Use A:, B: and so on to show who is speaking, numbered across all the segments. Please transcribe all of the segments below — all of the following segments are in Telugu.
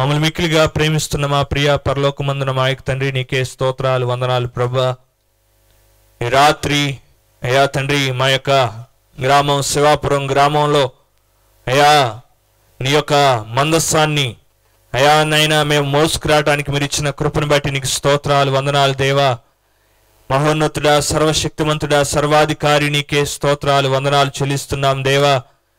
A: మమ్మల్ని మిక్కిలిగా ప్రేమిస్తున్న మా ప్రియ పరలోకమందున మా యొక్క తండ్రి నీకే స్తోత్రాలు వందనాలు ప్రభా ఈ రాత్రి అయ్యా తండ్రి మా యొక్క గ్రామం శివాపురం గ్రామంలో అయ్యా నీ యొక్క మందస్సాన్ని అయా నైనా మేము మోసుకురావడానికి మీరు ఇచ్చిన కృపను బట్టి నీకు స్తోత్రాలు వందనాలు దేవా మహోన్నతుడా సర్వశక్తిమంతుడా సర్వాధికారి నీకే స్తోత్రాలు వందనాలు చెల్లిస్తున్నాం దేవా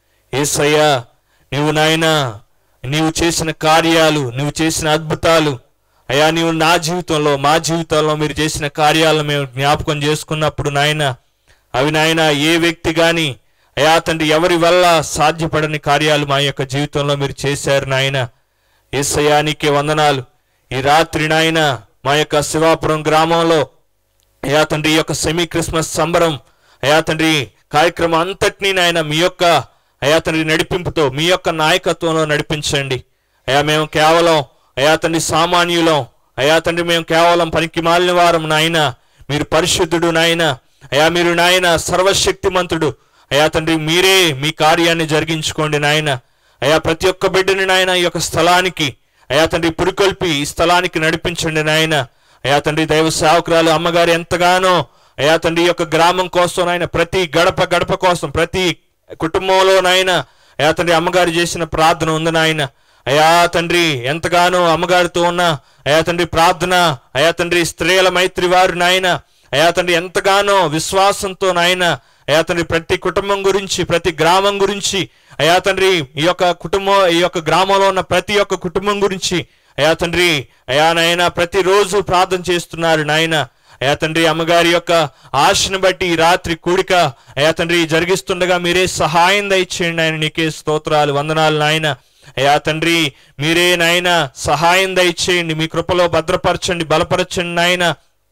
A: ఏసయ్యా నీవు నాయనా నీవు చేసిన కార్యాలు నువ్వు చేసిన అద్భుతాలు అయా నీవు నా జీవితంలో మా జీవితంలో మీరు చేసిన కార్యాలను మేము జ్ఞాపకం చేసుకున్నప్పుడు నాయన అవి నాయన ఏ వ్యక్తి గాని అయా తండ్రి ఎవరి వల్ల సాధ్యపడని కార్యాలు మా యొక్క జీవితంలో మీరు చేశారు నాయన ఏసయ్యా నీకే వందనాలు ఈ రాత్రి నాయన మా యొక్క శివాపురం గ్రామంలో అయా తండ్రి ఈ యొక్క సెమీ క్రిస్మస్ సంబరం అయా తండ్రి కార్యక్రమం అంతటినీ నాయన మీ యొక్క అయా తండ్రి నడిపింపుతో మీ యొక్క నాయకత్వంలో నడిపించండి అయా మేము కేవలం అయా తండ్రి సామాన్యులం అయా తండ్రి మేము కేవలం పనికి మాలిన వారం నాయన మీరు పరిశుద్ధుడు నాయన అయా మీరు నాయన సర్వశక్తిమంతుడు అయా తండ్రి మీరే మీ కార్యాన్ని జరిగించుకోండి నాయన అయా ప్రతి ఒక్క బిడ్డని నాయన ఈ యొక్క స్థలానికి అయా తండ్రి పురికొల్పి ఈ స్థలానికి నడిపించండి నాయన అయా తండ్రి దైవ సేవకురాలు అమ్మగారు ఎంతగానో అయా తండ్రి ఈ యొక్క గ్రామం కోసం నాయన ప్రతి గడప గడప కోసం ప్రతి కుటుంబంలో నాయన అయా తండ్రి అమ్మగారు చేసిన ప్రార్థన ఉంది నాయన అయా తండ్రి ఎంతగానో అమ్మగారితో ఉన్న అయా తండ్రి ప్రార్థన అయా తండ్రి స్త్రీల మైత్రి వారు నాయన అయా తండ్రి ఎంతగానో విశ్వాసంతో నాయన అయా తండ్రి ప్రతి కుటుంబం గురించి ప్రతి గ్రామం గురించి అయా తండ్రి ఈ యొక్క కుటుంబం ఈ యొక్క గ్రామంలో ఉన్న ప్రతి ఒక్క కుటుంబం గురించి అయా తండ్రి అయా నాయన ప్రతిరోజు ప్రార్థన చేస్తున్నారు నాయన అయా తండ్రి అమ్మగారి యొక్క ఆశను బట్టి ఈ రాత్రి కూడిక అయా తండ్రి జరిగిస్తుండగా మీరే సహాయం దయచేయండి ఆయన నీకే స్తోత్రాలు వందనాలు నాయన అయా తండ్రి మీరే నాయన సహాయం దయచేయండి మీ కృపలో భద్రపరచండి బలపరచండి నాయన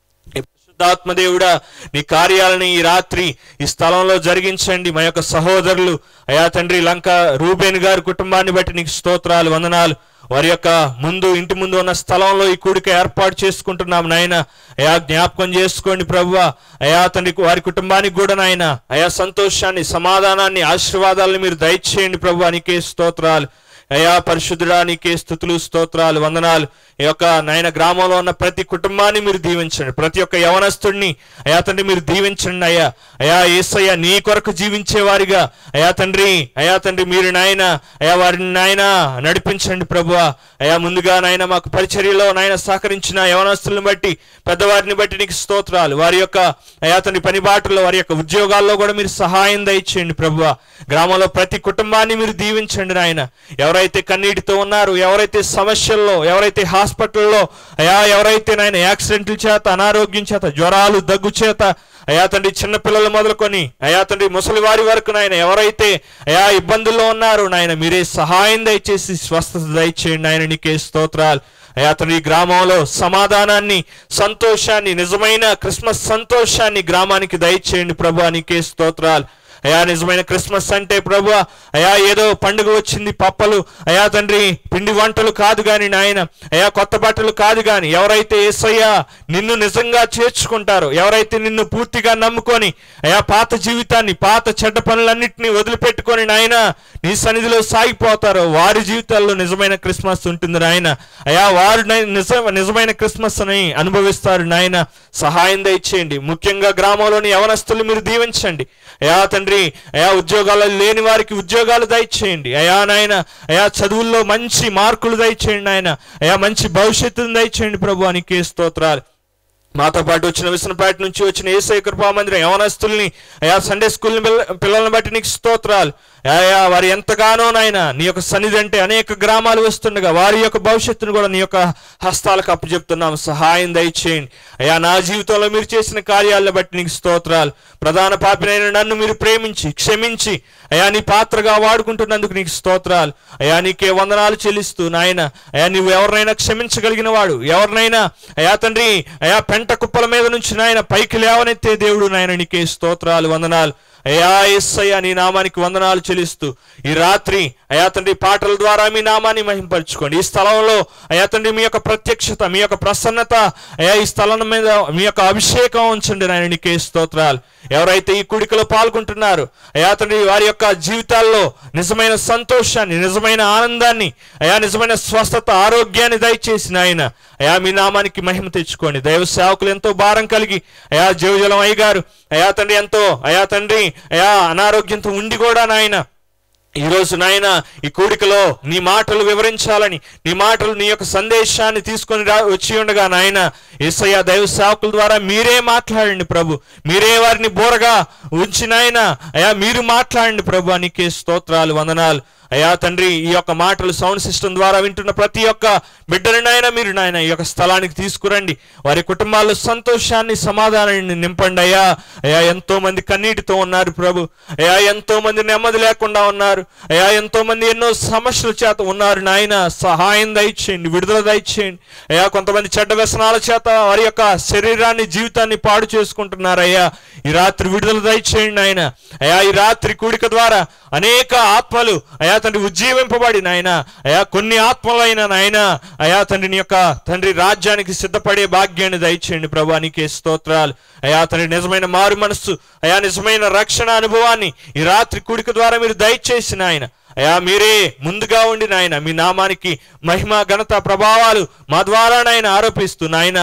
A: ఈ పరిశుద్ధాత్మదేవుడా నీ కార్యాలని ఈ రాత్రి ఈ స్థలంలో జరిగించండి మా యొక్క సహోదరులు అయా తండ్రి లంక రూబేన్ గారి కుటుంబాన్ని బట్టి నీకు స్తోత్రాలు వందనాలు వారి యొక్క ముందు ఇంటి ముందు ఉన్న స్థలంలో ఈ కూడిక ఏర్పాటు చేసుకుంటున్నాం నాయన అయా జ్ఞాపకం చేసుకోండి ప్రభువా అయా తండ్రి వారి కుటుంబానికి కూడా నాయన అయా సంతోషాన్ని సమాధానాన్ని ఆశీర్వాదాలను మీరు దయచేయండి ప్రభు నీకే స్తోత్రాలు అయా పరిశుద్ధుడా నీకే స్థుతులు స్తోత్రాలు వందనాలు ఈ యొక్క నాయన గ్రామంలో ఉన్న ప్రతి కుటుంబాన్ని మీరు దీవించండి ప్రతి ఒక్క యవనస్తుడిని అయా తండ్రి మీరు దీవించండి అయ్యా అయా ఏసయ్య నీ కొరకు జీవించే వారిగా అయా తండ్రి అయా తండ్రి మీరు నాయన అయా వారిని నాయన నడిపించండి ప్రభువా అయా ముందుగా నాయన మాకు పరిచర్యలో నాయన సహకరించిన యవనస్తులను బట్టి పెద్దవారిని బట్టి నీకు స్తోత్రాలు వారి యొక్క అయా తండ్రి పని బాటల్లో వారి యొక్క ఉద్యోగాల్లో కూడా మీరు సహాయం దయచేయండి ప్రభువా గ్రామంలో ప్రతి కుటుంబాన్ని మీరు దీవించండి నాయన ఎవరైతే కన్నీటితో ఉన్నారు ఎవరైతే సమస్యల్లో ఎవరైతే హాస్పిటల్లో అయా ఎవరైతే నాయన యాక్సిడెంట్ల చేత అనారోగ్యం చేత జ్వరాలు దగ్గు చేత అయా తండ్రి చిన్న పిల్లలు మొదలుకొని అయా తండ్రి ముసలి వారి వరకు నాయన ఎవరైతే అయా ఇబ్బందుల్లో ఉన్నారో నాయన మీరే సహాయం దయచేసి స్వస్థత దయచేయండి నాయన నీకే స్తోత్రాలు అయా తండ్రి ఈ గ్రామంలో సమాధానాన్ని సంతోషాన్ని నిజమైన క్రిస్మస్ సంతోషాన్ని గ్రామానికి దయచేయండి ప్రభు నీకే స్తోత్రాలు అయా నిజమైన క్రిస్మస్ అంటే ప్రభు అయా ఏదో పండుగ వచ్చింది పప్పలు అయా తండ్రి పిండి వంటలు కాదు గాని నాయన అయా కొత్త బట్టలు కాదు గాని ఎవరైతే ఏసయ్యా నిన్ను నిజంగా చేర్చుకుంటారో ఎవరైతే నిన్ను పూర్తిగా నమ్ముకొని అయా పాత జీవితాన్ని పాత చెడ్డ పనులన్నింటినీ వదిలిపెట్టుకొని నాయన నీ సన్నిధిలో సాగిపోతారో వారి జీవితాల్లో నిజమైన క్రిస్మస్ ఉంటుంది నాయన అయా వారు నై- నిజ నిజమైన క్రిస్మస్ అని అనుభవిస్తారు నాయన సహాయం దయచేయండి ముఖ్యంగా గ్రామంలోని యవనస్తులు మీరు దీవించండి అయా తండ్రి అయా ఉద్యోగాలు లేని వారికి ఉద్యోగాలు దయచేయండి అయా నాయన అయా చదువుల్లో మంచి మార్కులు దయచేయండి ఆయన అయా మంచి భవిష్యత్తును దయచేయండి ప్రభు అనికి స్తోత్రాలు మాతో పాటు వచ్చిన విసనపేట నుంచి వచ్చిన ఏసై కృపా మందిరం యవనస్తుల్ని అయా సండే స్కూల్ పిల్లల్ని బట్టి నీకు స్తోత్రాలు అయా వారు ఎంతగానో నాయన నీ యొక్క సన్నిధి అంటే అనేక గ్రామాలు వస్తుండగా వారి యొక్క భవిష్యత్తును కూడా నీ యొక్క హస్తాలకు అప్పచెప్తున్నాం సహాయం దయచేయండి అయా నా జీవితంలో మీరు చేసిన కార్యాలను బట్టి నీకు స్తోత్రాలు ప్రధాన పాపినైన నన్ను మీరు ప్రేమించి క్షమించి అయా నీ పాత్రగా వాడుకుంటున్నందుకు నీకు స్తోత్రాలు అయా నీకే వందనాలు చెల్లిస్తూ నాయన అయా నువ్వు ఎవరినైనా క్షమించగలిగిన వాడు ఎవరినైనా అయా తండ్రి అయా పెంట కుప్పల మీద నుంచి నాయన పైకి లేవనెత్తే దేవుడు నాయన నీకే స్తోత్రాలు వందనాలు అయా ఎస్సయ్య నీ నామానికి వందనాలు చెల్లిస్తూ ఈ రాత్రి అయా తండ్రి పాటల ద్వారా మీ నామాన్ని మహింపరచుకోండి ఈ స్థలంలో అయా తండ్రి మీ యొక్క ప్రత్యక్షత మీ యొక్క ప్రసన్నత అయా ఈ స్థలం మీద మీ యొక్క అభిషేకం ఉంచండి నాయన నీకే స్తోత్రాలు ఎవరైతే ఈ కుడికలో పాల్గొంటున్నారు అయా తండ్రి వారి యొక్క జీవితాల్లో నిజమైన సంతోషాన్ని నిజమైన ఆనందాన్ని అయా నిజమైన స్వస్థత ఆరోగ్యాన్ని దయచేసి నాయన అయా మీ నామానికి మహిమ తెచ్చుకోండి దైవ సేవకులు ఎంతో భారం కలిగి అయా జీవజలం అయ్య గారు అయా తండ్రి ఎంతో అయా తండ్రి అయా అనారోగ్యంతో ఉండి కూడా నాయన ఈ రోజు నాయన ఈ కూడికలో నీ మాటలు వివరించాలని నీ మాటలు నీ యొక్క సందేశాన్ని తీసుకొని రా వచ్చి ఉండగా నాయన ఏసయ్య దైవ సేవకుల ద్వారా మీరే మాట్లాడండి ప్రభు మీరే వారిని బోరగా ఉంచి నాయన అయా మీరు మాట్లాడండి ప్రభు నీకే స్తోత్రాలు వందనాలు అయా తండ్రి ఈ యొక్క మాటలు సౌండ్ సిస్టమ్ ద్వారా వింటున్న ప్రతి ఒక్క బిడ్డని నాయన మీరు నాయన ఈ యొక్క స్థలానికి తీసుకురండి వారి కుటుంబాల్లో సంతోషాన్ని సమాధానాన్ని నింపండి అయ్యా అయా ఎంతో మంది కన్నీటితో ఉన్నారు ప్రభు అయా ఎంతో మంది నెమ్మది లేకుండా ఉన్నారు అయా ఎంతో మంది ఎన్నో సమస్యల చేత ఉన్నారు నాయన సహాయం దయచేయండి విడుదల దయచేయండి అయా కొంతమంది చెడ్డ వ్యసనాల చేత వారి యొక్క శరీరాన్ని జీవితాన్ని పాడు చేసుకుంటున్నారు అయ్యా ఈ రాత్రి విడుదల దయచేయండి ఆయన అయా ఈ రాత్రి కూడిక ద్వారా అనేక ఆత్మలు అయా తండ్రి ఉజ్జీవింపబడి నాయన అయా కొన్ని ఆత్మలైన నాయన అయా తండ్రిని యొక్క తండ్రి రాజ్యానికి సిద్ధపడే భాగ్యాన్ని దయచేయండి ప్రభా నీకే స్తోత్రాలు అయా తండ్రి నిజమైన మారు మనస్సు అయా నిజమైన రక్షణ అనుభవాన్ని ఈ రాత్రి కూడిక ద్వారా మీరు దయచేసిన ఆయన అయా మీరే ముందుగా ఉండి నాయన మీ నామానికి మహిమ ఘనత ప్రభావాలు మా ద్వారా నాయన ఆరోపిస్తూ నాయన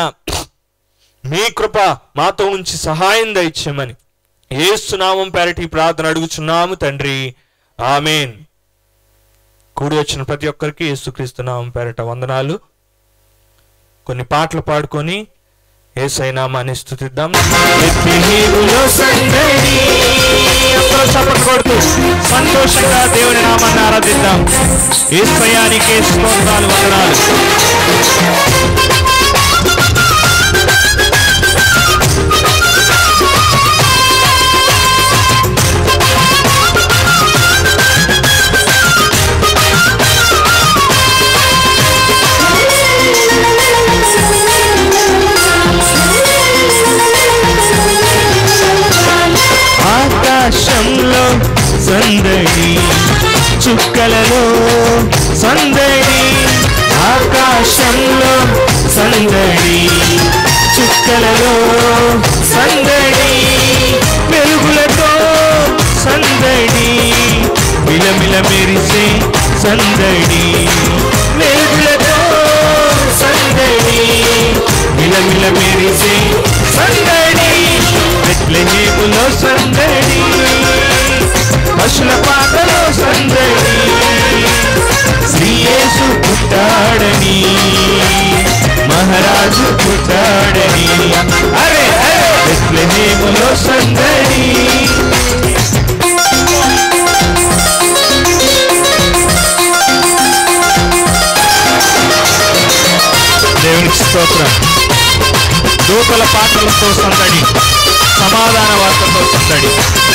A: మీ కృప మాతో ఉంచి సహాయం దయచేయమని ఏసునామం పేరటి ఈ ప్రార్థన అడుగుచున్నాము తండ్రి ఆమెన్ కూడి వచ్చిన ప్రతి ఒక్కరికి యేసుక్రీస్తు నామం పేరట వందనాలు కొన్ని పాటలు పాడుకొని ఏసై నామాన్ని స్థుతిద్దాం బెత్లెహేములో సందడి. అందరూ చప్పట్లు కొడుతూ సంతోషంగా దేవుని నామాన్ని ఆరాధిద్దాం ఏసయానికి స్తోత్రాలు వందనాలు ఆకాశంలో సందడి చుక్కలలో సందడి ఆకాశంలో సందడి చుక్కలలో సందడి వెలుగులతో సందడి మిలమిల మెరిసే సందడి వెలుగులతో సందడి మిలమిల మెరిసే సందడి బెత్లెహేములో సందడి పశుల పాటలో సందడి శ్రీయేసు పుట్టాడని మహారాజు పుట్టాడని అరే అరే బెత్లెహేములో సందడి దేవునికి స్తోత్రం దూతల పాటలతో సందడి సమాధాన వార్తతో సందడి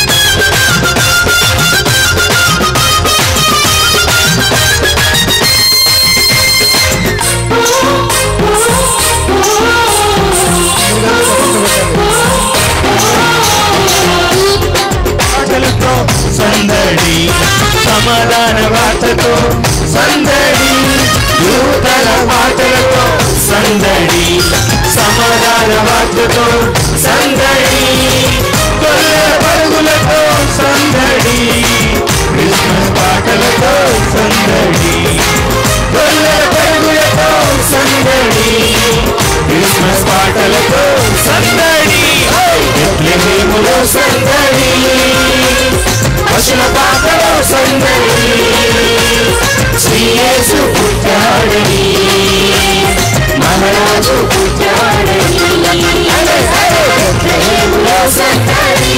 A: పాటలతో సందడి సమాధాన వార్తతో సందడి దూతల పాటలతో సందడి సమాధాన వార్తతో సందడి గొర్రెల పరుగులతో సందడి క్రిస్మస్ పాటలతో సందడి గొర్రెల పరుగులతో సందడి క్రిస్మస్ పాటలతో సందడి బెత్లెహేములో సందడి పశుల పాటలో సందడి శ్రీయేసు పుట్టాడని మహారాజు పుట్టాడని బెత్లెహేములో సందడి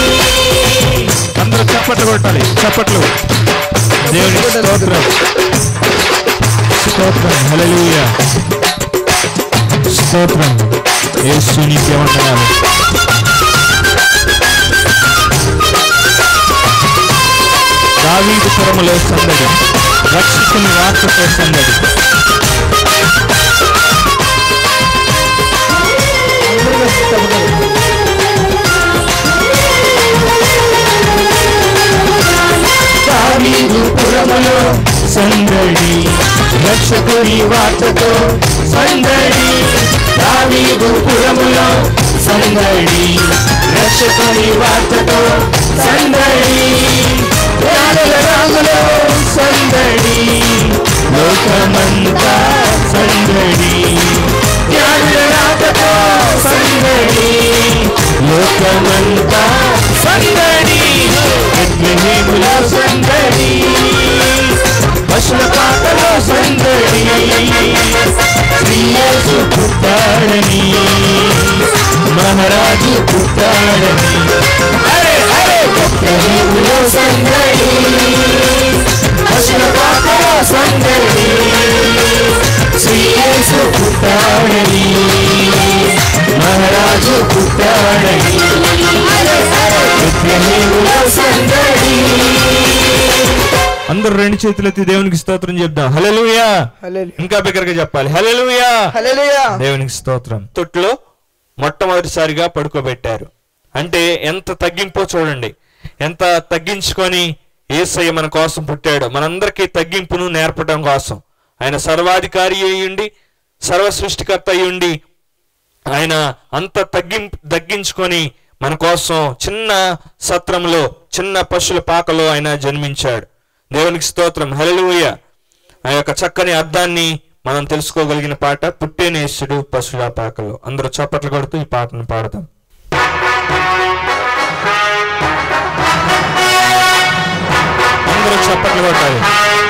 A: అందరూ చప్పట్లు కొట్టాలి చప్పట్లు దేవుని స్తోత్రం స్తోత్రం హల్లెలూయా స్తోత్రం యేసు నీకే వందనాలు దావీదు పురములో సందడి రక్షకుని వార్తతో సందడి
B: సందడి రక్షకుని వార్తతో సందడి దావీదు పురములో సందడి రక్షకుని వార్తతో సందడి రాజుల రాములో సందడి లోకమంతా సందడి జ్ఞానుల రాకతో సందడి లోకమంతా సందడి బెత్లెహేములో సందడి పశుల పాటలో సందడి శ్రీయేసు పుట్టాడని మహారాజు పుట్టాడని అరే అరే బెత్లెహేములో సందడి పశుల పాటలో సందడి శ్రీయేసు పుట్టాడని మహారాజు పుట్టాడని బెత్లెహేములో సందడి
A: అందరూ రెండు చేతులెత్తి దేవునికి స్తోత్రం చెప్దాం హల్లెలూయా
C: హల్లెలూయా
A: ఇంకా బిగ్గరగా చెప్పాలి హల్లెలూయా
C: హల్లెలూయా
A: దేవునికి స్తోత్రం తొట్టులో మొట్టమొదటిసారిగా పడుకోబెట్టారు అంటే ఎంత తగ్గింపో చూడండి ఎంత తగ్గించుకొని ఏసయ్య మన కోసం పుట్టాడు మనందరికీ తగ్గింపును నేర్పడం కోసం ఆయన సర్వాధికారి అయ్యుండి సర్వ సృష్టికర్త అయ్యుండి ఆయన అంత తగ్గిం తగ్గించుకొని మన కోసం చిన్న సత్రంలో చిన్న పశువుల పాకలో ఆయన జన్మించాడు దేవునికి స్తోత్రం హల్లెలూయ ఆ యొక్క చక్కని అర్థాన్ని మనం తెలుసుకోగలిగిన పాట పుట్టేనేసుడు పశువుల పాకలో అందరూ చప్పట్లు కొడుతూ ఈ పాటను పాడదాం అందరూ చప్పట్లు కొట్టాలి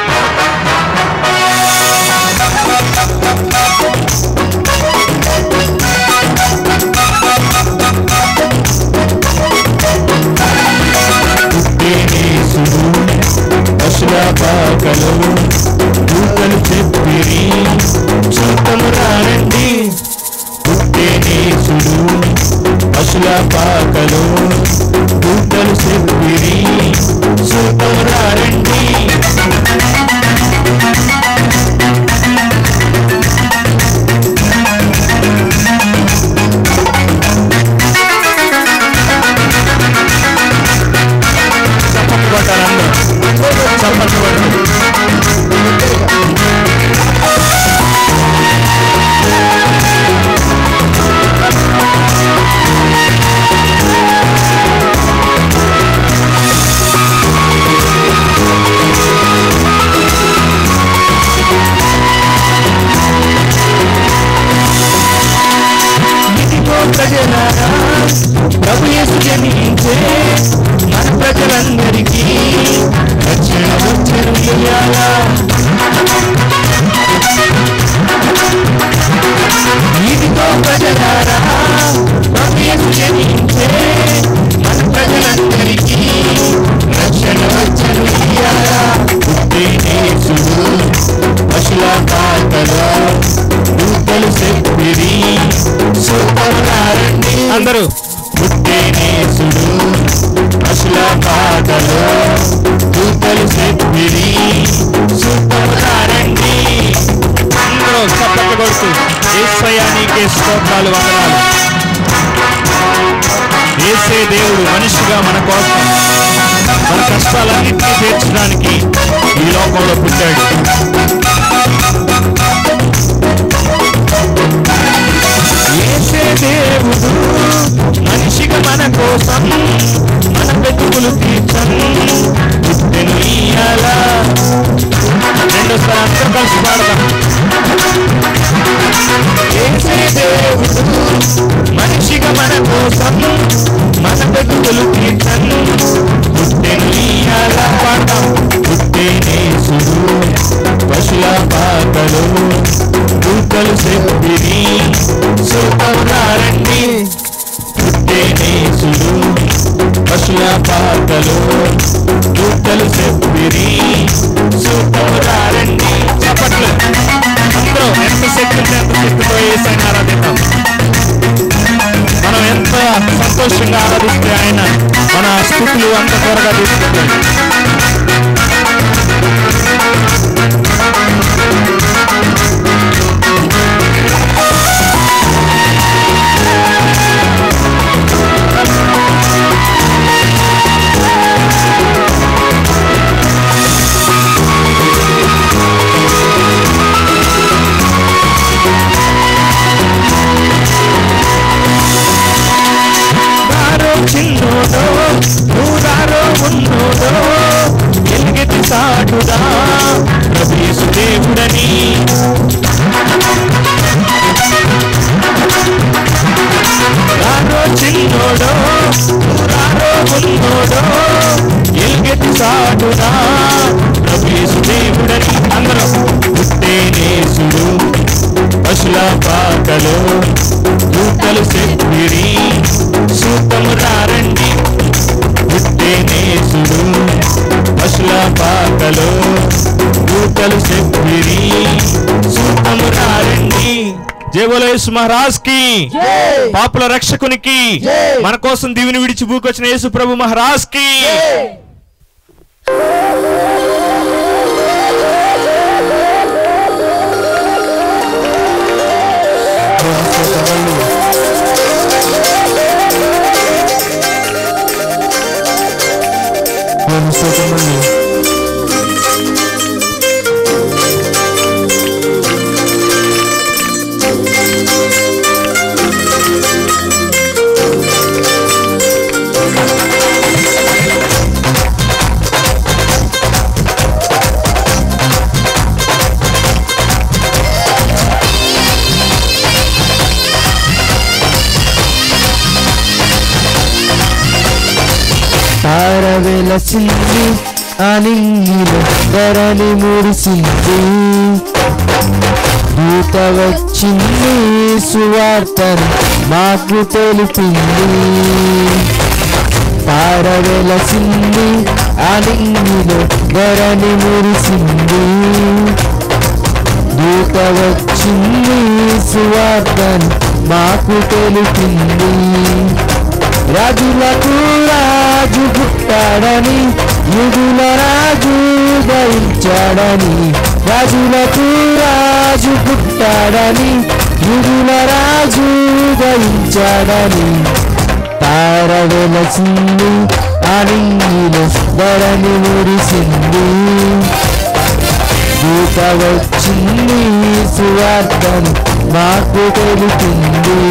B: పుట్టేనేసుడు పశుల పాకలో దూతలు చెప్పిరి చూతము రారండి పుట్టేనేసుడు పశుల పాకలో దూతలు చెప్పిరి చూతము రారండి
A: చప్పట్లు కొట్టాలి అందరూ చప్పట్లు కొట్టాలి
B: ఇదిగో ప్రజలారా ప్రభు యేసు జనించే మన ప్రజలందరికీ రక్షణ వచ్చను ఇయ్యాలా ఇదిగో ప్రజలారా ప్రభు యేసు జనించే మన ప్రజలందరికీ రక్షణ వచ్చను ఇయ్యాలా పుట్టినేసుడు పశుల పాటలో దూతలు చెప్పిరి సూపరారండి
A: అందరూ
B: పుట్టేనేసుడు పశుల పాటలో దూతలు చెప్పిరి సూపరారండి
A: అందరూ చప్పట్లు కొడుతూ ఏసయ్యా నీకే స్తోత్రాలు వందనాలు ఏసే దేవుడు మనిషిగా మన కోసం మన కష్టాలన్నింటినీ తీర్చడానికి ఈ లోకంలో పుట్టాడు
B: ఏసే దేవుడు మనిషిగా మన కోసం మన వెతుకులు తీర్చను పుట్టెను ఇయ్యాల
A: రెండోసారి అందరూ కలిసి పాడదాం
B: ఏసే దేవుడు మనిషిగా మన కోసం మన వెతుకులు తీర్చను పుట్టెను ఇయ్యాల పాడతాం పుట్టేనేసుడు పశుల పాకలు దూతలు చెప్పిరి సూపరారండి పుట్టేనేసుడు పశుల పాకలు దూతలు చెప్పిరి సూపరారండి
A: చప్పట్లు అందరూ ఎంత శక్తి ఉంటే ఎంత శక్తితో ఏసైనా ఆరాధిద్దాం మనం ఎంత సంతోషంగా ఆరాధిస్తే ఆయన మన స్థుతులు అంత త్వరగా తీసుకుంటాడు
B: సాటుదా ప్రభు దేవుడని రారో చిన్నోడో రారో ఉన్నోడో ఎల్గెట్టి సాటుదా ప్రభు దేవుడని అందరూ పుట్టేనేసుడు పశుల పాకలో దూతలు చెప్పిరి సూతము రారండి పుట్టేనేసుడు పశుల పాకలో దూతలు చెప్పిరి సూతము రారండి జయబోలేసు మహారాజ్ కి పాపుల రక్షకునికి మన కోసం దీవిని విడిచి భూకొచ్చిన యేసు ప్రభు మహారాజ్ కి
C: తారవెలసింది అనింగిలో ధరణి మురిసింది దూత వచ్చింది సువార్తను మాకు తెలిపింది తారవెలసింది అనింగిలో ధరణి మురిసింది దూత వచ్చింది సువార్తను మాకు తెలిపింది రాజులకు రాజు పుట్టాడని యుగుల రాజు దయించాడని రాజులకు రాజు పుట్టాడని యుగుల రాజు దయించాడని తార వెలసింది అణిలో ధరణి మురిసింది దూత వచ్చింది సువార్తను మాకు తెలిపింది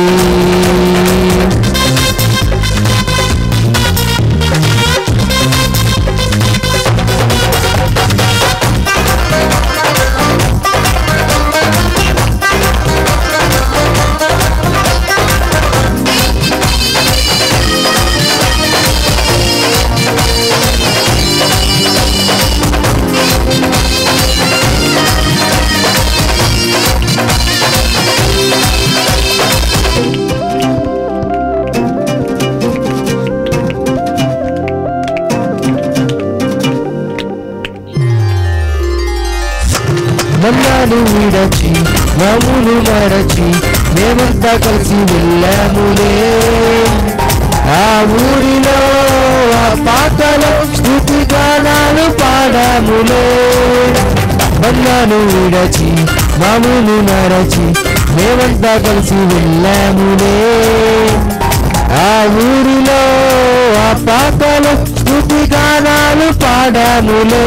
C: మన్నాను విడచి మామూలు మరచి మేమంతా కలిసి వెళ్ళాములే ఆ ఊరిలో ఆ పాటలో స్థుతి గానాలు పాడాములే మన్నాను విడచి మామూలు మరచి మేమంతా కలిసి వెళ్ళాములే ఆ ఊరిలో ఆ పాటలో స్థుతి గానాలు పాడాములే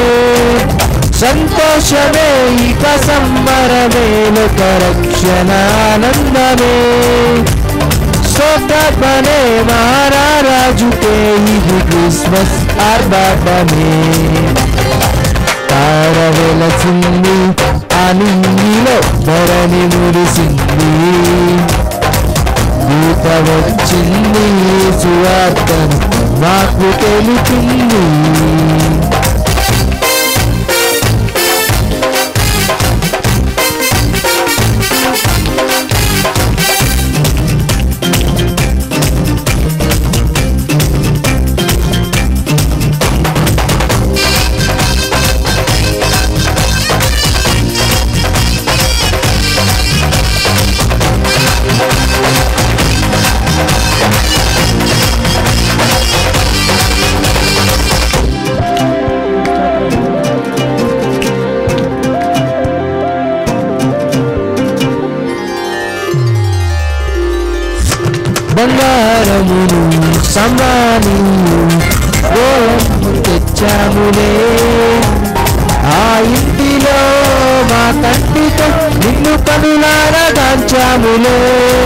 C: సంతోషమే ఇక సంబరమే లోక రక్షణానందమే స్తోత్రమనే మహారాజుకే ఇది క్రిస్మస్ ఆర్భాటమే తార వెలసింది అనిలో ధరణి మురిసింది దూత వచ్చింది సువార్తను మాకు తెలిపింది బంగారమును సమాని గోళము తెచ్చాములే ఆ ఇంటిలో మా తండ్రితో నిన్ను కనులారా దాంచాములే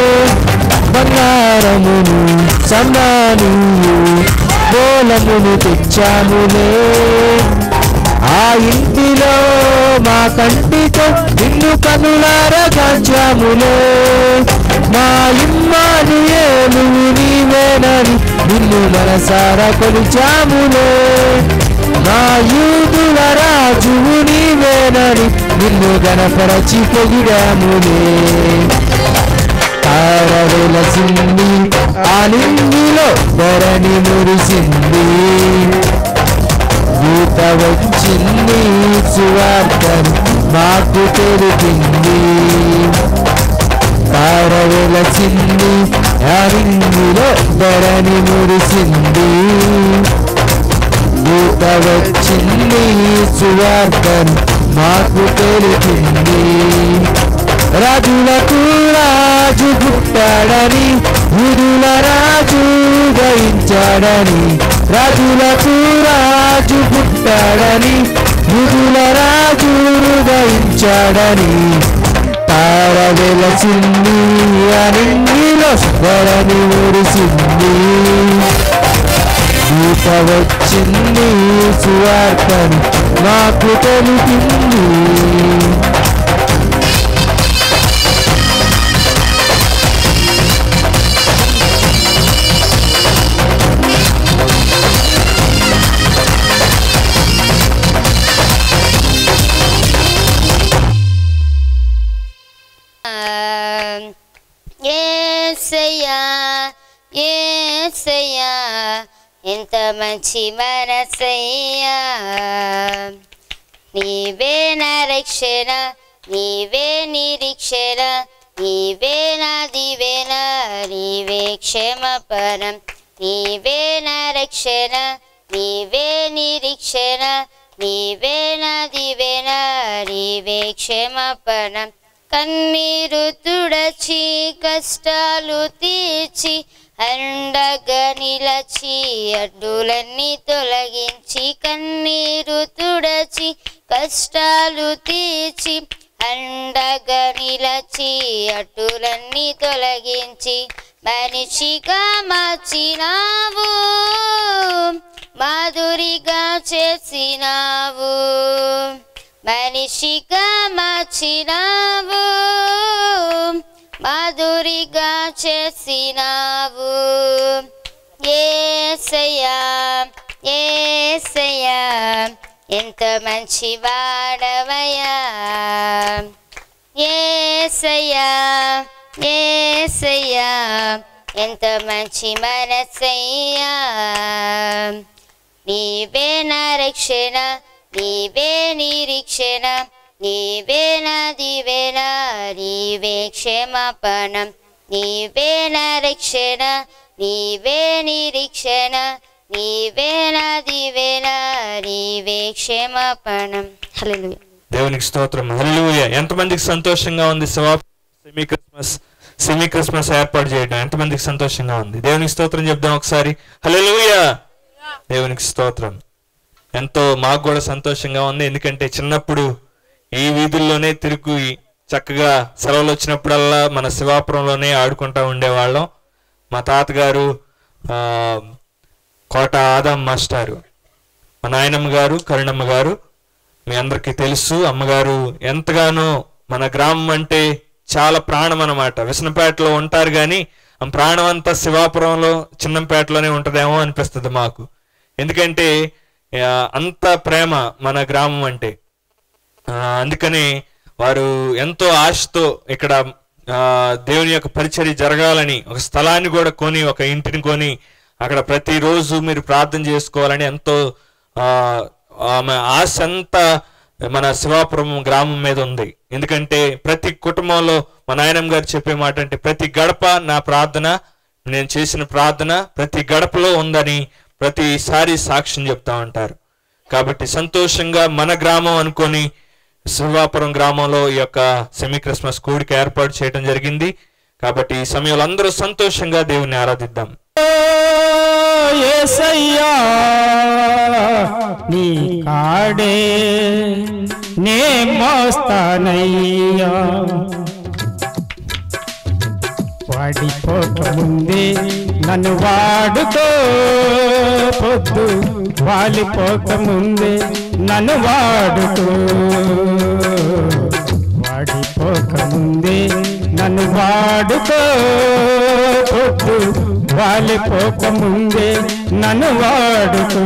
C: బంగారమును సమాని గోళమును తెచ్చాములే ఆ ఆ ఇంటిలో మా కంటితో నిన్ను కనులారా కాంచాములే మా ఇమ్మానుయేలు నీవేనని నిన్ను మనసారా కొలిచాములే మా యూదుల రాజువు నీవేనని నిన్ను గణపరచి పొగిడాములే తార వెలసింది ఆలింగిలో ధరణి మురిసింది గీత వచ్చింది సువార్తను మాకు తెలిపింది తార వెలసింది ఆలింగిలో ధరణి మురిసింది గీత వచ్చింది సువార్తను మాకు తెలిపింది రాజులకు రాజు పుట్టాడని విధుల రాజు గయించాడని రాజులకు రాజు పుట్టాడని విధుల రాజు గయించాడని తార వెలసింది అనిలో స్వరని మురిసింది గీత వచ్చింది సువార్తను మాకు తెలిపింది
D: ఏసయ్యా ఏసయ్యా ఎంత మంచి మనసయ్యా నీవే నా రక్షణ నీవే నిరీక్షణ నీవే నా దివేన నీవే క్షమాపణం నీవే నా రక్షణ నీవే నిరీక్షణ నీవే నా దివేన నీవే క్షమాపణం కన్నీరు తుడచి కష్టాలు తీర్చి అండగా నిలచి అడ్డులన్నీ తొలగించి కన్నీరు తుడచి కష్టాలు తీర్చి అండగా నిలచి అడ్డులన్నీ తొలగించి మనిషిగా మార్చినావు మాధురిగా చేసినావు మనిషిగా మార్చినావు మాధురిగా చేసినావు ఏసయ్యా ఏసయ్యా ఎంత మంచి వాడవయ్యా ఏసయ్యా ఏసయ్యా ఎంత మంచి మనసయ్యా నీవే నా రక్షణ నీవే నిరీక్షణ నీవే నా దివేన నీవే క్షమాపణం నీవే నా రక్షణ నీవే నిరీక్షణ నీవే నా దివేన నీవే క్షమాపణం హల్లెలూయా
A: దేవునికి స్తోత్రం హల్లెలూయా ఎంతమందికి సంతోషంగా ఉంది Shiva semi Christmas semi Christmas ఏర్పాటు చేయడం ఎంతమందికి సంతోషంగా ఉంది దేవునికి స్తోత్రం చెప్దాం ఒకసారి హల్లెలూయా దేవునికి స్తోత్రం ఎంతో మాకు కూడా సంతోషంగా ఉంది ఎందుకంటే చిన్నప్పుడు ఈ వీధుల్లోనే తిరుగు చక్కగా సెలవులు వచ్చినప్పుడల్లా మన శివాపురంలోనే ఆడుకుంటా ఉండేవాళ్ళం మా తాతగారు ఆ, కోట ఆదం మాస్టారు మా నాయనమ్మ గారు కరుణమ్మ గారు మీ అందరికీ తెలుసు అమ్మగారు ఎంతగానో మన గ్రామం అంటే చాలా ప్రాణం అన్నమాట విసనపేటలో ఉంటారు కానీ ఆ ప్రాణం అంతా శివాపురంలో చిన్నంపేటలోనే ఉంటదేమో అనిపిస్తుంది మాకు ఎందుకంటే ఆ, అంత ప్రేమ మన గ్రామం అంటే ఆ, అందుకని వారు ఎంతో ఆశతో ఇక్కడ ఆ, దేవుని యొక్క పరిచర్య జరగాలని ఒక స్థలాన్ని కూడా కొని ఒక ఇంటిని కొని అక్కడ ప్రతిరోజు మీరు ప్రార్థన చేసుకోవాలని ఎంతో ఆ, ఆమె ఆశ అంతా మన శివాపురం గ్రామం మీద ఉంది ఎందుకంటే ప్రతి కుటుంబంలో మా నాయనమ్మ గారు చెప్పే మాట అంటే ప్రతి గడప నా ప్రార్థన నేను చేసిన ప్రార్థన ప్రతి గడపలో ఉందని ప్రతిసారి సాక్ష్యం చెప్తా ఉంటారు కాబట్టి సంతోషంగా మన గ్రామం అనుకొని శివాపురం గ్రామంలో ఈ యొక్క సెమీ క్రిస్మస్ కూడిక ఏర్పాటు చేయడం జరిగింది కాబట్టి ఈ సమయంలో అందరూ సంతోషంగా దేవుని ఆరాధిద్దాం
E: ఏసయ్యా నీ కాడే నే మోస్తానయ్యా వాడిపోక ముందే నన్ను వాడుకో పొద్దు వాలిపోక ముందే నన్ను వాడుకో వాడిపోకముందే నన్ను వాడుకో పొద్దు వాలిపోకముందే నన్ను వాడుకో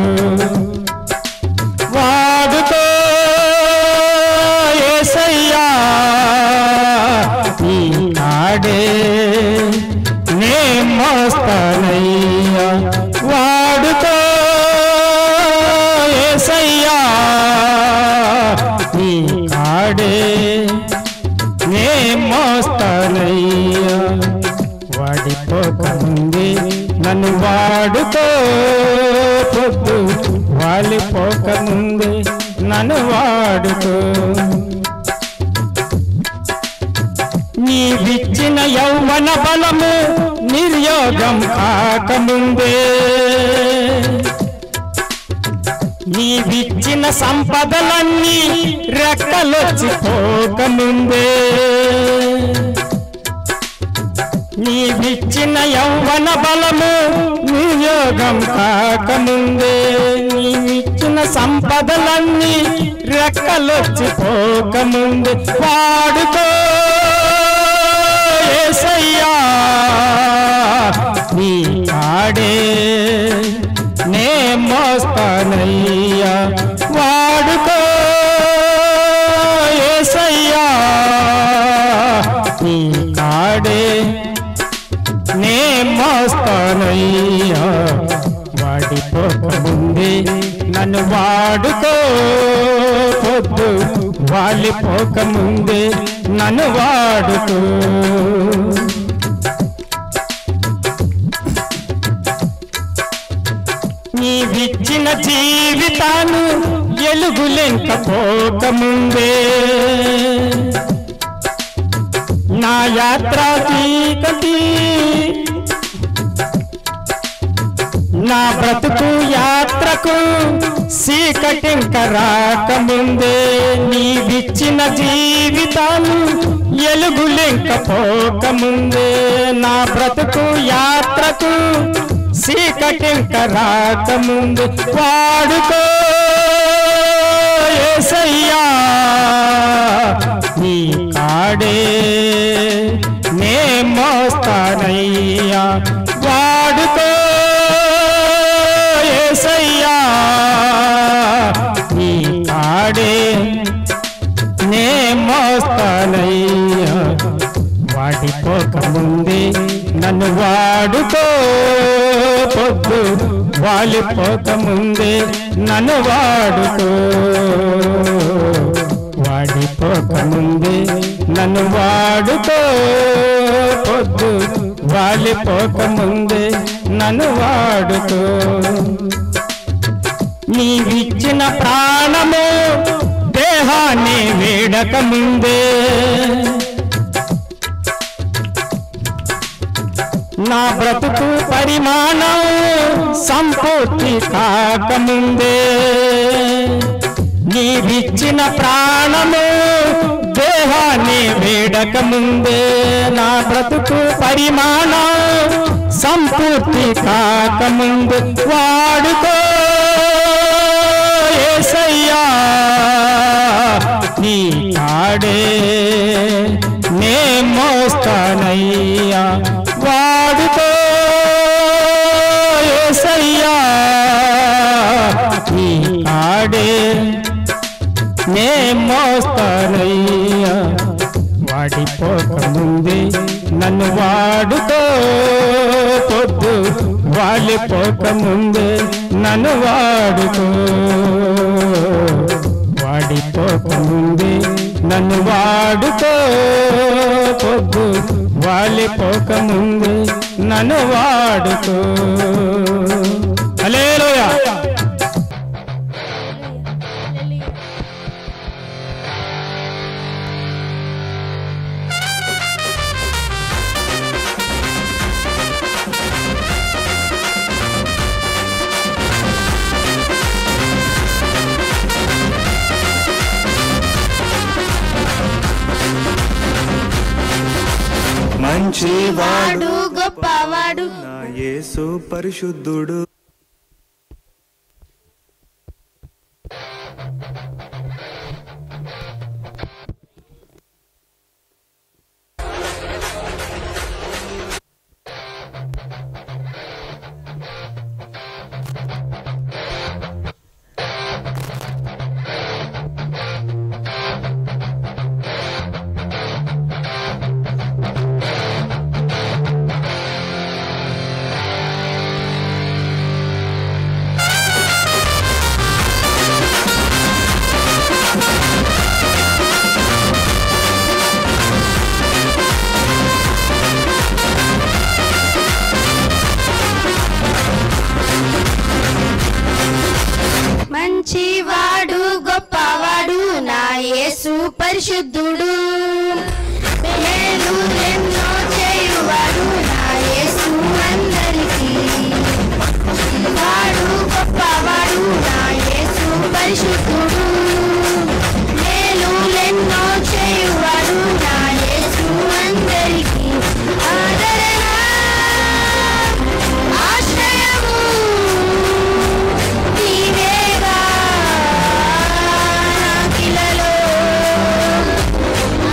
E: వాడుకో ఏసయ్యా ఈ కాడే నే మోస్తానయ్యా వాడుకో ఏసయ్యా ఈ కాడే నే మోస్తానయ్యా వాడిపోకముందే నన్ను వాడుకో పొద్దు వాలిపోకముందే నన్ను వాడుకో నీవిచ్చిన యౌవన బలము నిర్యోగం కాకముందే నీవిచ్చిన సంపదలన్నీ రెక్కలొచ్చి పోకముందే నీవిచ్చిన యౌవన బలము నియోగం కాకముందే నీవిచ్చిన సంపదలన్నీ రెక్కలొచ్చి పోకముందే వాడుకో ఏసయ్యా నీ కాడే నే మోస్తానయ్యా వాడుకో ఏసయ్యా నీ కాడే నే మోస్తానయ్యా వాడిపోకముందే నన్ను వాడుకో పొద్దు వాలిపోకముందే నన్ను వాడుకో నీవిచ్చిన జీవితాన్ని ఎలుగులెంకపోకముందే నా యాత్ర చీకటి నా బ్రతుకు యాత్రకు చీకటింక రాకముందే నీవిచ్చిన జీవితాన్ని ఎలుగులెంకపోకముందే నా బ్రతుకు యాత్రకు చీకటింక రాకముందే వాడుకో ఏసయ్యా నీ కాడే నే మోస్తానయ్యా వాడుకో ఏసయ్యా నీ కాడే నే మోస్తానయ్యా వాడిపోకముందే నన్ను వాడుకో పొద్దు వాలిపోకముందే నన్ను వాడుకో వాడిపోకముందే నన్ను వాడుకో పొద్దు వాలిపోకముందే నన్ను వాడుకో నీవిచ్చిన ప్రాణము దేహాన్ని వేడకముందే నా బ్రతుకు పరిమాణం సంపూర్తి కాకముందే నీవిచ్చిన ప్రాణము దేహాన్ని వేడకముందే నా బ్రతుకు పరిమాణం సంపూర్తి కాకముందు వాడుకో ఏసయ్యా నీ కాడే నే మోస్తానయ్యా వాడుకో ఏసయ్యా నీ కాడే నే మోస్తానయ్యా వాడిపోకముందే నన్ను వాడుకో పొద్దు వాలిపోకముందే నన్ను వాడుకో వాడిపోకముందే నన్ను వాడుకో పొద్దు వాలిపోకముందే నన్ను వాడుకో హల్లెలూయా
F: మంచివాడు
D: వాడు గొప్పవాడు
F: నా యేసు పరిశుద్ధుడు
D: పరిశుద్ధుడు మేలు ఎన్నో చేయువాడు నా యేసు అందరికీ వాడు గొప్పవాడు నా యేసు పరిశుద్ధుడు మేలులెన్నో చేయువాడు నా యేసు అందరికీ ఆదరణ ఆశ్రయము నీవేగా నాకిలలో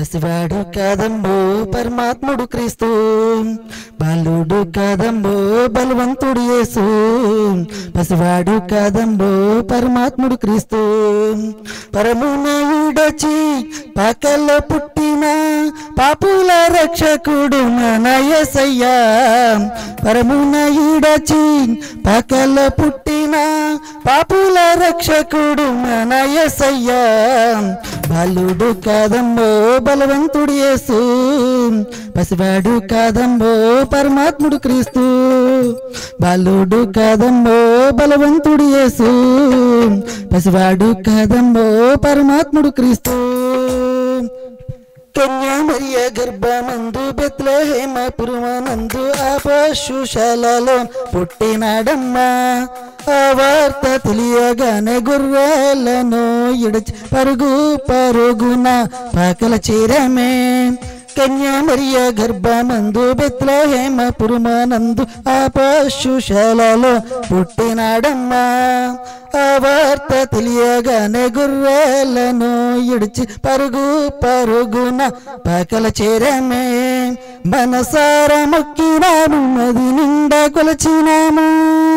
C: పసివాడు కాదమ్మో పరమాత్ముడు క్రీస్తు బాలుడు కాదమ్మో బలవంతుడు యేసు పసివాడు కాదమ్మో పరమాత్ముడు క్రీస్తు పరమునయుడచి పాకల్లో పుట్టిన పాపుల రక్షకుడు మన యేసయ్యా పరమునయుడచి పాకల్లో పుట్టిన పాపుల రక్షకుడు మన యేసయ్యా బాలుడు కాదమ్మో బలవంతుడు యేసు పసివాడు కాదమ్మో పరమాత్ముడు క్రీస్తు బాలుడు కాదమ్మో బలవంతుడు యేసు పసివాడు కాదమ్మో పరమాత్ముడు క్రీస్తు కన్యామరియ గర్భమందు బెత్లహేమ పురుమనందు ఆ పశుశాలలో పుట్టినాడమ్మా ఆ వార్త తెలియగానే గుర్రాలను ఇడచి పరుగు పరుగున పాకల చేరమే కన్యామరియ గర్భమందు బెత్లహేమ పురుమనందు ఆ పశుశాలలో పుట్టినాడమ్మా ఆ వార్త తెలియగానే గుర్రాలను ఇడిచి పరుగు పరుగున పాకల చేరమే మనసార మొక్కినాము మది నిండా కొలచినాము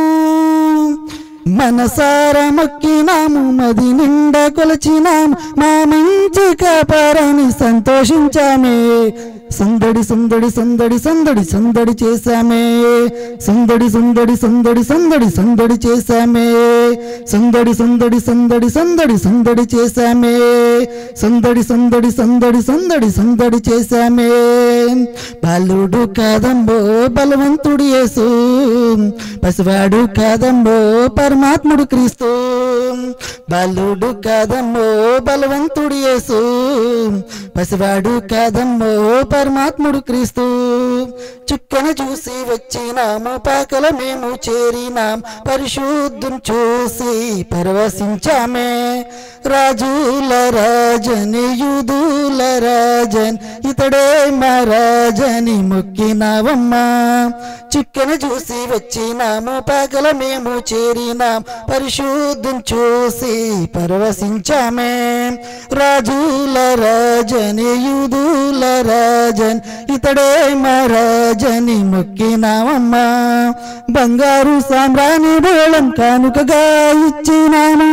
C: మనసార మొక్కినాము మది నిండా కొలచినాము మా మంచి కాపారని సంతోషించామే సందడి సందడి సందడి సందడి సందడి చేశామే సందడి సందడి సందడి సందడి సందడి చేశామే సందడి సందడి సందడి సందడి సందడి చేశామే సందడి సందడి సందడి సందడి సందడి చేశామే బాలుడు కాదంబో బలవంతుడు యేసు పసివాడు కాదంబో పరమాత్ముడు క్రీస్తు బాలుడు కాదమ్మో బలవంతుడు యేసు పసివాడు కాదమ్మో పరమాత్ముడు క్రీస్తు చుక్కను చూసి వచ్చినాము పాకల మేము చేరినాం పరిశుద్ధం చూసి పరవశించామే రాజుల రాజని యూదుల రాజన్ ఇతడే మా రాజని మొక్కినావమ్మా చుక్కను చూసి వచ్చినాము పాకల మేము చేరినాం పరిశుద్ధం చూసి పరవశించామే రాజుల రాజని యూదుల రాజన్ ఇతడే మా రాజని మొక్కినామమ్మా బంగారు సామ్రాణి బోళం కానుకగా ఇచ్చినాము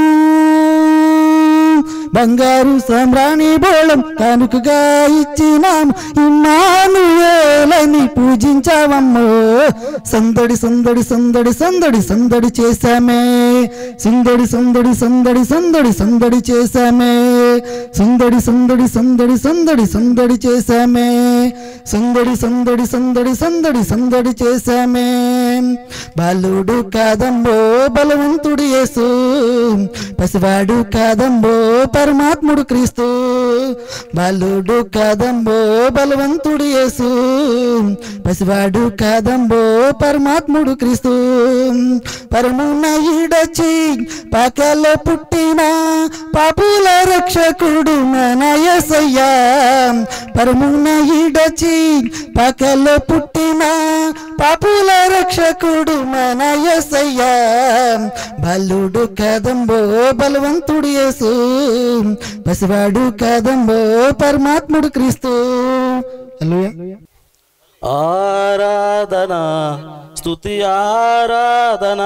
C: బంగారు సామ్రాణి బోళం కానుకగా ఇచ్చినాము ఇమ్మానుయేలని పూజించావమ్మో సందడి సందడి సందడి సందడి సందడి చేశామే సందడి సందడి సందడి సందడి సందడి చేశామే సందడి సందడి సందడి సందడి సందడి చేశామే సందడి సందడి సందడి సందడి సందడి చేశామే బాలుడు కాదమ్మో బలవంతుడు యేసు పసివాడు కాదమ్మో పరమాత్ముడు క్రీస్తు బాలుడు కాదమ్మో బలవంతుడు యేసు పసివాడు కాదమ్మో పరమాత్ముడు క్రీస్తు పరమున ఈడచి పాకలో పుట్టిన పాపుల రక్షకుడు మన యేసయ్యా పరమున ఈడచి పాకలో పుట్టిన పాపుల రక్షకుడు మన యేసయ్యా బలుడు కాదంబో బలవంతుడు యేసు పసివాడు కాదంబో పరమాత్ముడు క్రీస్తు హల్లెలూయా
F: ఆరాధన స్తుతి ఆరాధన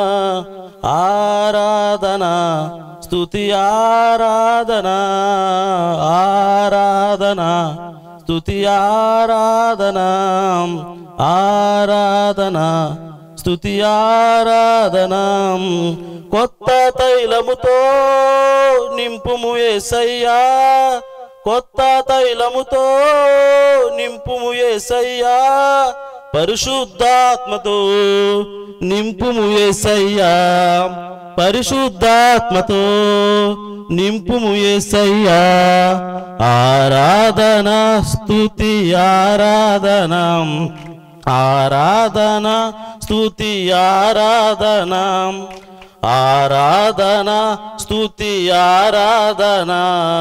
F: ఆరాధన స్తుతి ఆరాధన ఆరాధన స్తుతి ఆరాధన ఆరాధన స్తుతి ఆరాధన కొత్త తైలముతో నింపుము ఏసయ్యా కొత్త తైలముతో నింపుము ఏసయ్యా పరిశుద్ధాత్మతో నింపుము ఏసయ్యా పరిశుద్ధాత్మతో నింపుము ఏసయ్యా ఆరాధన స్తుతి ఆరాధన ఆరాధన స్తుతి ఆరాధన ఆరాధన స్తుతి ఆరాధన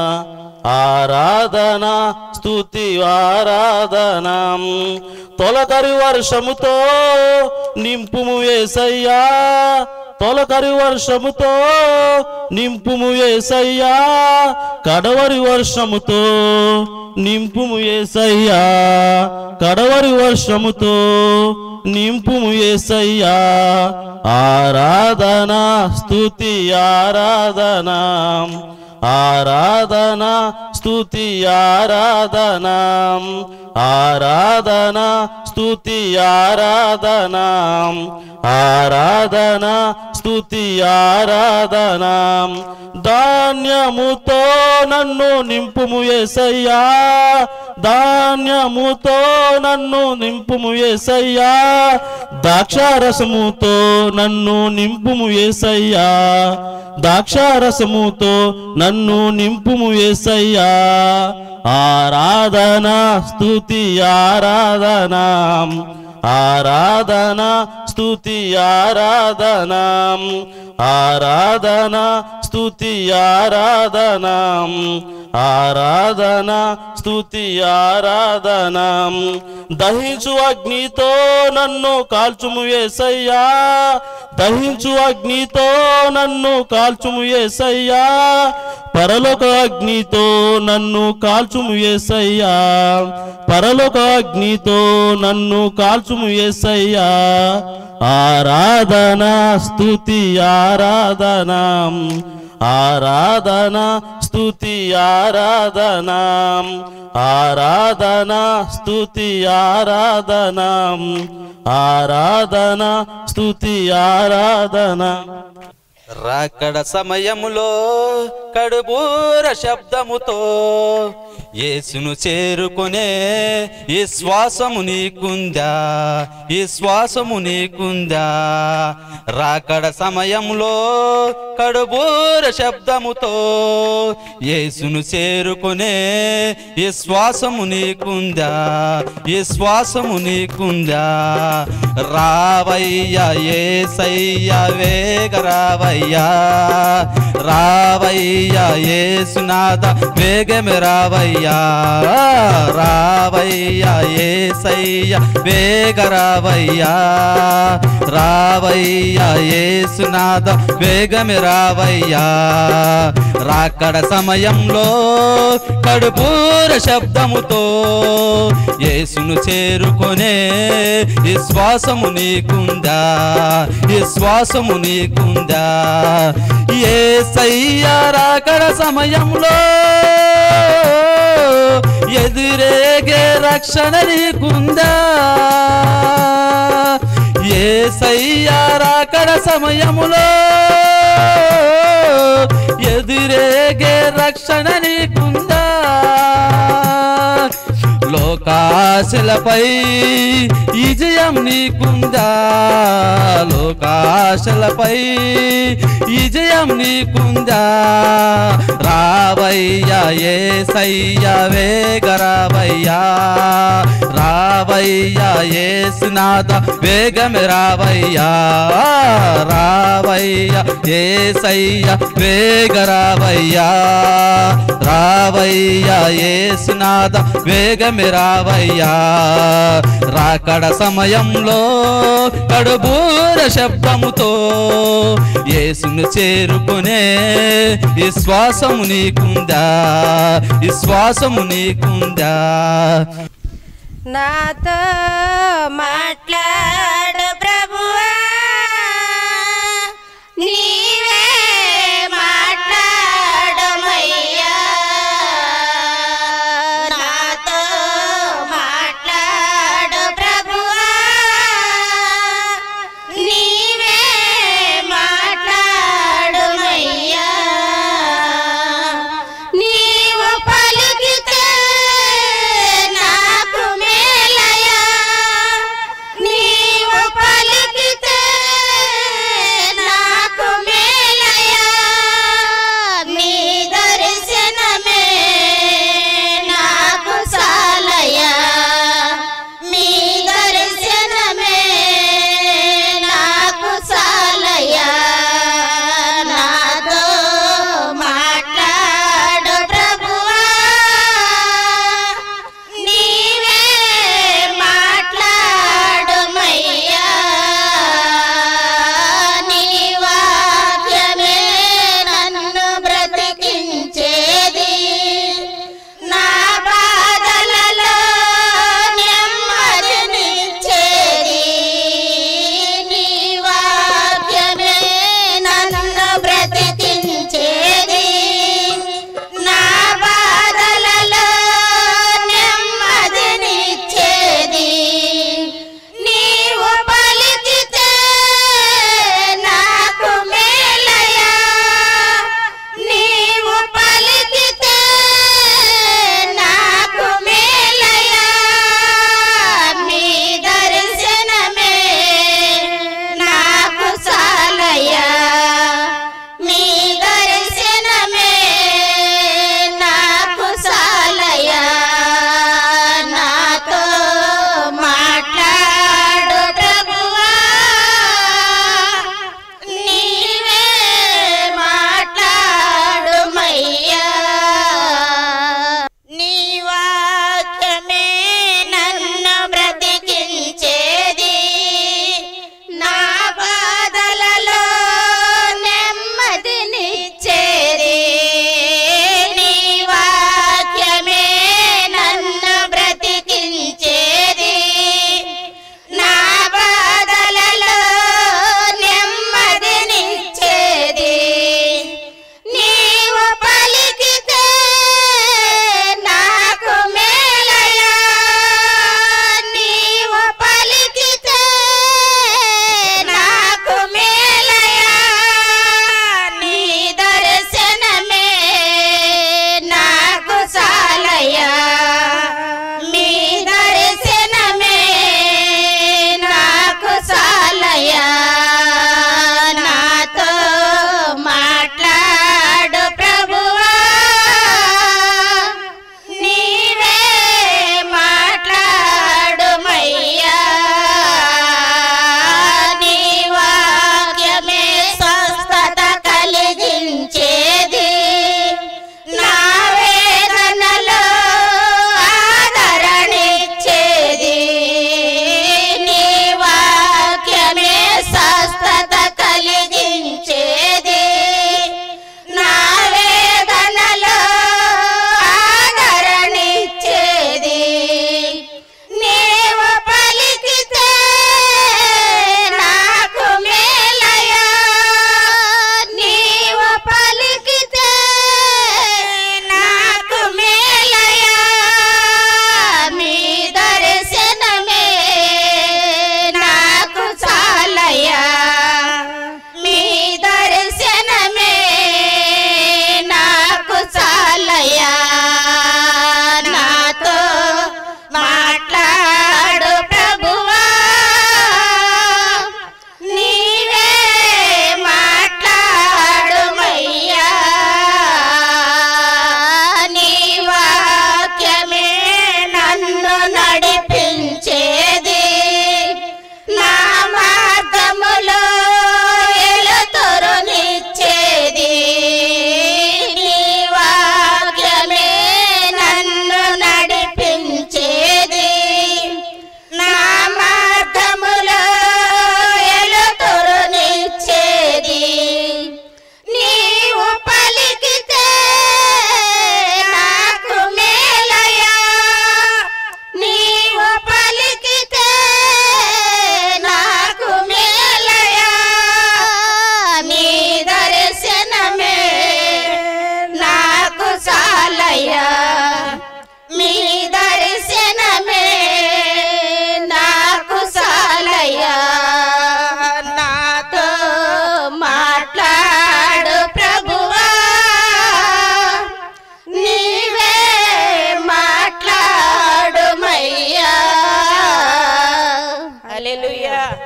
F: ఆరాధన స్తుతి ఆరాధన తొలకరి వర్షముతో నింపుము వేసయ్యా తొలకరి వర్షముతో నింపుము ఏసయ్యా కడవరి వర్షముతో నింపుము ఏసయ్యా కడవరి వర్షముతో నింపుము ఏసయ్యా ఆరాధన స్తుతి ఆరాధన ఆరాధన స్తుతి ఆరాధన ఆరాధన స్తుతి ఆరాధన ఆరాధన స్తుతి ఆరాధన ధాన్యముతో నన్ను నింపుము ఏసయ్యా ధాన్యముతో నన్ను నింపుము ఏసయ్యా ద్రాక్షారసముతో నన్ను నింపుము ఏసయ్యా ద్రాక్షారసముతో నన్ను నింపుము ఏసయ్యా ఆరాధన స్తుతి ఆరాధన ఆరాధన స్తుతి ఆరాధన ఆరాధన స్తుతి ఆరాధన ఆరాధన స్తుతి ఆరాధన దహించు అగ్నితో నన్ను కాల్చుము ఏసయ్యా దహించు అగ్నితో నన్ను కాల్చుము ఏసయ్యా పరలోక అగ్నితో నన్ను కాల్చుము ఏసయ్యా పరలోక అగ్నితో నన్ను కాల్చుము ఏసయ్యా ఆరాధన స్తుతి ఆరాధన ఆరాధన స్తుతి ఆరాధన ఆరాధన స్తుతి ఆరాధన ఆరాధన స్తుతి ఆరాధన
G: రాకడ సమయములో కడుబూర శబ్దముతో యేసును చేరుకునే ఈ శ్వాసము నీకుందా ఈ శ్వాసము నీకుందా రాకడ సమయంలో కడుబూర శబ్దముతో యేసును చేరుకునే ఈ శ్వాసము నీకుందా ఈ శ్వాసము నీకుందా రావయ్యా ఏసయ్యా వేగ రావయ్యా రావయ్యా ఏసునాథ వేగమే రావయ్యా రావయ్యా ఏసయ్యా వేగ రావయ్యా రావయ్యా ఏసునాథ వేగమే రావయ్యా రాకడ సమయంలో కడుపూర శబ్దముతో యేసును చేరుకొనే ఈ శ్వాసము నీకుందా ఈ శ్వాసము నీకుందా ఏ సయ్యా రాకడ సమయంలో ఎదురేగే రక్షణ నీకుందా ఏ సయ్యా రాకడ సమయములో ఎదురేగే రక్షణ నీకుందా లోకాశలపై విజయం నీకుందా లోకాశలపై విజయం నీకుందా రావయ్యా ఏ సయ్యా వేగ రావయ్యా రావయ్యా ఏసునాథ వేగమే రావయ్యా రావయ్యా ఏ సయ్యా వేగ రావయ్యా రావయ్యా ఏసునాథ వేగమే రావయ్యా రాకడ సమయంలో కడుబూర శబ్దముతో యేసును చేరుకునే విశ్వాసము నీకుందా విశ్వాసము నీకుందా
D: నాతో మాట్లాడు ప్రభువా నీవే మాట్లాడమయ్యా నాతో మాట్లాడు ప్రభువా నీవే మాట్లాడమయ్యా నీవు పలికితే నాకు మేలయా నీ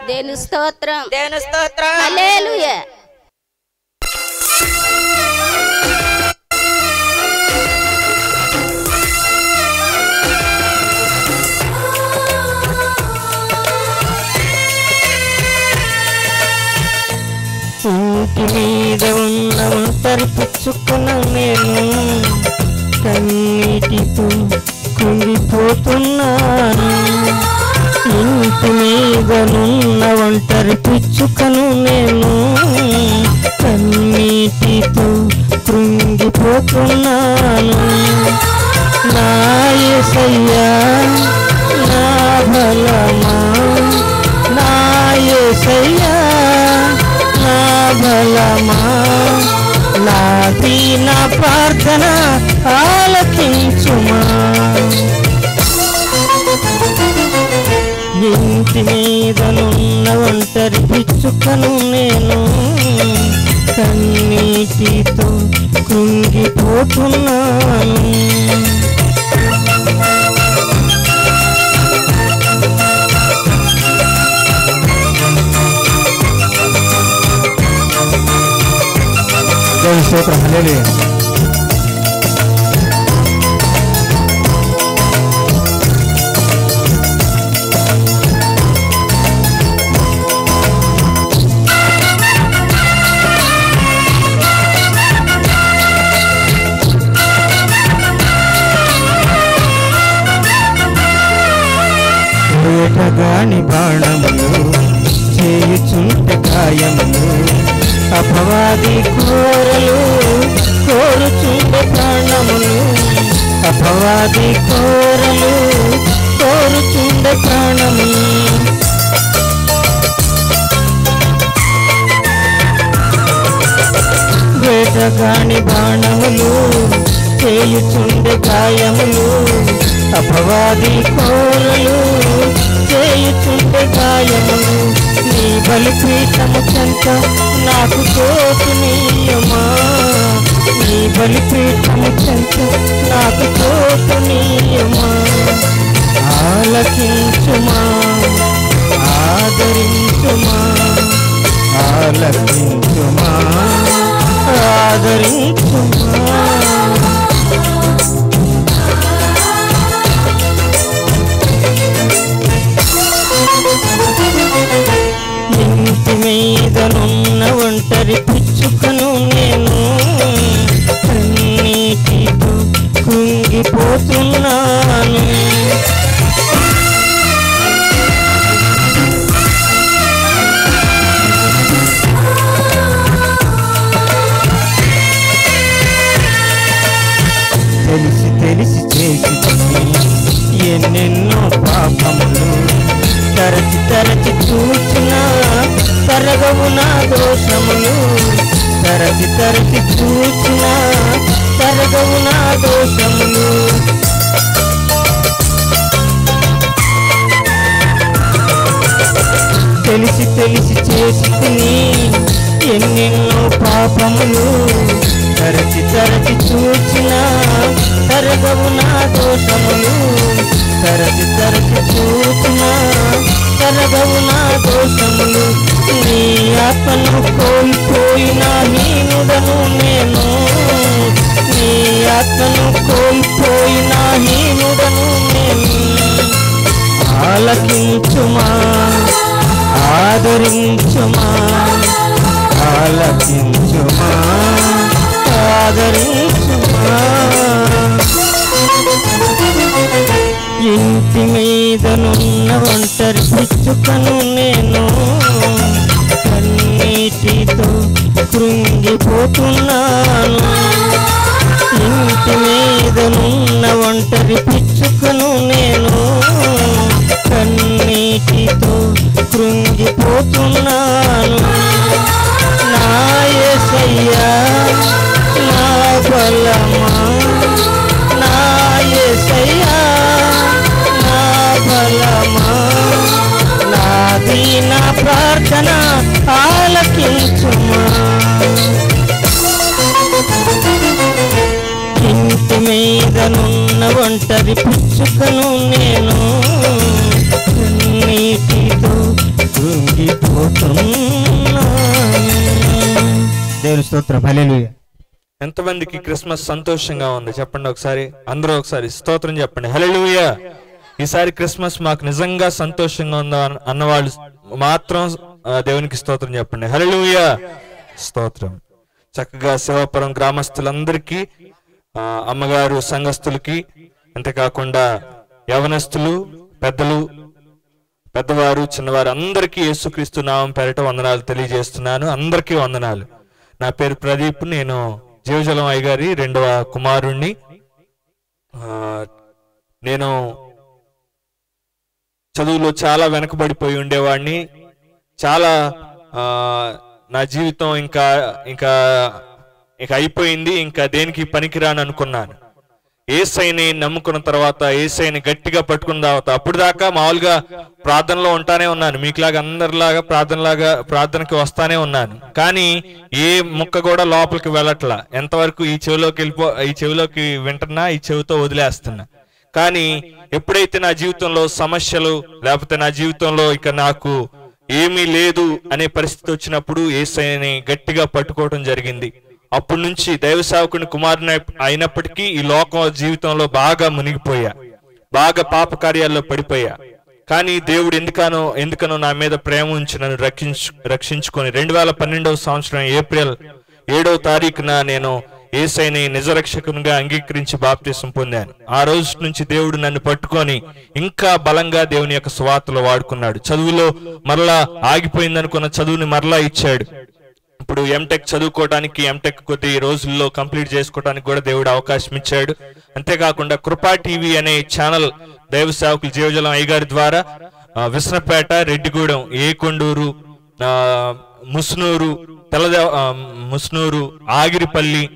D: దేని స్తోత్రం
H: దేవుని స్తోత్రం
D: హల్లెలూయా
E: ఇంటి మీద ఉన్న ఒంటరి పుచ్చుకున్న నేను కన్నీటితో కుంగిపోతున్నాను ఇంటి మీదనున్న ఒంటరి పుచ్చుకను నేను కన్నీటితో కృంగిపోతున్నాను నా యేసయ్యా నా బలమా నా యేసయ్యా నా బలమా నా దీన ప్రార్థన ఆలకించుమా ఇంటి మీదనున్న ఒంటరి పిచ్చుకను నేను కన్నీటితో కృంగిపోతున్నాను
C: దేవుని స్తోత్రం హల్లెలూయా
E: వేటగాని బాణములు చేయుచుంటే గాయములు అపవాది కోరలు కోరుచుండే ప్రాణములు అపవాది కోరలు కోరుచుండే ప్రాణములు వేటగాని బాణములు చేయుచుండే గాయములు అపవాది కోరలు చేయుచుండే గాయములు నీ బలిపీఠము చెంత నాకు తోటు నీయమా నీ బలిపీఠము చెంత నాకు తోటు నీయమా ఆలకించుమా ఆదరించుమా ఆలకించుమా ఆదరించుమా ఇంటి మీదనున్న ఒంటరి పిచ్చుకను నేను కన్నీటితో కుంగిపోతున్నాను తెలిసి తెలిసి చేసి ఎన్నెన్నో పాపములు తరచి తరచి చూచిన తరగవు నా దోషములు తరచి తరచి చూచిన తరగవు నా దోషములు తెలిసి తెలిసి చేసి తిని ఎన్నెన్నో పాపములు తరచి తరచి చూచిన తరగవు నా దోషములు తరచి తరచి చూచిన తరగవు నా దోషములు నీ ఆత్మను కోల్పోయిన హీనుడను నేను నీ ఆత్మను కోల్పోయిన హీనుడను నేను ఆలకించుమా ఆదరించుమా ఆలకించుమా ఆదరించుమా ఇంటి మీదనున్న ఒంటరి పిచ్చుకను నేను కన్నీటితో కృంగిపోతున్నాను ఇంటి మీదనున్న ఒంటరి పిచ్చుకను నేను కన్నీటితో కృంగిపోతున్నాను నా యేసయ్యా నా బలమా నా యేసయ్యా నా బలమా నా దీన ప్రార్థన ఆలకించుమా ఇంటి మీదనున్న ఒంటరి పిచ్చుకను నేను కన్నీటితో దేవుని స్తోత్రం హల్లెలూయా
A: ఎంతమందికి క్రిస్మస్ సంతోషంగా ఉంది చెప్పండి ఒకసారి అందరూ ఒకసారి స్తోత్రం చెప్పండి హల్లెలూయా ఈసారి క్రిస్మస్ మాకు నిజంగా సంతోషంగా ఉందా అన్న- అన్నవాళ్ళు మాత్రం ఆ, దేవునికి స్తోత్రం చెప్పండి హల్లెలూయా స్తోత్రం చక్కగా శివపురం గ్రామస్తులందరికీ ఆ, అమ్మగారు సంఘస్థులకి అంతేకాకుండా యవనస్తులు పెద్దలు పెద్దవారు చిన్నవారు అందరికీ యేసుక్రీస్తు నామం పేరిట వందనాలు తెలియజేస్తున్నాను అందరికీ వందనాలు నా పేరు ప్రదీప్ నేను జీవజలం అయ్య గారి రెండవ కుమారుణ్ణి ఆ, నేను చదువులో చాలా వెనకబడిపోయి ఉండేవాడిని చాలా ఆ, నా జీవితం ఇంకా ఇంకా ఇక అయిపోయింది ఇంకా దేనికి పనికిరాను అనుకున్నాను ఏసైని నమ్ముకున్న తర్వాత ఏసైని గట్టిగా పట్టుకున్న తర్వాత అప్పుడు దాకా మామూలుగా ప్రార్థనలో ఉంటానే ఉన్నాను మీకులాగా అందరిలాగా ప్రార్థనలాగా ప్రార్థనకి వస్తానే ఉన్నాను కానీ ఏ ముక్క కూడా లోపలికి వెళ్ళట్లా ఎంతవరకు ఈ చెవిలోకి వెళ్ళిపో ఈ చెవిలోకి వింటున్నా ఈ చెవితో వదిలేస్తున్నా కానీ ఎప్పుడైతే నా జీవితంలో సమస్యలు లేకపోతే నా జీవితంలో ఇక నాకు ఏమీ లేదు అనే పరిస్థితి వచ్చినప్పుడు ఏసైని గట్టిగా పట్టుకోవడం జరిగింది అప్పటి నుంచి దైవ సేవకుని కుమారుని అయినప్పటికీ ఈ లోక జీవితంలో బాగా మునిగిపోయా బాగా పాప కార్యాల్లో పడిపోయా కానీ దేవుడు ఎందుకనో ఎందుకనో నా మీద ప్రేమ ఉంచి నన్ను రక్షించు రక్షించుకొని రెండు వేల పన్నెండవ సంవత్సరం ఏప్రిల్ ఏడవ తారీఖున నేను ఏసైని నిజరక్షకునిగా అంగీకరించి బాప్తీసం పొందాను ఆ రోజు నుంచి దేవుడు నన్ను పట్టుకొని ఇంకా బలంగా దేవుని యొక్క స్వార్తలో వాడుకున్నాడు చదువులో మరలా ఆగిపోయిందనుకున్న చదువుని మరలా ఇచ్చాడు ఇప్పుడు ఎంటెక్ చదువుకోవడానికి ఎంటెక్ కొద్ది రోజుల్లో కంప్లీట్ చేసుకోవడానికి కూడా దేవుడు అవకాశం ఇచ్చాడు అంతేకాకుండా కృపా టీవీ అనే ఛానల్ దైవ సేవకులు జీవజలం అయ్యగారి ద్వారా ఆ, విసనపేట రెడ్డిగూడెం ఏకొండూరు ఆ, ముస్నూరు తెల్లదే ఆ, ముస్నూరు ఆగిరిపల్లి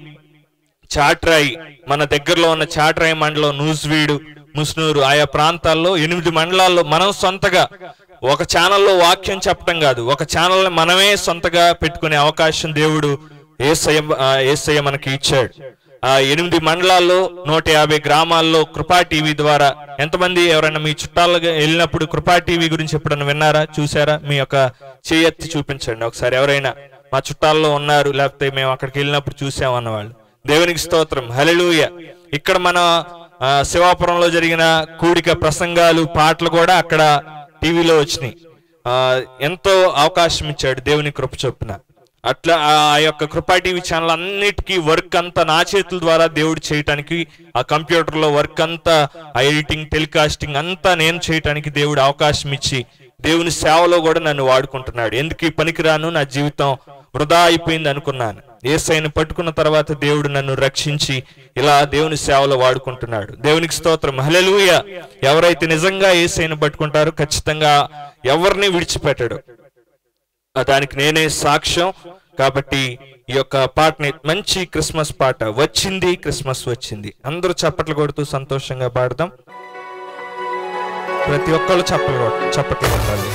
A: చాట్రాయి మన దగ్గరలో ఉన్న చాట్రాయి మండలం నూజివీడు ముస్నూరు ఆయా ప్రాంతాల్లో ఎనిమిది మండలాల్లో మనం సొంతగా ఒక ఛానల్లో వాక్యం చెప్పడం కాదు ఒక ఛానల్ మనమే సొంతగా పెట్టుకునే అవకాశం దేవుడు ఏసయ్య ఆ, ఏసయ్య మనకి ఇచ్చాడు ఆ ఎనిమిది మండలాల్లో నూట యాభై గ్రామాల్లో కృపా టీవీ ద్వారా ఎంతమంది ఎవరైనా మీ చుట్టాలుగా వెళ్ళినప్పుడు కృపా టీవీ గురించి ఎప్పుడైనా విన్నారా చూసారా మీ యొక్క చేయెత్తి చూపించండి ఒకసారి ఎవరైనా మా చుట్టాల్లో ఉన్నారు లేకపోతే మేము అక్కడికి వెళ్ళినప్పుడు చూసామన్న వాళ్ళు దేవునికి స్తోత్రం హల్లెలూయ ఇక్కడ మన ఆ, శివాపురంలో జరిగిన కూడిక ప్రసంగాలు పాటలు కూడా అక్కడ టీవీలో వచ్చినాయి ఆ, ఎంతో అవకాశం ఇచ్చాడు దేవుని కృప చొప్పున అట్లా ఆ ఆ యొక్క కృపా టీవీ ఛానల్ అన్నిటికీ వర్క్ అంతా నా చేతుల ద్వారా దేవుడు చేయటానికి ఆ కంప్యూటర్ లో వర్క్ అంతా ఆ ఎడిటింగ్ టెలికాస్టింగ్ అంతా నేను చేయటానికి దేవుడు అవకాశం ఇచ్చి దేవుని సేవలో కూడా నన్ను వాడుకుంటున్నాడు ఎందుకు ఈ పనికిరాను నా జీవితం వృధా అయిపోయింది అనుకున్నాను ఏసైని పట్టుకున్న తర్వాత దేవుడు నన్ను రక్షించి ఇలా దేవుని సేవలో వాడుకుంటున్నాడు దేవునికి స్తోత్రం హల్లెలూయ ఎవరైతే నిజంగా ఏసైని పట్టుకుంటారో ఖచ్చితంగా ఎవరిని విడిచిపెట్టడు ఆ దానికి నేనే సాక్ష్యం కాబట్టి ఈ యొక్క పాటని మంచి క్రిస్మస్ పాట వచ్చింది క్రిస్మస్ వచ్చింది అందరూ చప్పట్లు కొడుతూ సంతోషంగా పాడదాం ప్రతి ఒక్కళ్ళు చప్పట్లు కొట్ట- చప్పట్లు కొట్టాలి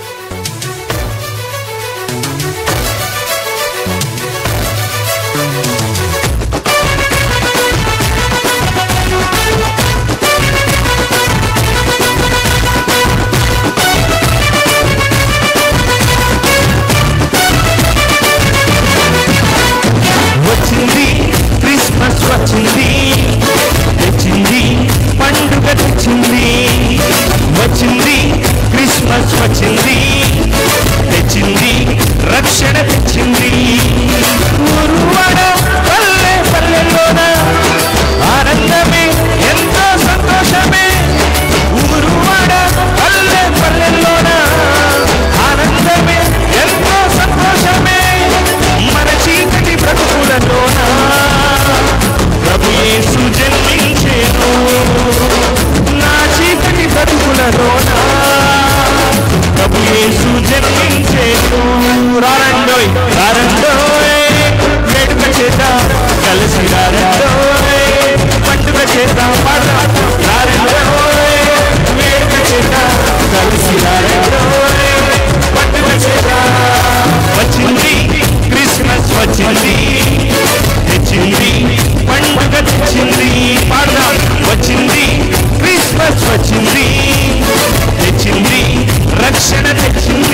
B: వచ్చింది క్రిస్మస్ వచ్చింది తెచ్చింది పండుగ తెచ్చింది వచ్చింది క్రిస్మస్ వచ్చింది తెచ్చింది రక్షణ తెచ్చింది ఊరువాడ పల్లె పల్లెల్లోన ఆనందమే ఎంతో సంతోషమే ఊరువాడ పల్లె పల్లెల్లోన ఆనందమే ఎంతో సంతోషమే మన చీకటి బ్రతుకులలోన ప్రభు యేసు జన్మించేను నా చీకటి బ్రతుకులలోన ప్రభు యేసు జన్మించేను రారండోయ్ రారండోయ్ వేడుక చేద్దాం కలిసి రారండోయ్ పండుగ చేద్దాం పాడదాం రారండోయ్ వేడుక చేద్దాం కలిసి రారండోయ్ పండుగ చేద్దాం వచ్చింది క్రిస్మస్ వచ్చింది తెచ్చింది పండుగ తెచ్చింది పాడదాం వచ్చింది క్రిస్మస్ వచ్చింది తెచ్చింది రక్షణ తెచ్చింది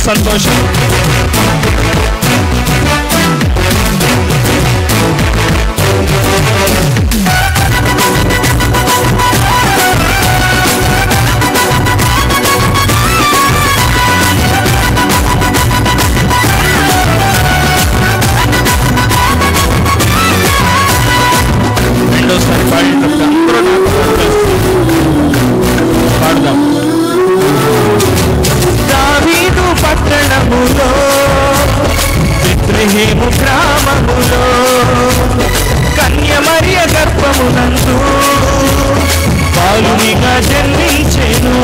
A: సంతోషం రెండోసారి పాడేటప్పుడు అందరూ నాతో కలిసి పాడదాం
B: దావీదు పట్టణములో బెత్లెహేము గ్రామములో కన్యమర్య గర్భమునందు బాలునిగా జన్మించెను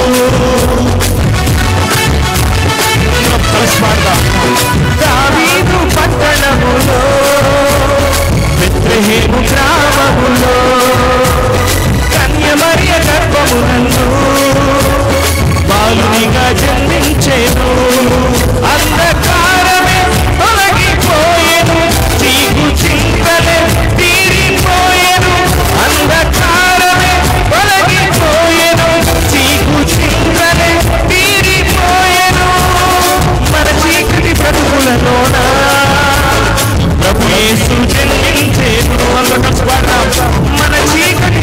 A: కలిసి పాడదాం
B: దావీదు పట్టణములో బెత్లెహేము గ్రామములో కన్యమర్య గర్భమునందు బాలునిగా జన్మించెను అంధకారమే తొలగిపోయెను చీకు చింతలే తీరిపోయెను అంధకారమే తొలగిపోయెను చీకు చింతలే తీరిపోయెను మన చీకటి బ్రతుకులలోన ప్రభు యేసు జన్మించేను అందరూ కలిసి పాడదాం. మన చీకటి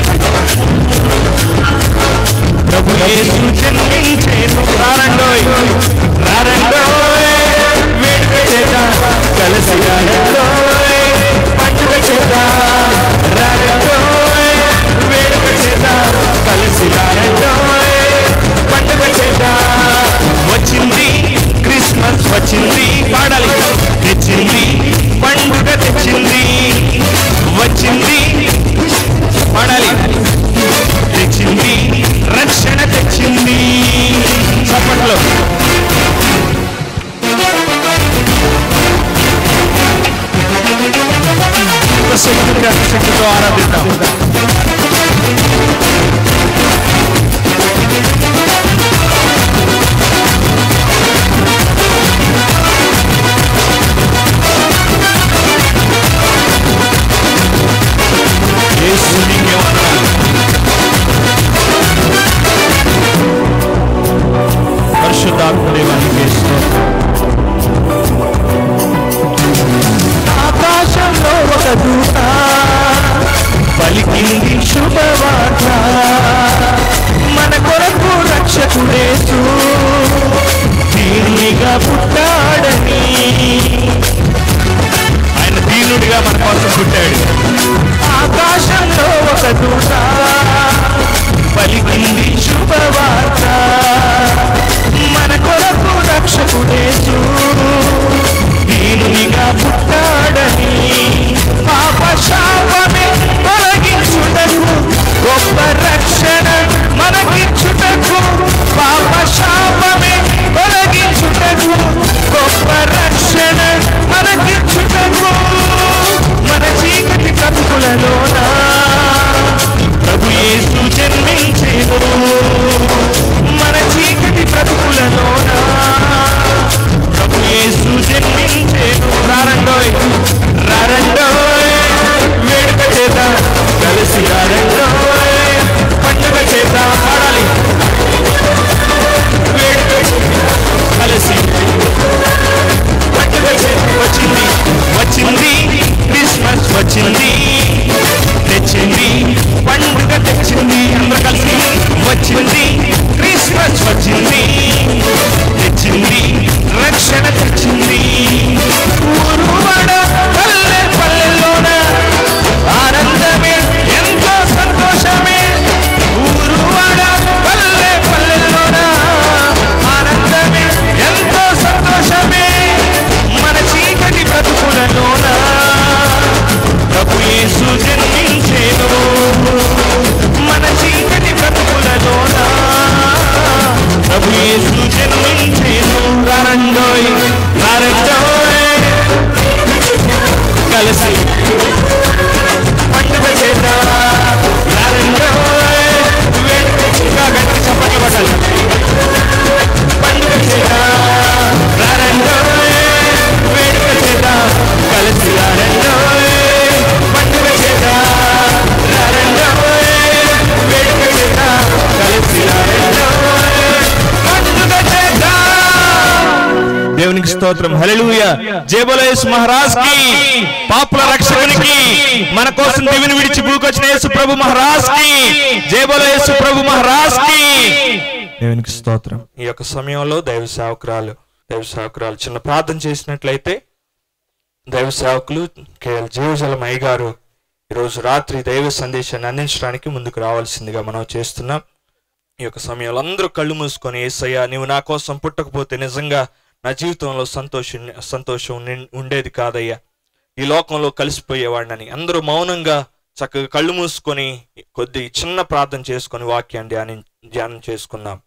B: ప్రభు యేసు జన్మించేను రారండోయ్ రారండోయ్ వేడుక చేద్దాం కలిసి రారండోయ్ పండుగ చేద్దాం రారండోయ్ వేడుక చేద్దాం కలిసి రారండోయ్ పండుగ చేద్దాం వచ్చింది క్రిస్మస్ వచ్చింది పాడాలి తెచ్చింది పండుగ తెచ్చింది వచ్చింది పాడాలి తెచ్చింది రక్షణ తెచ్చింది చప్పట్లో శక్తిగా శక్తితో ఆరాధిద్దాం యేసు నీకే వందనాలు.
A: పరిశుద్ధాత్మ దేవానికి స్తోత్రం.
B: ఆకాశంలో ఒక దూత పలికింది శుభవార్త మన కొరకు రక్షకుడేసు దీనిగా పుట్టాడని
A: ఆయన దీనుడిగా మన కోసం పుట్టాడు
B: ఆకాశంలో ఒక దూత పలికింది శుభవార్త మన కొరకు రక్షకుడేసు దీనునిగా పుట్టాడని పాప శాపమే తొలగించుటకు గొప్ప రక్షణ మనకిచ్చుటకు పాప శాపమే తొలగించుటకు గొప్ప రక్షణ మనకిచ్చుటకు మన చీకటి బ్రతుకులలోన ప్రభు యేసు జన్మించేను మన చీకటి బ్రతుకులలోన ప్రభు యేసు జన్మించేను రారండోయ్
A: స్తోత్రం హల్లెలూయ జేబులేసు మహారాజ్ కి పాపుల రక్షకునికి మన కోసం దివిని విడిచి భూకొచ్చిన యేసు ప్రభు మహారాజ్ కి జేబులేసు ప్రభు మహారాజ్ కి దేవునికి స్తోత్రం ఈ యొక్క సమయంలో దైవ సేవకురాలు దైవ సేవకురాలు చిన్న ప్రార్థన చేసినట్లయితే దైవ సేవకులు కేఎల్ జీవజలమయ్య గారు ఈరోజు రాత్రి దైవ సందేశాన్ని అందించడానికి ముందుకు రావాల్సిందిగా మనం చేస్తున్నాం ఈ యొక్క సమయంలో అందరూ కళ్ళు మూసుకొని ఏసయ్యా నీవు నా కోసం పుట్టకపోతే నిజంగా నా జీవితంలో సంతోషం సంతోషం నిన్- ఉండేది కాదయ్యా ఈ లోకంలో కలిసిపోయేవాడినని అందరూ మౌనంగా చక్కగా కళ్ళు మూసుకొని కొద్ది చిన్న ప్రార్థన చేసుకొని వాక్యాన్ని ధ్యానం ధ్యానం చేసుకుందాం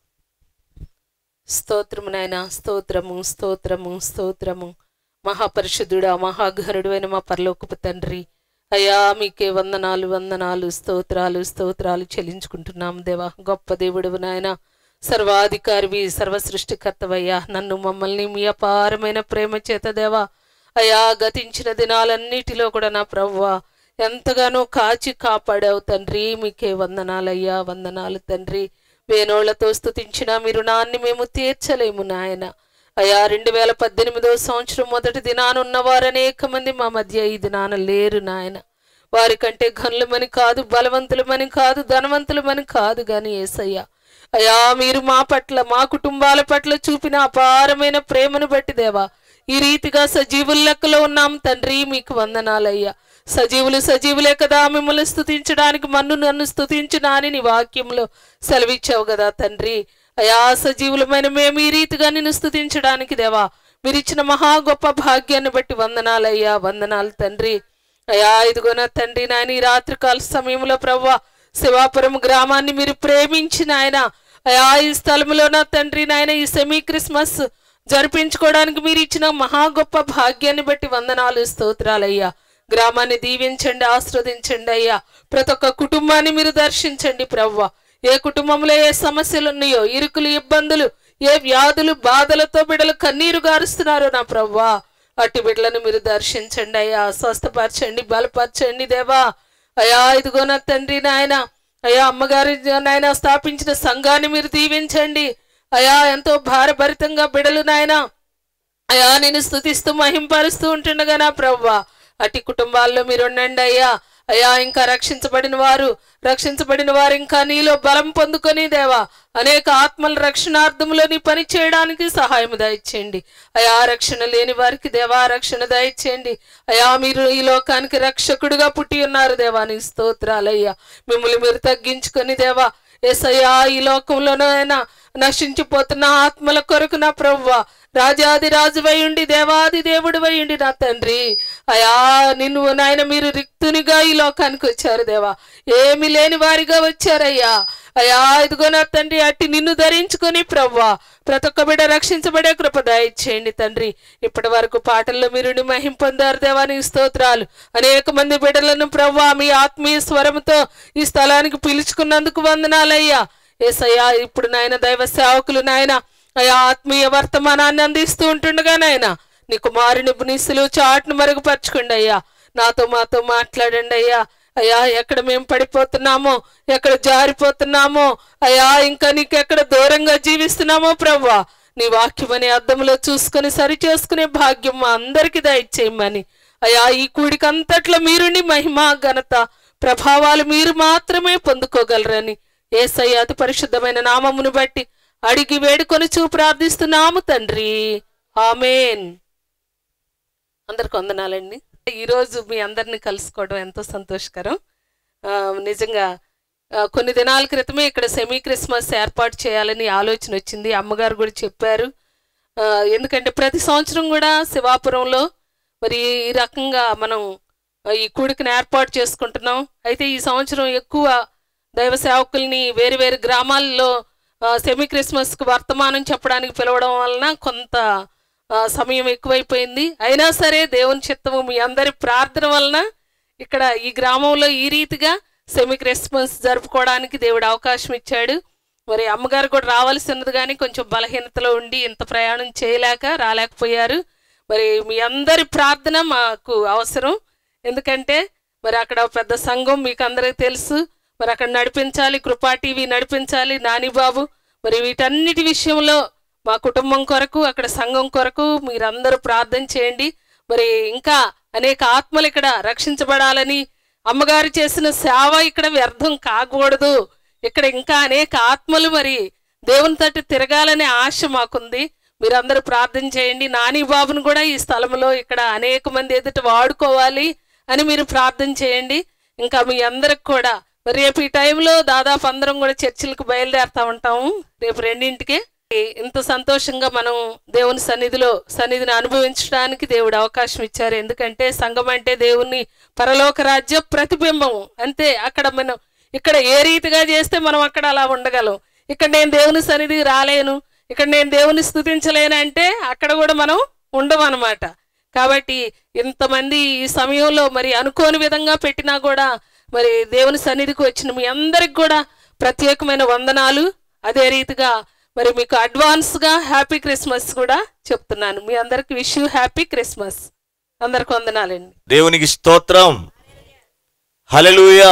H: స్తోత్రము నాయన స్తోత్రము స్తోత్రము స్తోత్రము మహాపరిశుద్ధుడా మహాఘరుడు అయిన మా పరలోకపు తండ్రి అయ్యా మీకే వందనాలు వందనాలు స్తోత్రాలు స్తోత్రాలు చెల్లించుకుంటున్నాం దేవా గొప్ప దేవుడు నాయన సర్వాధికారివి సర్వ సృష్టికర్తవయ్యా నన్ను మమ్మల్ని మీ అపారమైన ప్రేమ చేత దేవా అయ్యా గతించిన దినాలన్నిటిలో కూడా నా ప్రవ్వా ఎంతగానో కాచి కాపాడావు తండ్రి మీకే వందనాలయ్యా వందనాలు తండ్రి వేణోళ్లతో స్తుతించిన మీ రుణాన్ని మేము తీర్చలేము నాయన అయా రెండు వేల పద్దెనిమిదో సంవత్సరం మొదటి దినాన ఉన్నవారు అనేక మంది మా మధ్య ఈ దినాన లేరు నాయన వారికంటే ఘనులమని కాదు బలవంతులమని కాదు ధనవంతులమని కాదు గాని ఏసయ్య అయా మీరు మా పట్ల మా కుటుంబాల పట్ల చూపిన అపారమైన ప్రేమను బట్టి దేవా ఈ రీతిగా సజీవుల లెక్కలో ఉన్నాం తండ్రి మీకు వందనాలయ్యా సజీవులు సజీవులే కదా మిమ్మల్ని స్తుతించడానికి మన్ను నన్ను స్తుతించునా అని నీ వాక్యంలో సెలవిచ్చావు కదా తండ్రి అయా సజీవులమైన మేము ఈ రీతిగా నిన్ను స్తుతించడానికి దేవా మీరిచ్చిన మహా గొప్ప భాగ్యాన్ని బట్టి వందనాలయ్యా వందనాలు తండ్రి అయా ఇదిగో నా తండ్రి నాయన ఈ రాత్రికాల సమయంలో ప్రవ్వా శివాపురం గ్రామాన్ని మీరు ప్రేమించిన ఆయన అయా ఈ స్థలంలో నా తండ్రి నాయన ఈ సెమీ క్రిస్మస్ జరిపించుకోవడానికి మీరు ఇచ్చిన మహా గొప్ప భాగ్యాన్ని బట్టి వందనాలు స్తోత్రాలయ్యా గ్రామాన్ని దీవించండి ఆస్వాదించండి అయ్యా ప్రతి ఒక్క కుటుంబాన్ని మీరు దర్శించండి ప్రవ్వ ఏ కుటుంబంలో ఏ సమస్యలు ఉన్నాయో ఇరుకులు ఇబ్బందులు ఏ వ్యాధులు బాధలతో బిడ్డలు కన్నీరు గారుస్తున్నారో నా ప్రవ్వా అట్టి బిడ్డలను మీరు దర్శించండి అయ్యా స్వస్థపరచండి బలపరచండి దేవా అయ్యా ఇదిగో నా తండ్రి నాయన అయ్యా అమ్మగారి నాయన స్థాపించిన సంఘాన్ని మీరు దీవించండి అయా ఎంతో భారభరితంగా బిడలు నాయనా అయా నేను స్థుతిస్తూ మహింపరుస్తూ ఉంటుండగా నా ప్రవ్వా అట్టి కుటుంబాల్లో మీరు ఉండండి అయ్యా అయ్యా ఇంకా రక్షించబడిన వారు రక్షించబడిన వారు ఇంకా నీలో బలం పొందుకొని దేవా అనేక ఆత్మల రక్షణార్థంలో నీ పని చేయడానికి సహాయం దయచేయండి అయా రక్షణ లేని వారికి దేవా రక్షణ దయచేయండి అయా మీరు ఈ లోకానికి రక్షకుడుగా పుట్టి ఉన్నారు దేవా నీ స్తోత్రాలయ్యా మిమ్మల్ని మీరు తగ్గించుకొని దేవా ఏసయ్యా ఈ లోకంలోనైనా నశించిపోతున్న ఆత్మల కొరకు నా ప్రవ్వ రాజాది రాజువై ఉండి దేవాది దేవుడు ఉండి నా తండ్రి అయా నిన్ను నాయన మీరు రిక్తునిగా ఈ లోకానికి వచ్చారు దేవా ఏమి లేని వారిగా వచ్చారయ్యా అయా ఇదిగో నా తండ్రి అట్టి నిన్ను ధరించుకొని ప్రవ్వా ప్రతి ఒక్క బిడ్డ రక్షించబడే కృప దయచేయండి తండ్రి ఇప్పటి వరకు పాటల్లో మీరు మహిం పొందారు దేవా నీ స్తోత్రాలు అనేక మంది బిడ్డలను ప్రవ్వా మీ ఆత్మీయ స్వరంతో ఈ స్థలానికి పిలుచుకున్నందుకు వందనాలయ్యా ఏసయ్యా ఇప్పుడు నాయన దైవ సేవకులు నాయన అయా ఆత్మీయ వర్తమానాన్ని అందిస్తూ ఉంటుండగా నాయన నీ కుమారుని నీసులు చాటును మరుగుపరచుకోండి అయ్యా నాతో మాతో మాట్లాడండి అయ్యా అయ్యా ఎక్కడ మేము పడిపోతున్నామో ఎక్కడ జారిపోతున్నామో అయ్యా ఇంకా నీకు ఎక్కడ దూరంగా జీవిస్తున్నామో ప్రవ్వా నీ వాక్యం అనే అద్దంలో చూసుకొని సరి చేసుకునే భాగ్యం మా అందరికీ దయచేయమని అయ్యా ఈ కూడికంతట్లో మీరుని మహిమ ఘనత ప్రభావాలు మీరు మాత్రమే పొందుకోగలరని ఏసయ్య అతి పరిశుద్ధమైన నామమును బట్టి అడిగి వేడుకొని చూ ప్రార్థిస్తున్నాము తండ్రి ఆమెన్ అందరికి వందనాలండి ఈరోజు మీ అందరిని కలుసుకోవడం ఎంతో సంతోషకరం ఆ, నిజంగా ఆ, కొన్ని దినాల క్రితమే ఇక్కడ సెమీ క్రిస్మస్ ఏర్పాటు చేయాలని ఆలోచన వచ్చింది అమ్మగారు కూడా చెప్పారు ఆ, ఎందుకంటే ప్రతి సంవత్సరం కూడా శివాపురంలో మరి ఈ రకంగా మనం ఆ, ఈ కూడికను ఏర్పాటు చేసుకుంటున్నాం అయితే ఈ సంవత్సరం ఎక్కువ దైవ సేవకుల్ని వేరు వేరు గ్రామాల్లో ఆ, సెమీ క్రిస్మస్కి వర్తమానం చెప్పడానికి పిలవడం వలన కొంత ఆ, సమయం ఎక్కువైపోయింది అయినా సరే దేవుని చిత్తము మీ అందరి ప్రార్థన వలన ఇక్కడ ఈ గ్రామంలో ఈ రీతిగా సెమీ క్రిస్మస్ జరుపుకోవడానికి దేవుడు అవకాశం ఇచ్చాడు మరి అమ్మగారు కూడా రావాల్సి ఉన్నది కానీ కొంచెం బలహీనతలో ఉండి ఇంత ప్రయాణం చేయలేక రాలేకపోయారు మరి మీ అందరి ప్రార్థన మాకు అవసరం ఎందుకంటే మరి అక్కడ పెద్ద సంఘం మీకు అందరికీ తెలుసు మరి అక్కడ నడిపించాలి కృపా టీవీ నడిపించాలి నానిబాబు మరి వీటన్నిటి విషయంలో మా కుటుంబం కొరకు అక్కడ సంఘం కొరకు మీరందరూ ప్రార్థన చేయండి మరి ఇంకా అనేక ఆత్మలు ఇక్కడ రక్షించబడాలని అమ్మగారు చేసిన సేవ ఇక్కడ వ్యర్థం కాకూడదు ఇక్కడ ఇంకా అనేక ఆత్మలు మరి దేవుని తట్టు తిరగాలనే ఆశ మాకుంది మీరందరూ ప్రార్థన చేయండి నాని బాబును కూడా ఈ స్థలంలో ఇక్కడ అనేక మంది ఎదుట వాడుకోవాలి అని మీరు ప్రార్థన చేయండి ఇంకా మీ అందరికి కూడా మరి రేపు ఈ టైంలో దాదాపు అందరం కూడా చర్చిలకు బయలుదేరుతా ఉంటాము రేపు రెండింటికి ఇంత సంతోషంగా మనం దేవుని సన్నిధిలో సన్నిధిని అనుభవించడానికి దేవుడు అవకాశం ఇచ్చారు ఎందుకంటే సంఘం అంటే దేవుని పరలోక రాజ్య ప్రతిబింబం అంతే అక్కడ మనం ఇక్కడ ఏ రీతిగా చేస్తే మనం అక్కడ అలా ఉండగలం ఇక్కడ నేను దేవుని సన్నిధికి రాలేను ఇక్కడ నేను దేవుని స్థుతించలేను అంటే అక్కడ కూడా మనం ఉండమన్నమాట కాబట్టి ఇంతమంది ఈ సమయంలో మరి అనుకోని విధంగా పెట్టినా కూడా మరి దేవుని సన్నిధికి వచ్చిన మీ అందరికి కూడా ప్రత్యేకమైన వందనాలు అదే రీతిగా మరి మీకు అడ్వాన్స్గా హ్యాపీ క్రిస్మస్ కూడా చెప్తున్నాను మీ అందరికి విష్ యూ హ్యాపీ క్రిస్మస్ అందరికి వందనాలండి
I: దేవునికి స్తోత్రం హలలుయా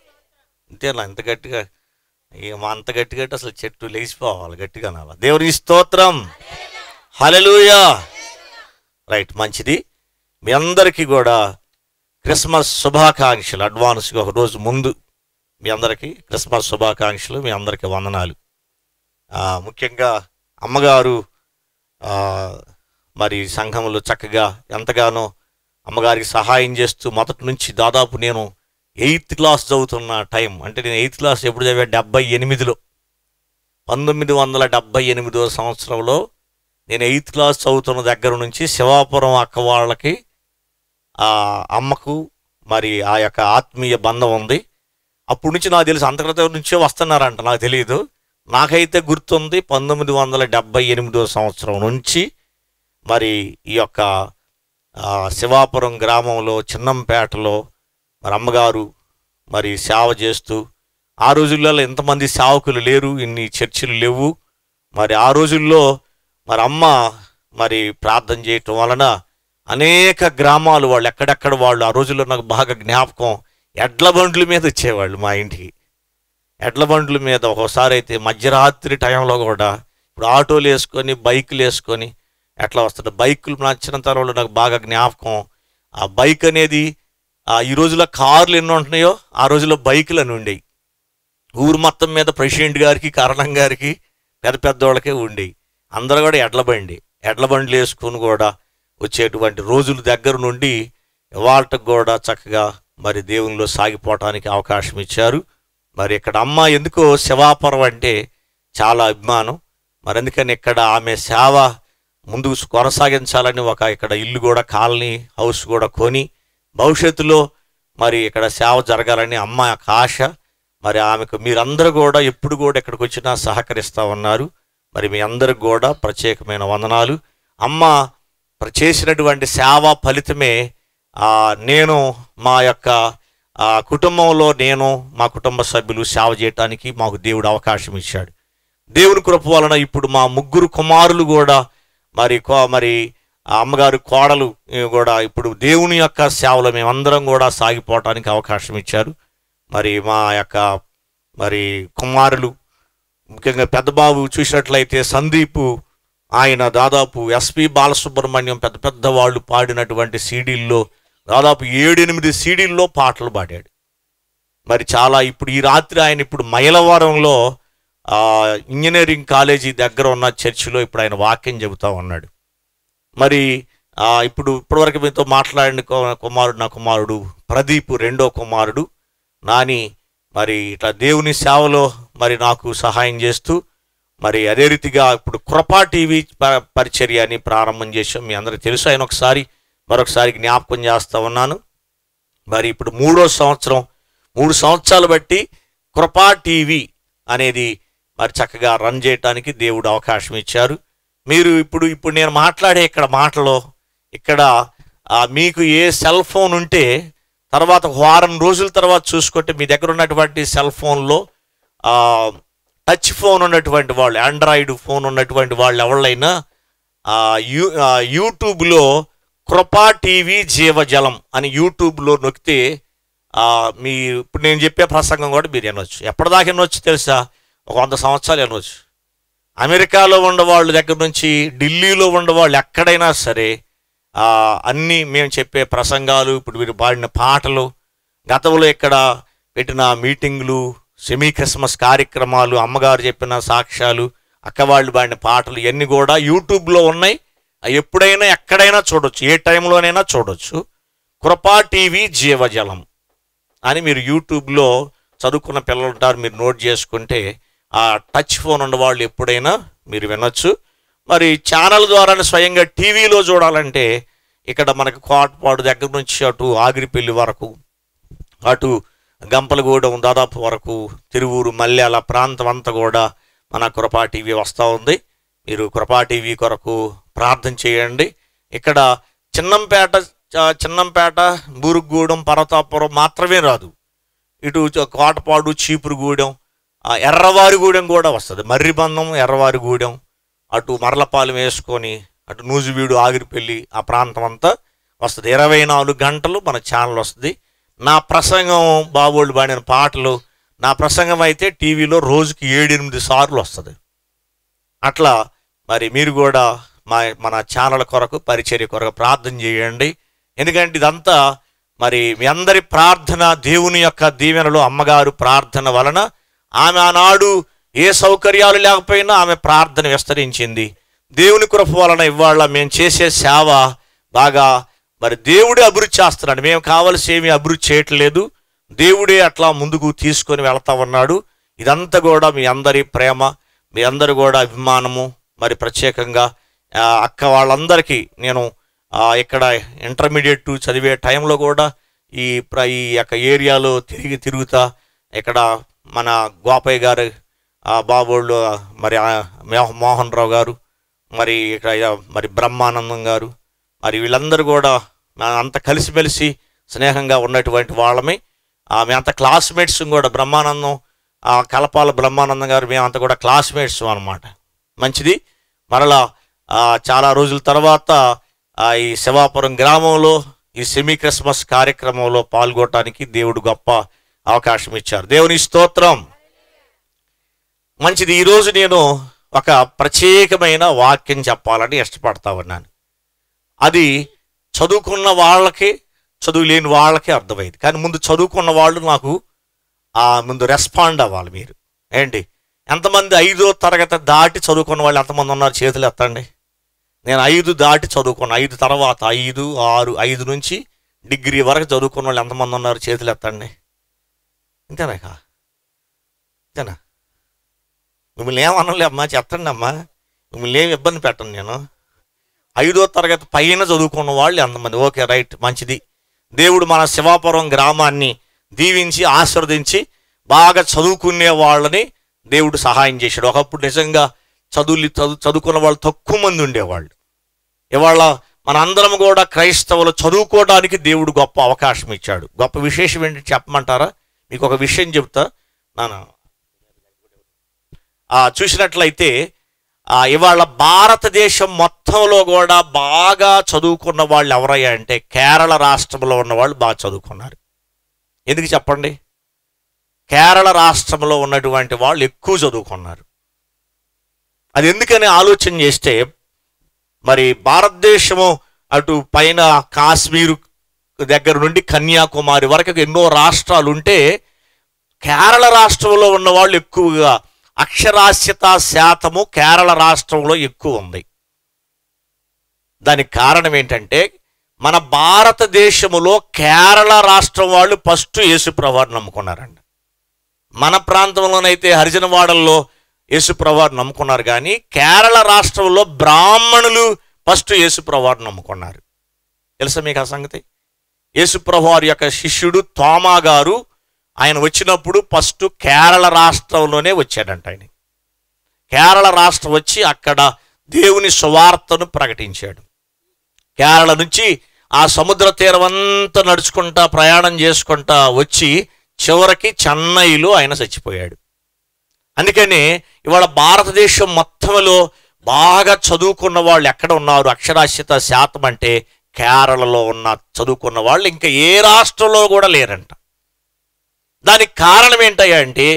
I: అంతేనా అంత గట్టిగా ఇక మా అంత గట్టిగా అంటే అసలు చెట్టు లేచిపోవాలి గట్టిగా అనాలి దేవునికి స్తోత్రం హలలుయా రైట్ మంచిది మీ అందరికీ కూడా క్రిస్మస్ శుభాకాంక్షలు అడ్వాన్స్గా ఒక రోజు ముందు మీ అందరికీ క్రిస్మస్ శుభాకాంక్షలు మీ అందరికీ వందనాలు ఆ, ముఖ్యంగా అమ్మగారు ఆ, మరి సంఘంలో చక్కగా ఎంతగానో అమ్మగారికి సహాయం చేస్తూ మొదటి నుంచి దాదాపు నేను ఎయిత్ క్లాస్ చదువుతున్న టైం అంటే నేను ఎయిత్ క్లాస్ ఎప్పుడు చదివా డెబ్బై ఎనిమిదిలో పంతొమ్మిది వందల డెబ్బై ఎనిమిదో సంవత్సరంలో నేను ఎయిత్ క్లాస్ చదువుతున్న దగ్గర నుంచి శివాపురం అక్క వాళ్ళకి ఆ అమ్మకు మరి ఆ యొక్క ఆత్మీయ బంధం ఉంది అప్పటి నుంచి నాకు తెలుసు అంతక్రితం నుంచే వస్తున్నారంట నాకు తెలియదు నాకైతే గుర్తుంది పంతొమ్మిది వందల డెబ్బై ఎనిమిదో సంవత్సరం నుంచి మరి ఈ యొక్క ఆ, శివాపురం గ్రామంలో చిన్నంపేటలో మరి అమ్మగారు మరి సేవ చేస్తూ ఆ రోజుల్లో ఎంతమంది సేవకులు లేరు ఇన్ని చర్చిలు లేవు మరి ఆ రోజుల్లో మరి అమ్మ మరి ప్రార్థన చేయటం వలన అనేక గ్రామాలు వాళ్ళు ఎక్కడెక్కడ వాళ్ళు ఆ రోజుల్లో నాకు బాగా జ్ఞాపకం ఎడ్ల బండ్ల మీద వచ్చేవాళ్ళు మా ఇంటికి ఎడ్ల బండ్ల మీద ఒక్కోసారి అయితే మధ్యరాత్రి టైంలో కూడా ఇప్పుడు ఆటోలు వేసుకొని బైకులు వేసుకొని ఎట్లా వస్తుంది బైకులు నచ్చిన తర్వాత నాకు బాగా జ్ఞాపకం ఆ బైక్ అనేది ఆ ఈ రోజుల్లో కార్లు ఎన్ని ఉంటున్నాయో ఆ రోజుల్లో బైకులు అని ఉండేవి ఊరు మొత్తం మీద ప్రెసిడెంట్ గారికి కరణం గారికి పెద్ద పెద్దోళ్ళకే ఉండేవి అందరూ కూడా ఎడ్ల బండి ఎడ్ల బండ్లు వేసుకొని కూడా వచ్చేటువంటి రోజుల దగ్గర నుండి ఇవాళకు కూడా చక్కగా మరి దేవునిలో సాగిపోవటానికి అవకాశం ఇచ్చారు మరి ఇక్కడ అమ్మ ఎందుకో శివాపురం అంటే చాలా అభిమానం మరి అందుకని ఇక్కడ ఆమె సేవ ముందుకు కొనసాగించాలని ఒక ఇక్కడ ఇల్లు కూడా కాలనీ హౌస్ కూడా కొని భవిష్యత్తులో మరి ఇక్కడ సేవ జరగాలని అమ్మ యొక్క ఆశ మరి ఆమెకు మీరందరూ కూడా ఎప్పుడు కూడా ఇక్కడికి వచ్చినా సహకరిస్తూ ఉన్నారు మరి మీ అందరికి కూడా ప్రత్యేకమైన వందనాలు అమ్మ ప్ర- చేసినటువంటి సేవ ఫలితమే ఆ, నేను మా యొక్క ఆ, కుటుంబంలో నేను మా కుటుంబ సభ్యులు సేవ చేయటానికి మాకు దేవుడు అవకాశం ఇచ్చాడు దేవుని కృప వలన ఇప్పుడు మా ముగ్గురు కుమారులు కూడా మరి కో- మరి ఆ అమ్మగారు కోడలు ఇవి కూడా ఇప్పుడు దేవుని యొక్క సేవలో మేమందరం కూడా సాగిపోవటానికి అవకాశం ఇచ్చారు మరి మా యొక్క మరి కుమారులు ముఖ్యంగా పెద్ద బాబు చూసినట్లయితే సందీపు ఆయన దాదాపు ఎస్పి బాలసుబ్రహ్మణ్యం పెద్ద పెద్ద వాళ్ళు పాడినటువంటి సీడీల్లో దాదాపు ఏడెనిమిది సీడీల్లో పాటలు పాడాడు మరి చాలా ఇప్పుడు ఈ రాత్రి ఆయన ఇప్పుడు మైలవరంలో ఆ, ఇంజనీరింగ్ కాలేజీ దగ్గర ఉన్న చర్చిలో ఇప్పుడు ఆయన వాక్యం చెబుతా ఉన్నాడు మరి ఆ, ఇప్పుడు ఇప్పటివరకు మీతో మాట్లాడిన కు- కుమారుడు నా కుమారుడు ప్రదీప్ రెండో కుమారుడు నాని మరి ఇట్లా దేవుని సేవలో మరి నాకు సహాయం చేస్తూ మరి అదే రీతిగా ఇప్పుడు కృపా టీవీ ప- పరిచర్య అని ప్రారంభం చేసాం మీ అందరికీ తెలుసు ఆయన ఒకసారి మరొకసారి జ్ఞాపకం చేస్తా ఉన్నాను మరి ఇప్పుడు మూడో సంవత్సరం మూడు సంవత్సరాలు బట్టి కృపా టీవీ అనేది మరి చక్కగా రన్ చేయటానికి దేవుడు అవకాశం ఇచ్చారు మీరు ఇప్పుడు ఇప్పుడు నేను మాట్లాడే ఇక్కడ మాటలో ఇక్కడ ఆ, మీకు ఏ సెల్ ఫోన్ ఉంటే తర్వాత ఒక వారం రోజుల తర్వాత చూసుకుంటే మీ దగ్గర ఉన్నటువంటి సెల్ ఫోన్లో ఆ, టచ్ ఫోన్ ఉన్నటువంటి వాళ్ళు ఆండ్రాయిడ్ ఫోన్ ఉన్నటువంటి వాళ్ళు ఎవళ్ళైనా ఆ, యూ ఆ, యూట్యూబ్లో కృపా టీవీ జీవజలం అని యూట్యూబ్లో నొక్కితే ఆ, మీ ఇప్పుడు నేను చెప్పే ప్రసంగం కూడా మీరు వినొచ్చు ఎప్పటిదాకా వినొచ్చు తెలుసా ఒక వంద సంవత్సరాలు వినొచ్చు అమెరికాలో ఉండవాళ్ళ దగ్గర నుంచి ఢిల్లీలో ఉండవాళ్ళు ఎక్కడైనా సరే ఆ, అన్నీ మేము చెప్పే ప్రసంగాలు ఇప్పుడు మీరు పాడిన పాటలు గతంలో ఇక్కడ పెట్టిన మీటింగులు సెమీ క్రిస్మస్ కార్యక్రమాలు అమ్మగారు చెప్పిన సాక్ష్యాలు అక్కవాళ్ళు పాడిన పాటలు ఇవన్నీ కూడా యూట్యూబ్లో ఉన్నాయి అవి ఎప్పుడైనా ఎక్కడైనా చూడొచ్చు ఏ టైంలోనైనా చూడొచ్చు కృపా టీవీ జీవజలం అని మీరు యూట్యూబ్లో చదువుకున్న పిల్లలు ఉంటారు మీరు నోట్ చేసుకుంటే ఆ టచ్ ఫోన్ ఉన్న వాళ్ళు ఎప్పుడైనా మీరు వినొచ్చు మరి ఛానల్ ద్వారానే స్వయంగా టీవీలో చూడాలంటే ఇక్కడ మనకు కోటపాడు దగ్గర నుంచి అటు ఆగిరిపల్లి వరకు అటు గంపలగూడెం దాదాపు వరకు తిరువూరు మల్లెల ప్రాంతం అంతా కూడా మన కృపా టీవీ వస్తూ ఉంది మీరు కృపా టీవీ కొరకు ప్రార్థన చేయండి ఇక్కడ చిన్నంపేట చ- చిన్నంపేట బూరుగుగూడెం పర్వతాపురం మాత్రమే రాదు ఇటు చ- కోటపాడు చీపురుగూడెం ఆ ఎర్రవారిగూడెం కూడా వస్తుంది మర్రిబంధం ఎర్రవారిగూడెం అటు మరలపాలెం వేసుకొని అటు నూజివీడు ఆగిరిపల్లి ఆ ప్రాంతం అంతా వస్తుంది ఇరవై నాలుగు గంటలు మన ఛానల్ వస్తుంది నా ప్రసంగం బాబోళ్ళు పాడిన పాటలు నా ప్రసంగం అయితే టీవీలో రోజుకి ఏడెనిమిది సార్లు వస్తుంది అట్లా మరి మీరు కూడా మా మన ఛానల్ కొరకు పరిచర్య కొరకు ప్రార్థన చేయండి ఎందుకంటే ఇదంతా మరి మీ అందరి ప్రార్థన దేవుని యొక్క దీవెనలో అమ్మగారు ప్రార్థన వలన ఆమె ఆనాడు ఏ సౌకర్యాలు లేకపోయినా ఆమె ప్రార్థన విస్తరించింది దేవుని కృప వలన ఇవాళ మేము చేసే సేవ బాగా మరి దేవుడే అభివృద్ధి చేస్తున్నాడు మేము కావలసి ఏమీ అభివృద్ధి చేయట్లేదు దేవుడే అట్లా ముందుకు తీసుకొని వెళ్తా ఉన్నాడు ఇదంతా కూడా మీ అందరి ప్రేమ మీ అందరు కూడా అభిమానము మరి ప్రత్యేకంగా ఆ, అక్క వాళ్ళందరికీ నేను ఆ, ఇక్కడ ఇంటర్మీడియట్ చదివే టైంలో కూడా ఈ ప్ర ఈ యొక్క ఏరియాలో తిరిగి తిరుగుతా ఇక్కడ మన గోపయ్య గారు ఆ బాబోళ్ళు మరి ఆ మోహ- మోహన్ రావు గారు మరి ఇక్కడ మరి బ్రహ్మానందం గారు మరి వీళ్ళందరూ కూడా మేము అంత కలిసిమెలిసి స్నేహంగా ఉన్నటువంటి వాళ్ళమే ఆ, మేమంతా క్లాస్మేట్స్ కూడా బ్రహ్మానందం ఆ కలపాల బ్రహ్మానందం గారు మేమంతా కూడా క్లాస్మేట్స్ అనమాట మంచిది మరలా ఆ, చాలా రోజుల తర్వాత ఆ, ఈ శివాపురం గ్రామంలో ఈ సెమీ క్రిస్మస్ కార్యక్రమంలో పాల్గొనడానికి దేవుడు గొప్ప అవకాశం ఇచ్చారు దేవుని స్తోత్రం మంచిది ఈరోజు నేను ఒక ప్రత్యేకమైన వాక్యం చెప్పాలని ఇష్టపడతా ఉన్నాను అది చదువుకున్న వాళ్ళకి చదువు లేని వాళ్ళకి అర్థమైంది కానీ ముందు చదువుకున్న వాళ్ళు నాకు ఆ ముందు రెస్పాండ్ అవ్వాలి మీరు ఏంటి ఎంతమంది ఐదో తరగతి దాటి చదువుకున్న వాళ్ళు ఎంతమంది ఉన్నారు చేతులు ఎత్తండి నేను ఐదు దాటి చదువుకున్నా ఐదు తర్వాత ఐదు ఆరు ఐదు నుంచి డిగ్రీ వరకు చదువుకున్న వాళ్ళు ఎంతమంది ఉన్నారు చేతులు ఎత్తండి ఇంతేనా ఇక? ఇంతేనా మిమ్మల్ని ఏమనలే అమ్మా చెప్పండి అమ్మా మిమ్మల్ని ఏమి ఇబ్బంది పెట్టను నేను ఐదో తరగతి పైన చదువుకున్న వాళ్ళు ఎంతమంది ఓకే రైట్ మంచిది దేవుడు మన శివాపురం గ్రామాన్ని దీవించి ఆశీర్వదించి బాగా చదువుకునే వాళ్ళని దేవుడు సహాయం చేశాడు ఒకప్పుడు నిజంగా చదువులు చదువు చదువుకున్న వాళ్ళు తక్కువ మంది ఉండేవాళ్ళు ఇవాళ మనందరం కూడా క్రైస్తవులు చదువుకోవడానికి దేవుడు గొప్ప అవకాశం ఇచ్చాడు గొప్ప విశేషం ఏంటి చెప్పమంటారా మీకు ఒక విషయం చెప్తా నాన్న ఆ, చూసినట్లయితే ఆ, ఇవాళ భారతదేశం మొత్తంలో కూడా బాగా చదువుకున్న వాళ్ళు ఎవరయ్యా అంటే కేరళ రాష్ట్రంలో ఉన్న వాళ్ళు బాగా చదువుకున్నారు ఎందుకు చెప్పండి కేరళ రాష్ట్రంలో ఉన్నటువంటి వాళ్ళు ఎక్కువ చదువుకున్నారు అది ఎందుకని ఆలోచన చేస్తే మరి భారతదేశము అటు పైన కాశ్మీరు దగ్గర నుండి కన్యాకుమారి వరకు ఎన్నో రాష్ట్రాలు ఉంటే కేరళ రాష్ట్రంలో ఉన్న వాళ్ళు ఎక్కువగా అక్షరాస్యత శాతము కేరళ రాష్ట్రంలో ఎక్కువ ఉంది దానికి కారణం ఏంటంటే మన భారతదేశములో కేరళ రాష్ట్రం వాళ్ళు ఫస్ట్ యేసుప్రభుని నమ్ముకున్నారండి మన ప్రాంతంలోనైతే హరిజనవాడల్లో యేసుప్రభుని నమ్ముకున్నారు కానీ కేరళ రాష్ట్రంలో బ్రాహ్మణులు ఫస్ట్ యేసుప్రభుని నమ్ముకున్నారు తెలుసా మీకు ఆ సంగతి యేసుప్రభు వారి యొక్క శిష్యుడు తోమా గారు ఆయన వచ్చినప్పుడు ఫస్ట్ కేరళ రాష్ట్రంలోనే వచ్చాడంట ఆయన కేరళ రాష్ట్రం వచ్చి అక్కడ దేవుని సువార్తను ప్రకటించాడు కేరళ నుంచి ఆ సముద్ర తీరం అంతా నడుచుకుంటా ప్రయాణం చేసుకుంటా వచ్చి చివరికి చెన్నైలో ఆయన చచ్చిపోయాడు అందుకని ఇవాళ భారతదేశం మొత్తంలో బాగా చదువుకున్న వాళ్ళు ఎక్కడ ఉన్నారు అక్షరాస్యత శాతం అంటే కేరళలో ఉన్న చదువుకున్న వాళ్ళు ఇంకా ఏ రాష్ట్రంలో కూడా లేరంట దానికి కారణం ఏంటయ్యా అంటే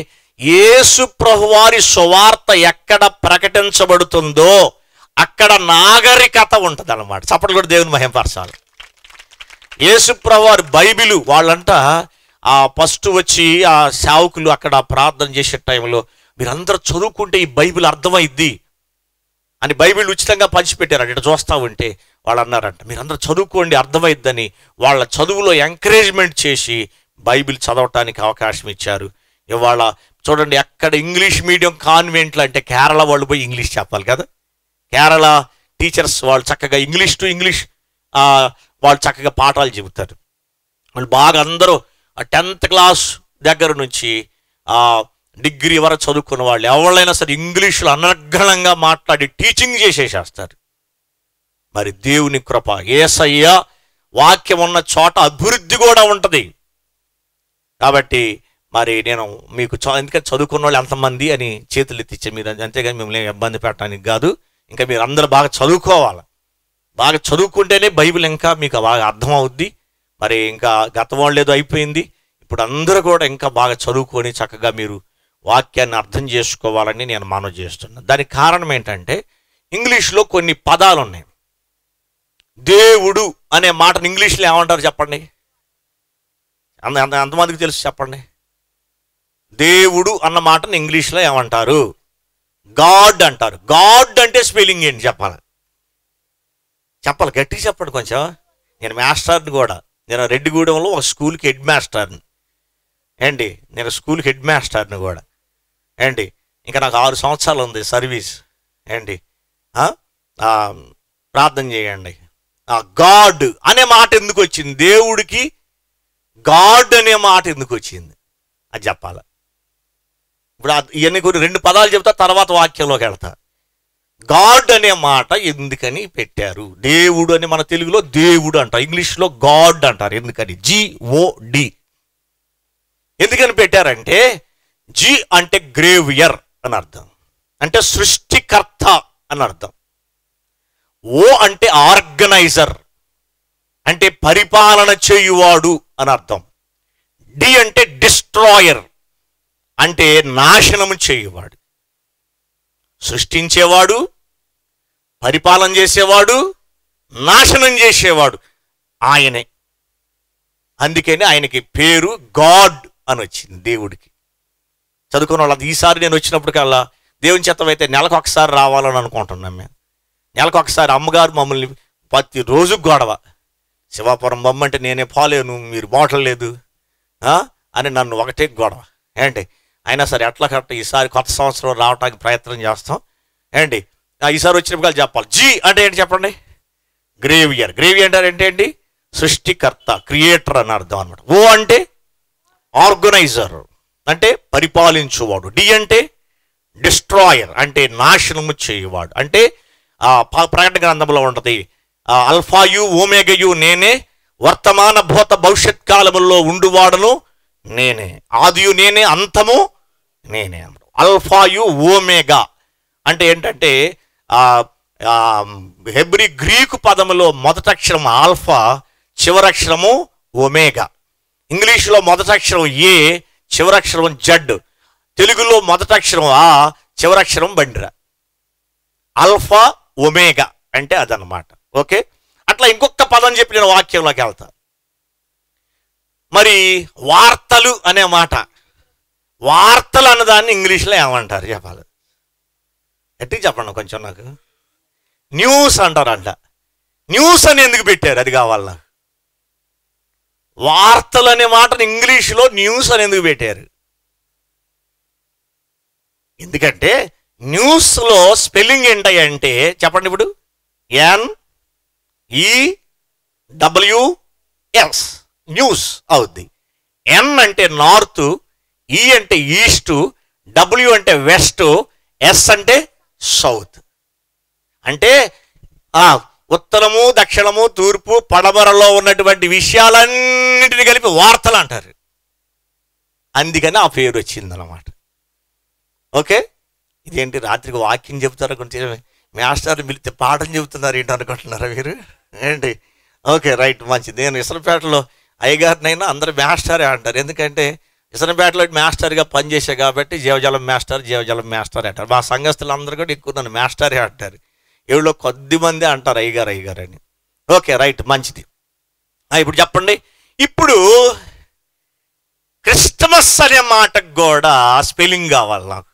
I: యేసు ప్రభువారి సువార్త ఎక్కడ ప్రకటించబడుతుందో అక్కడ నాగరికత ఉంటుంది అనమాట చప్పట్లు కూడా దేవుని మహింపరచాలి యేసు ప్రభువారి బైబిలు వాళ్ళంట ఆ ఫస్ట్ వచ్చి ఆ సేవకులు అక్కడ ప్రార్థన చేసే టైంలో మీరందరూ చదువుకుంటే ఈ బైబిల్ అర్థమైద్ది అని బైబిల్ ఉచితంగా పంచిపెట్టారంట ఇట్లా చూస్తా ఉంటే వాళ్ళు అన్నారంట మీరందరూ చదువుకోండి అర్థమైద్దని వాళ్ళ చదువులో ఎంకరేజ్మెంట్ చేసి బైబిల్ చదవటానికి అవకాశం ఇచ్చారు ఇవాళ చూడండి ఎక్కడ ఇంగ్లీష్ మీడియం కాన్వెంట్లు అంటే కేరళ వాళ్ళు పోయి ఇంగ్లీష్ చెప్పాలి కదా కేరళ టీచర్స్ వాళ్ళు చక్కగా ఇంగ్లీష్ టు ఇంగ్లీష్ ఆ, వాళ్ళు చక్కగా పాఠాలు చెబుతారు వాళ్ళు బాగా అందరూ టెన్త్ క్లాస్ దగ్గర నుంచి ఆ డిగ్రీ వరకు చదువుకున్న వాళ్ళు ఎవరైనా సరే ఇంగ్లీష్లో అనర్గళంగా మాట్లాడి టీచింగ్ చేసేసేస్తారు మరి దేవుని కృప ఏసయ్య వాక్యం ఉన్న చోట అభివృద్ధి కూడా ఉంటుంది కాబట్టి మరి నేను మీకు చ- ఎందుకంటే చదువుకున్న వాళ్ళు ఎంతమంది అని చేతులు ఎత్తిచ్చే మీరు అంతేగాని మిమ్మల్ని ఏం ఇబ్బంది పెట్టడానికి కాదు ఇంకా మీరు అందరూ బాగా చదువుకోవాలి బాగా చదువుకుంటేనే బైబిల్ ఇంకా మీకు బాగా అర్థం అవుద్ది మరి ఇంకా గత వాళ్ళు ఏదో అయిపోయింది ఇప్పుడు అందరూ కూడా ఇంకా బాగా చదువుకొని చక్కగా మీరు వాక్యాన్ని అర్థం చేసుకోవాలని నేను మనవి చేస్తున్నాను దానికి కారణం ఏంటంటే ఇంగ్లీష్లో కొన్ని పదాలు ఉన్నాయి దేవుడు అనే మాటను ఇంగ్లీష్లో ఏమంటారు చెప్పండి అంత అంత ఎంతమందికి తెలుసు చెప్పండి దేవుడు అన్న మాటను ఇంగ్లీష్లో ఏమంటారు గాడ్ అంటారు గాడ్ అంటే స్పెల్లింగ్ ఏంటి చెప్పాలి చెప్పాలి గట్టిగా చెప్పండి కొంచెం నేను మాస్టర్ని కూడా నేను రెడ్డిగూడెంలో ఒక స్కూల్కి హెడ్ మాస్టర్ని ఏంటి నేను స్కూల్కి హెడ్ మాస్టర్ని కూడా ఏంటి ఇంకా నాకు ఆరు సంవత్సరాలు ఉంది సర్వీస్ ఏంటి ఆ? ఆ, ప్రార్థన చేయండి ఆ గాడ్ అనే మాట ఎందుకు వచ్చింది దేవుడికి గాడ్ అనే మాట ఎందుకు వచ్చింది అది చెప్పాలి ఇప్పుడు ఆ- ఇవన్నీ కొన్ని రెండు పదాలు చెప్తా తర్వాత వాక్యంలోకి వెళ్తా గాడ్ అనే మాట ఎందుకని పెట్టారు దేవుడు అని మన తెలుగులో దేవుడు అంటారు ఇంగ్లీష్లో గాడ్ అంటారు ఎందుకని జిఓడి ఎందుకని పెట్టారంటే జి అంటే గ్రేవియర్ అని అర్థం అంటే సృష్టికర్త అని అర్థం ఓ అంటే ఆర్గనైజర్ అంటే పరిపాలన చేయువాడు అని అర్థం డి అంటే డిస్ట్రాయర్ అంటే నాశనము చేయువాడు సృష్టించేవాడు పరిపాలన చేసేవాడు నాశనం చేసేవాడు ఆయనే అందుకని ఆయనకి పేరు గాడ్ అని వచ్చింది దేవుడికి చదువుకున్న వాళ్ళు ఈసారి నేను వచ్చినప్పటికల్లా దేవుని చేతమైతే నెలకు ఒకసారి రావాలని అనుకుంటున్నాం మేము నెలకు ఒకసారి అమ్మగారు మమ్మల్ని ప్రతి రోజు గొడవ శివాపురం బొమ్మ అంటే నేనే పోలేను మీరు బాటలు లేదు ఆ? అని నన్ను ఒకటే గొడవ ఏంటి అయినా సరే ఎట్లా కరెక్ట్ ఈసారి కొత్త సంవత్సరం రావడానికి ప్రయత్నం చేస్తాం ఏంటి ఆ, ఈసారి వచ్చినప్పుడు చెప్పాలి జీ అంటే ఏంటి చెప్పండి గ్రేవియర్ గ్రేవియర్ అంటే అంటే ఏంటి సృష్టికర్త క్రియేటర్ అని అర్థం అనమాట ఓ అంటే ఆర్గనైజర్ అంటే పరిపాలించువాడు డి అంటే డిస్ట్రాయర్ అంటే నాశనము చేయువాడు అంటే ఆ ప- ప్రకటన గ్రంథంలో ఉంటుంది ఆ, అల్ఫాయు ఓమేగయు నేనే వర్తమాన భూత భవిష్యత్ కాలముల్లో ఉండువాడను నేనే ఆదియు నేనే అంతము నేనే అన్నాడు. అల్ఫాయు ఓమేగా అంటే ఏంటంటే ఆ ఆ, హెబ్రి గ్రీకు పదములో మొదటక్షరం ఆల్ఫా చివరక్షరము ఒమేగా ఇంగ్లీషులో మొదటక్షరం ఏ చివరక్షరం జడ్ తెలుగులో మొదటక్షరం ఆ చివరక్షరం బండిరా అల్ఫా ఒమేగా అంటే అదనమాట ఓకే అట్లా ఇంకొక పదం చెప్పి నేను వాక్యంలోకి వెళ్తా మరి వార్తలు అనే మాట వార్తలు అన్నదాన్ని ఇంగ్లీష్లో ఏమంటారు చెప్పాలి ఎట్టి చెప్పండి కొంచెం నాకు న్యూస్ అంటారంట న్యూస్ అని ఎందుకు పెట్టారు అది కావాలి నాకు వార్తలు అనే మాటను ఇంగ్లీష్లో న్యూస్ అని ఎందుకు పెట్టారు ఎందుకంటే న్యూస్లో స్పెల్లింగ్ ఏంటంటే చెప్పండి ఇప్పుడు ఎన్ ఈ డబ్ల్యూఎస్ న్యూస్ అవుద్ది ఎన్ అంటే నార్త్ ఈ అంటే ఈస్ట్ డబ్ల్యూ అంటే వెస్ట్ ఎస్ అంటే సౌత్ అంటే ఆ ఉత్తరము దక్షిణము తూర్పు పడమరలో ఉన్నటువంటి విషయాలన్నిటిని కలిపి వార్తలు అంటారు అందుకని ఆ పేరు వచ్చిందన్నమాట ఓకే ఇదేంటి రాత్రికి వాక్యం చెబుతారు కొంచెం మాస్టర్ పిలిస్తే పాఠం చెబుతున్నారు ఏంటి అనుకుంటున్నారా మీరు ఏంటి ఓకే రైట్ మంచిది నేను ఇసలపేటలో అయ్యగారినైనా అందరు మాస్టరే అంటారు ఎందుకంటే ఇసనపేటలో మాస్టర్గా పనిచేసా కాబట్టి జీవజలం మాస్టర్ జీవజలం మాస్టర్ అంటారు మా సంఘస్థులు అందరూ కూడా ఎక్కువ నన్ను మాస్టరే అంటారు ఎవరో కొద్ది మంది అంటారు అయ్యగారు అయ్యగారు అని ఓకే రైట్ మంచిది ఆ, ఇప్పుడు చెప్పండి ఇప్పుడు క్రిస్టమస్ అనే మాటకు కూడా స్పెల్లింగ్ కావాలి నాకు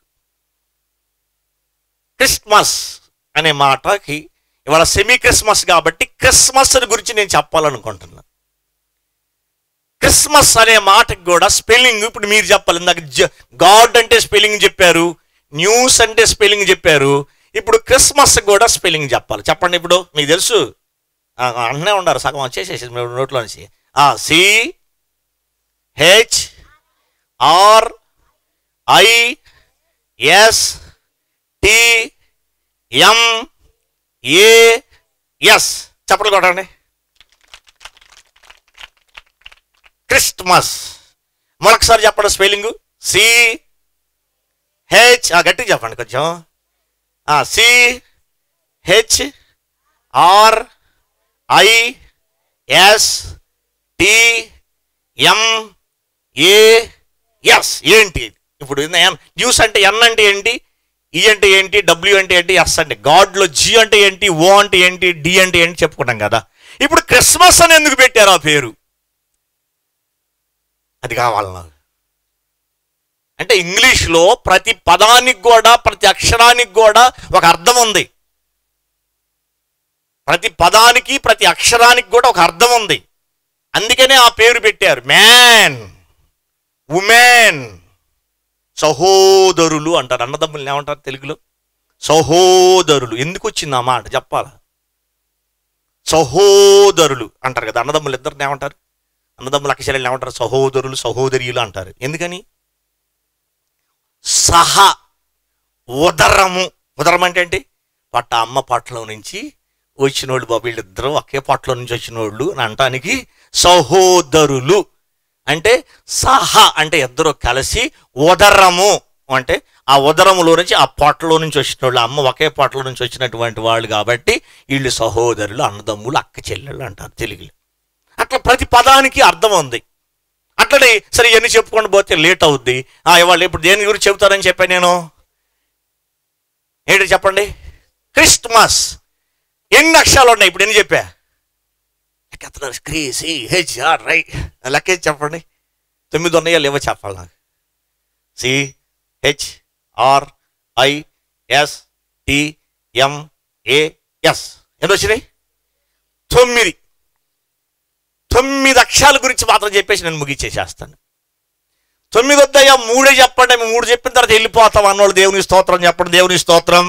I: క్రిస్మస్ అనే మాటకి ఇవాళ సెమీ క్రిస్మస్ కాబట్టి క్రిస్మస్ గురించి నేను చెప్పాలనుకుంటున్నా క్రిస్మస్ అనే మాటకి కూడా స్పెల్లింగ్ ఇప్పుడు మీరు చెప్పాలి ఇందాక గాడ్ అంటే స్పెల్లింగ్ చెప్పారు న్యూస్ అంటే స్పెల్లింగ్ చెప్పారు ఇప్పుడు క్రిస్మస్ కూడా స్పెల్లింగ్ చెప్పాలి చెప్పండి ఇప్పుడు మీకు తెలుసు ఆ, అంటనే ఉన్నారు సగం వచ్చేసేసి మీ నోట్లో నుంచి C H R I S T M A S చెప్పలు కొట్టండి క్రిస్మస్ మరొకసారి చెప్పండి స్పెల్లింగ్ సి హెచ్ గట్టిగా చెప్పండి కొంచెం C H R I S T M A S ఏంటి ఇప్పుడు న్యూస్ అంటే ఎన్ అంటే ఏంటి ఈ అంటే ఏంటి డబ్ల్యూ అంటే ఏంటి ఎస్ అంటే గాడ్లో జి అంటే ఏంటి ఓ అంటే ఏంటి డి అంటే ఏంటి చెప్పుకుంటాం కదా ఇప్పుడు క్రిస్మస్ అని ఎందుకు పెట్టారు ఆ పేరు అది కావాలి నాకు అంటే ఇంగ్లీష్లో ప్రతి పదానికి కూడా ప్రతి అక్షరానికి కూడా ఒక అర్థం ఉంది ప్రతి పదానికి ప్రతి అక్షరానికి కూడా ఒక అర్థం ఉంది అందుకనే ఆ పేరు పెట్టారు మ్యాన్ ఉమెన్ సహోదరులు అంటారు అన్నదమ్ములు ఏమంటారు తెలుగులో సహోదరులు ఎందుకు వచ్చింది ఆ మాట చెప్పాలా సహోదరులు అంటారు కదా అన్నదమ్ములు ఇద్దరిని ఏమంటారు అన్నదమ్ములు అక్షరాలు ఏమంటారు సహోదరులు సహోదరియులు అంటారు ఎందుకని సహ ఉదరము ఉదరం అంటే ఏంటి పట్ట అమ్మ పట్టలో నుంచి వచ్చిన వాళ్ళు బాబు వీళ్ళిద్దరూ ఒకే పట్టలో నుంచి వచ్చిన వాళ్ళు అని అనటానికి సహోదరులు అంటే సహ అంటే ఇద్దరు కలిసి ఉదరము అంటే ఆ ఉదరములో నుంచి ఆ పొట్టలో నుంచి వచ్చిన వాళ్ళు అమ్మ ఒకే పొట్టలో నుంచి వచ్చినటువంటి వాళ్ళు కాబట్టి వీళ్ళు సహోదరులు అన్నదమ్ములు అక్క చెల్లెళ్ళు అంటారు తెలుగులో అట్లా ప్రతి పదానికి అర్థం ఉంది అట్లనే సరే ఇవన్నీ చెప్పుకొని పోతే లేట్ అవుద్ది ఆ ఇవాళ ఇప్పుడు దేని గురించి చెబుతారని చెప్పాను నేను ఏంటి చెప్పండి క్రిస్మస్ ఎన్ని అక్షరాలు ఉన్నాయి ఇప్పుడు ఎన్ని చెప్పా లెక్కెత్తన్నారు క్రీ సి హెచ్ ఆర్ రై లెక్కేసి చెప్పండి తొమ్మిది ఉన్నాయా లేవో చెప్పాలి నాకు C H R I S T M A S ఎంత వచ్చినాయి తొమ్మిది తొమ్మిది అక్షరాల గురించి మాత్రం చెప్పేసి నేను ముగిచ్చేసేస్తాను తొమ్మిది వద్దయ్యా మూడే చెప్పండి మేము మూడు చెప్పిన తర్వాత వెళ్ళిపోతాం అన్నోళ్ళు దేవుని స్తోత్రం చెప్పండి దేవుని స్తోత్రం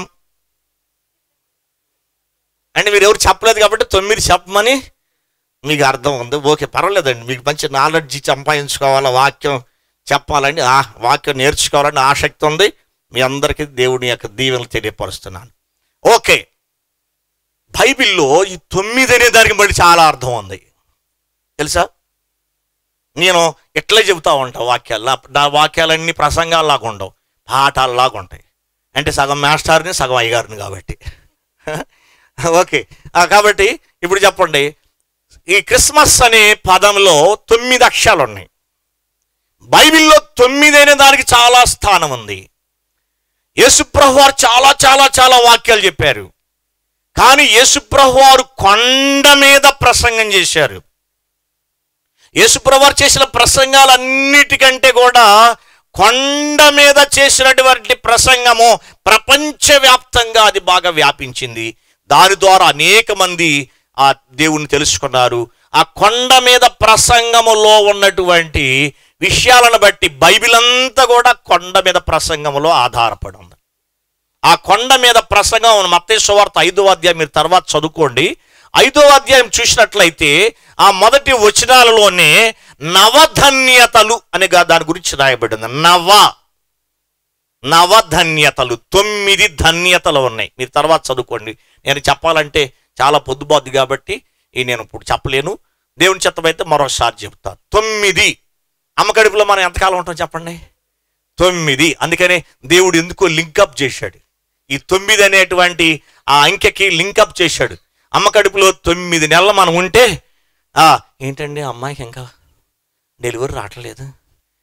I: అంటే మీరు ఎవరు చెప్పలేదు కాబట్టి తొమ్మిది చెప్పమని మీకు అర్థం ఉంది ఓకే పర్వాలేదండి మీకు మంచి నాలెడ్జ్ సంపాదించుకోవాలా వాక్యం చెప్పాలని ఆ వాక్యం నేర్చుకోవాలని ఆసక్తి ఉంది మీ అందరికీ దేవుని యొక్క దీవెనలు తెలియపరుస్తున్నాను ఓకే బైబిల్లో ఈ తొమ్మిది అనే దానికి మళ్ళీ చాలా అర్థం ఉంది తెలుసా నేను ఎట్లా చెబుతా ఉంటా వాక్యాలు నా- నా వాక్యాలన్నీ ప్రసంగాల్లాగా ఉండవు పాఠాలలాగా ఉంటాయి అంటే సగం మాస్టర్ని సగం అయ్యగారిని కాబట్టి ఓకే ఆ, కాబట్టి ఇప్పుడు చెప్పండి ఈ క్రిస్మస్ అనే పదంలో తొమ్మిది అక్షరాలు ఉన్నాయి బైబిల్లో తొమ్మిది అనే దానికి చాలా స్థానం ఉంది యేసుప్రభు వారు చాలా చాలా చాలా వాక్యాలు చెప్పారు కానీ యేసుప్రభు వారు కొండ మీద ప్రసంగం చేశారు యేసుప్రభు వారు చేసిన ప్రసంగాలన్నిటికంటే కూడా కొండ మీద చేసినటువంటి ప్రసంగము ప్రపంచవ్యాప్తంగా అది బాగా వ్యాపించింది దాని ద్వారా అనేక మంది ఆ దేవుని తెలుసుకున్నారు ఆ కొండ మీద ప్రసంగములో ఉన్నటువంటి విషయాలను బట్టి బైబిల్ అంతా కూడా కొండ మీద ప్రసంగములో ఆధారపడి ఉంది ఆ కొండ మీద ప్రసంగం మత్తయి సువార్త ఐదో అధ్యాయం మీరు తర్వాత చదువుకోండి ఐదో అధ్యాయం చూసినట్లయితే ఆ మొదటి వచనాలలోనే నవధన్యతలు అనే గా- దాని గురించి రాయబడింది నవ నవధన్యతలు తొమ్మిది ధన్యతలు ఉన్నాయి మీరు తర్వాత చదువుకోండి నేను చెప్పాలంటే చాలా పొద్దుబాద్ది కాబట్టి ఈ నేను ఇప్పుడు చెప్పలేను దేవుని చెత్తమైతే మరోసారి చెప్తాను తొమ్మిది అమ్మ కడుపులో మనం ఎంతకాలం ఉంటాం చెప్పండి తొమ్మిది అందుకనే దేవుడు ఎందుకో లింకప్ చేశాడు ఈ తొమ్మిది అనేటువంటి ఆ అంకెకి లింకప్ చేశాడు అమ్మ కడుపులో తొమ్మిది నెలలు మనం ఉంటే ఆ ఏంటండి అమ్మాయికి ఇంకా డెలివరీ రావట్లేదు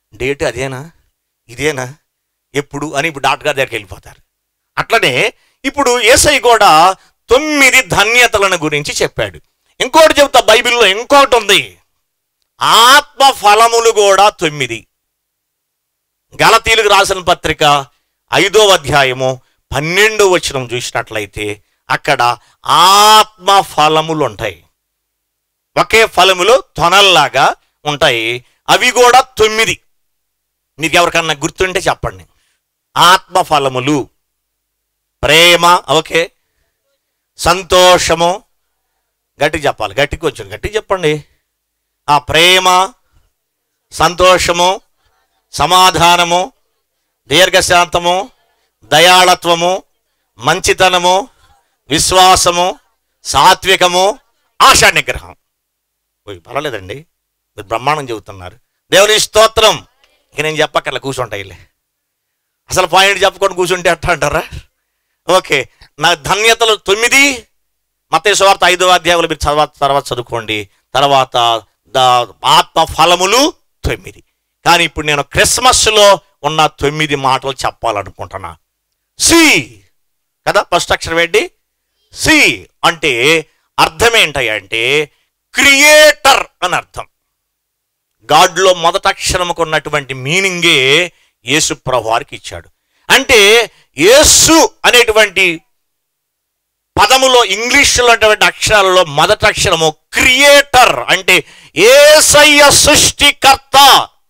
I: డేట్ అదేనా ఇదేనా ఎప్పుడు అని ఇప్పుడు డాక్టర్ గారి దగ్గరికి వెళ్ళిపోతారు అట్లనే ఇప్పుడు ఏసై కూడా తొమ్మిది ధన్యతలను గురించి చెప్పాడు ఇంకోటి చెబుతా బైబిల్లో ఇంకోటి ఉంది ఆత్మ ఫలములు కూడా తొమ్మిది గలతీలకు రాసిన పత్రిక ఐదో అధ్యాయము పన్నెండో వచనం చూసినట్లయితే అక్కడ ఆత్మ ఫలములు ఉంటాయి ఒకే ఫలములు తొనల్లాగా ఉంటాయి అవి కూడా తొమ్మిది మీకు ఎవరికన్నా గుర్తుంటే చెప్పండి ఆత్మ ఫలములు ప్రేమ ఓకే సంతోషము గట్టి చెప్పాలి గట్టి కొంచెం గట్టి చెప్పండి ఆ ప్రేమ సంతోషము సమాధానము దీర్ఘశాంతము దయాళత్వము మంచితనము విశ్వాసము సాత్వికము ఆశా నిగ్రహం ఓయ్, పర్వాలేదండి మీరు బ్రహ్మాండం చెబుతున్నారు దేవుని స్తోత్రం ఇక నేను చెప్పక్కర్లే కూర్చుంటాయిలే అసలు పాయింట్ చెప్పుకొని కూర్చుంటే అట్ట అంటారా ఓకే నా ధన్యతలు తొమ్మిది మత సువార్త ఐదో అధ్యాయులు మీరు చదవ తర్వాత చదువుకోండి తర్వాత ద ఆత్మ ఫలములు తొమ్మిది కానీ ఇప్పుడు నేను క్రిస్మస్లో ఉన్న తొమ్మిది మాటలు చెప్పాలనుకుంటున్నా సి కదా ఫస్ట్ అక్షరం ఏంటి సి అంటే అర్థం ఏంటంటే క్రియేటర్ అని అర్థం గాడ్లో మొదట అక్షరముకు ఉన్నటువంటి మీనింగే యేసు ప్రభు వారికి ఇచ్చాడు అంటే యేసు అనేటువంటి పదములో ఇంగ్లీష్లో ఉన్నటువంటి అక్షరాలలో మొదటి అక్షరము క్రియేటర్ అంటే ఏసయ్య సృష్టికర్త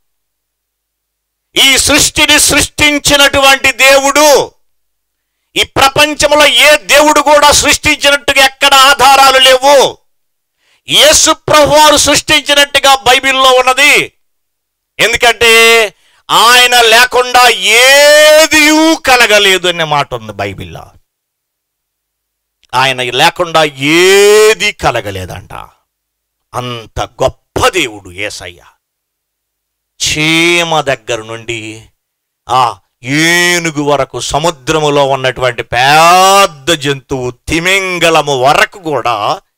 I: ఈ సృష్టిని సృష్టించినటువంటి దేవుడు ఈ ప్రపంచంలో ఏ దేవుడు కూడా సృష్టించినట్టుగా ఎక్కడ ఆధారాలు లేవు యేసు ప్రభు వారు సృష్టించినట్టుగా బైబిల్లో ఉన్నది ఎందుకంటే ఆయన లేకుండా ఏది కలగలేదు అనే మాట ఉంది బైబిల్లో ఆయన లేకుండా ఏది కలగలేదంట అంత గొప్ప దేవుడు ఏసయ్య చీమ దగ్గర నుండి ఆ ఏనుగు వరకు సముద్రములో ఉన్నటువంటి పెద్ద జంతువు తిమింగలము వరకు కూడా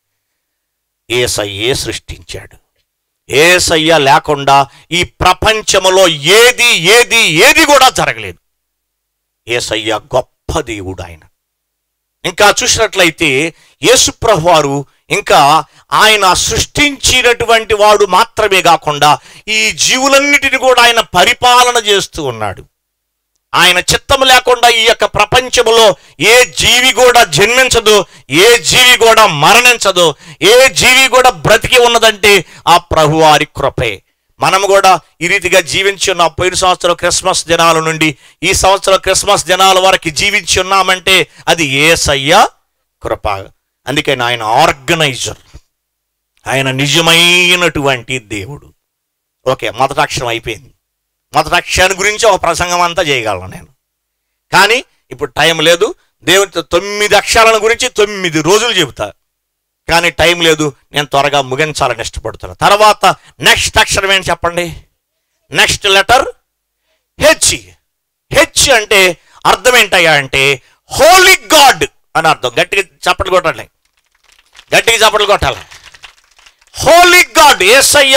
I: ఏసయ్యే సృష్టించాడు ఏసయ్య లేకుండా ఈ ప్రపంచములో ఏది ఏది ఏది కూడా జరగలేదు ఏసయ్య గొప్ప దేవుడు ఆయన ఇంకా చూసినట్లయితే యేసుప్రభు వారు ఇంకా ఆయన సృష్టించినటువంటి వాడు మాత్రమే కాకుండా ఈ జీవులన్నిటిని కూడా ఆయన పరిపాలన చేస్తూ ఉన్నాడు ఆయన చిత్తము లేకుండా ఈ యొక్క ప్రపంచములో ఏ జీవి కూడా జన్మించదు ఏ జీవి కూడా మరణించదు ఏ జీవి కూడా బ్రతికి ఉన్నదంటే ఆ ప్రభువారి కృపే మనము కూడా ఈ రీతిగా జీవించి ఉన్నాం పోయిన సంవత్సరం క్రిస్మస్ దినాల నుండి ఈ సంవత్సరం క్రిస్మస్ దినాల వరకు జీవించి ఉన్నామంటే అది ఏసయ్య కృప అందుకని ఆయన ఆర్గనైజర్ ఆయన నిజమైనటువంటి దేవుడు ఓకే మొదటి అక్షరం అయిపోయింది మొదటి అక్షరాన్ని గురించి ఒక ప్రసంగం అంతా చేయగలను నేను కానీ ఇప్పుడు టైం లేదు దేవుని తొమ్మిది అక్షరాల గురించి తొమ్మిది రోజులు చెబుతా కానీ టైం లేదు నేను త్వరగా ముగించాలని ఇష్టపడుతున్నా తర్వాత నెక్స్ట్ అక్షరం ఏంటి చెప్పండి నెక్స్ట్ లెటర్ హెచ్ హెచ్ అంటే అర్థం ఏంటయ్యా అంటే హోలీ గాడ్ అని అర్థం గట్టిగా చప్పట్లు కొట్టాలి గట్టిగా చప్పట్లు కొట్టాలి హోలీ గాడ్ ఏసయ్య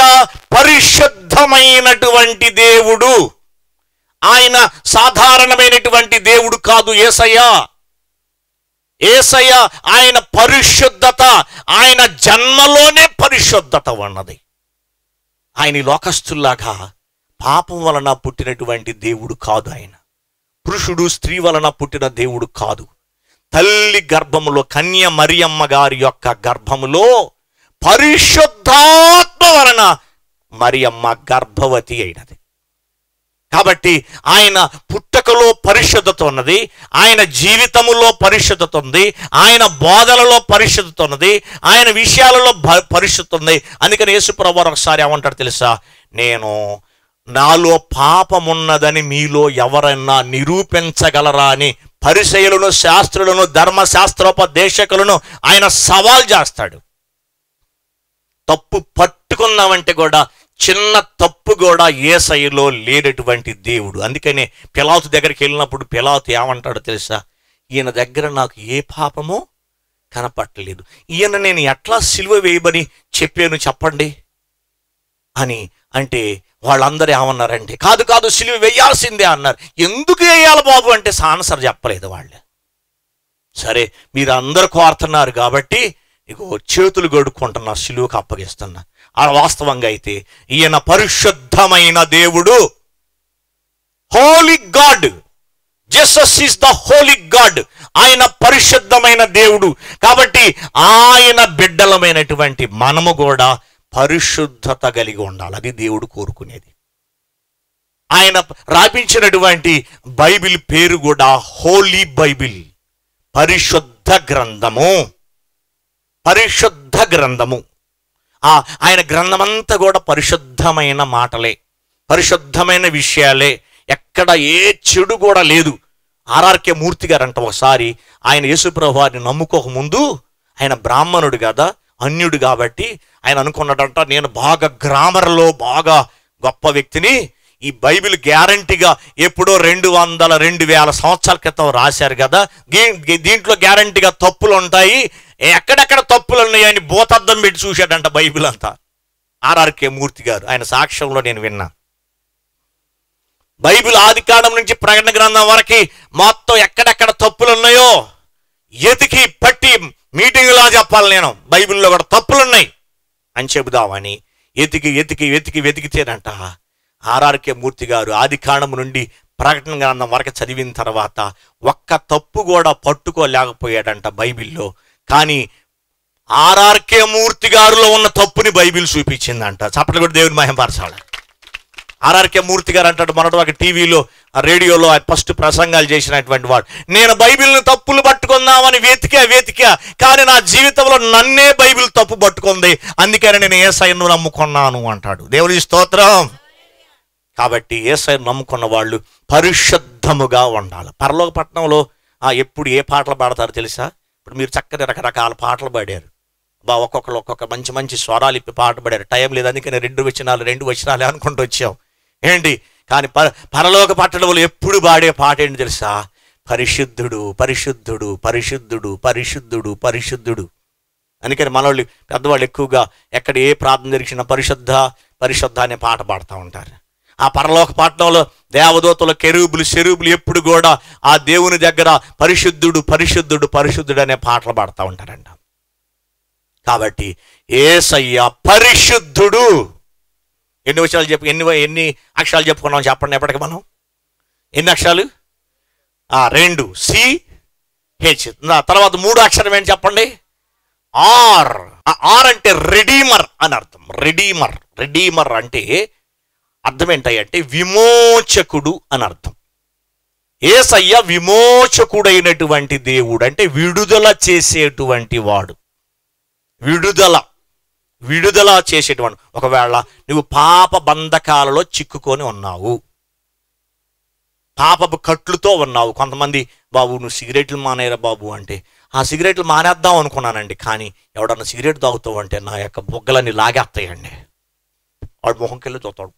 I: పరిశుద్ధమైనటువంటి దేవుడు ఆయన సాధారణమైనటువంటి దేవుడు కాదు ఏసయ్య ఏసయ్య ఆయన పరిశుద్ధత ఆయన జన్మలోనే పరిశుద్ధత ఉన్నది ఆయన ఈ లోకస్తుల్లాగా పాపం వలన పుట్టినటువంటి దేవుడు కాదు ఆయన పురుషుడు స్త్రీ వలన పుట్టిన దేవుడు కాదు తల్లి గర్భములో కన్య మరియమ్మ గారి యొక్క గర్భములో పరిశుద్ధాత్మ వలన మరియమ్మ గర్భవతి అయినది కాబట్టి ఆయన పుట్టకలో పరిశుద్ధత ఉన్నది ఆయన జీవితములో పరిశుద్ధత ఉంది ఆయన బోధలలో పరిశుద్ధత ఉన్నది ఆయన విషయాలలో భ- పరిశుద్ధత ఉంది అందుకని యేసుప్రభు వారు ఒకసారి ఏమంటాడు తెలుసా నేను నాలో పాపమున్నదని మీలో ఎవరన్నా నిరూపించగలరా అని పరిచయులను శాస్త్రులను ధర్మశాస్త్రోపదేశకులను ఆయన సవాల్ చేస్తాడు తప్పు పట్టుకున్నామంటే కూడా చిన్న తప్పు కూడా ఏసైలో లేనటువంటి దేవుడు అందుకనే పిలాతు దగ్గరికి వెళ్ళినప్పుడు పిలాతు ఏమంటాడో తెలుసా ఈయన దగ్గర నాకు ఏ పాపమో కనపట్టలేదు ఈయన నేను ఎట్లా సిలువ వేయబని చెప్పాను చెప్పండి అని అంటే వాళ్ళందరూ ఏమన్నారంటే కాదు కాదు సిలువ వేయాల్సిందే అన్నారు ఎందుకు వేయాలి బాబు అంటే ఆన్సర్ చెప్పలేదు వాళ్ళు సరే మీరు అందరు కోరుతున్నారు కాబట్టి ఇగో చేతులు గడుక్కుంటున్నా సిలువకు అప్పగిస్తున్నా ఆ వాస్తవంగా అయితే ఈయన పరిశుద్ధమైన దేవుడు holy God Jesus is the holy God ఆయన పరిశుద్ధమైన దేవుడు కాబట్టి ఆయన బిడ్డలమైనటువంటి మనము కూడా పరిశుద్ధత కలిగి ఉండాలి అది దేవుడు కోరుకునేది ఆయన రాపించినటువంటి బైబిల్ పేరు కూడా హోలీ బైబిల్ పరిశుద్ధ గ్రంథము పరిశుద్ధ గ్రంథము ఆ ఆయన గ్రంథమంతా కూడా పరిశుద్ధమైన మాటలే పరిశుద్ధమైన విషయాలే ఎక్కడ ఏ చెడు కూడా లేదు ఆర్ఆర్కే మూర్తి గారు అంట ఒకసారి ఆయన యేసుప్రభు వారిని నమ్ముకోక ముందు ఆయన బ్రాహ్మణుడు కదా అన్యుడు కాబట్టి ఆయన అనుకున్నాడంట నేను బాగా గ్రామర్లో బాగా గొప్ప వ్యక్తిని ఈ బైబిల్ గ్యారంటీగా ఎప్పుడో రెండు వందల రెండు వేల సంవత్సరాల క్రితం రాశారు కదా దీ- దీంట్లో గ్యారంటీగా తప్పులు ఉంటాయి ఎక్కడెక్కడ తప్పులు ఉన్నాయని భూతద్దం పెట్టి చూశాడంట బైబిల్ అంతా ఆర్ఆర్కే మూర్తి గారు ఆయన సాక్ష్యంలో నేను విన్నా బైబిల్ ఆది కాండం నుంచి ప్రకటన గ్రంథం వరకు మొత్తం ఎక్కడెక్కడ తప్పులు ఉన్నాయో ఎతికి పట్టి మీటింగ్లా చెప్పాలి నేను బైబిల్లో కూడా తప్పులు ఉన్నాయి అని చెబుదామని ఎతికి ఎతికి వెతికి వెతికితేనంట ఆర్ఆర్కే మూర్తి గారు ఆది కాండం నుండి ప్రకటన గ్రంథం వరకు చదివిన తర్వాత ఒక్క తప్పు కూడా పట్టుకోలేకపోయాడంట బైబిల్లో కానీ ఆర్ఆర్కే మూర్తి గారిలో ఉన్న తప్పుని బైబిల్ చూపించిందంట చప్పట్లు కూడా దేవుని మహింపరచాలి ఆర్ఆర్కే మూర్తి గారు అంటాడు మొన్నటి ఒక టీవీలో ఆ రేడియోలో ఆయన ఫస్ట్ ప్రసంగాలు చేసినటువంటి వాడు నేను బైబిల్ని తప్పులు పట్టుకుందామని వెతికా వెతికా కానీ నా జీవితంలో నన్నే బైబిల్ తప్పు పట్టుకుంది అందుకని నేను ఏసైను నమ్ముకున్నాను అంటాడు దేవుని స్తోత్రం కాబట్టి ఏసైను నమ్ముకున్న వాళ్ళు పరిశుద్ధముగా ఉండాలి పరలోక పట్టణంలో ఆ ఎప్పుడు ఏ పాటలు పాడతారో తెలుసా ఇప్పుడు మీరు చక్కని రకరకాల పాటలు పాడారు బా ఒక్కొక్కరు ఒక్కొక్క మంచి మంచి స్వరాలు ఇప్పి పాట పాడారు టైం లేదు అందుకని రెండు వచనాలు రెండు వచనాలు అనుకుంటూ వచ్చాం ఏంటి కానీ పర పరలోక పట్టణంలో ఎప్పుడు పాడే పాట ఏంటి తెలుసా పరిశుద్ధుడు పరిశుద్ధుడు పరిశుద్ధుడు పరిశుద్ధుడు పరిశుద్ధుడు అందుకని మనోళ్ళు పెద్దవాళ్ళు ఎక్కువగా ఎక్కడ ఏ ప్రార్థన జరిగిన పరిశుద్ధ పరిశుద్ధ అనే పాట పాడుతూ ఉంటారు ఆ పరలోక పట్టణంలో దేవదూతలు కెరూబులు శరూబులు ఎప్పుడు కూడా ఆ దేవుని దగ్గర పరిశుద్ధుడు పరిశుద్ధుడు పరిశుద్ధుడు అనే పాటలు పాడుతూ ఉంటారంట కాబట్టి ఏసయ్య పరిశుద్ధుడు ఎన్ని విషయాలు చెప్పు ఎన్ని ఎన్ని అక్షరాలు చెప్పుకున్నాం చెప్పండి ఎప్పటికి మనం ఎన్ని అక్షరాలు ఆ, రెండు సి హెచ్ నా తర్వాత మూడు అక్షరం ఏంటి చెప్పండి ఆర్ ఆ ఆర్ అంటే రెడీమర్ అని అర్థం రెడీమర్ రెడీమర్ అంటే అర్థం ఏంటంటే విమోచకుడు అని అర్థం ఏసయ్య విమోచకుడైనటువంటి దేవుడు అంటే విడుదల చేసేటువంటి వాడు విడుదల విడుదల చేసేటువంటి ఒకవేళ నువ్వు పాప బంధకాలలో చిక్కుకొని ఉన్నావు పాపపు కట్లుతో ఉన్నావు కొంతమంది బాబు నువ్వు సిగరెట్లు మానేరా బాబు అంటే ఆ సిగరెట్లు మానేద్దాం అనుకున్నానండి కానీ ఎవడన్నా సిగరెట్ తాగుతావు అంటే నా యొక్క బొగ్గలన్నీ లాగేస్తాయండి వాడు మొహంకెళ్ళి చూస్తాడు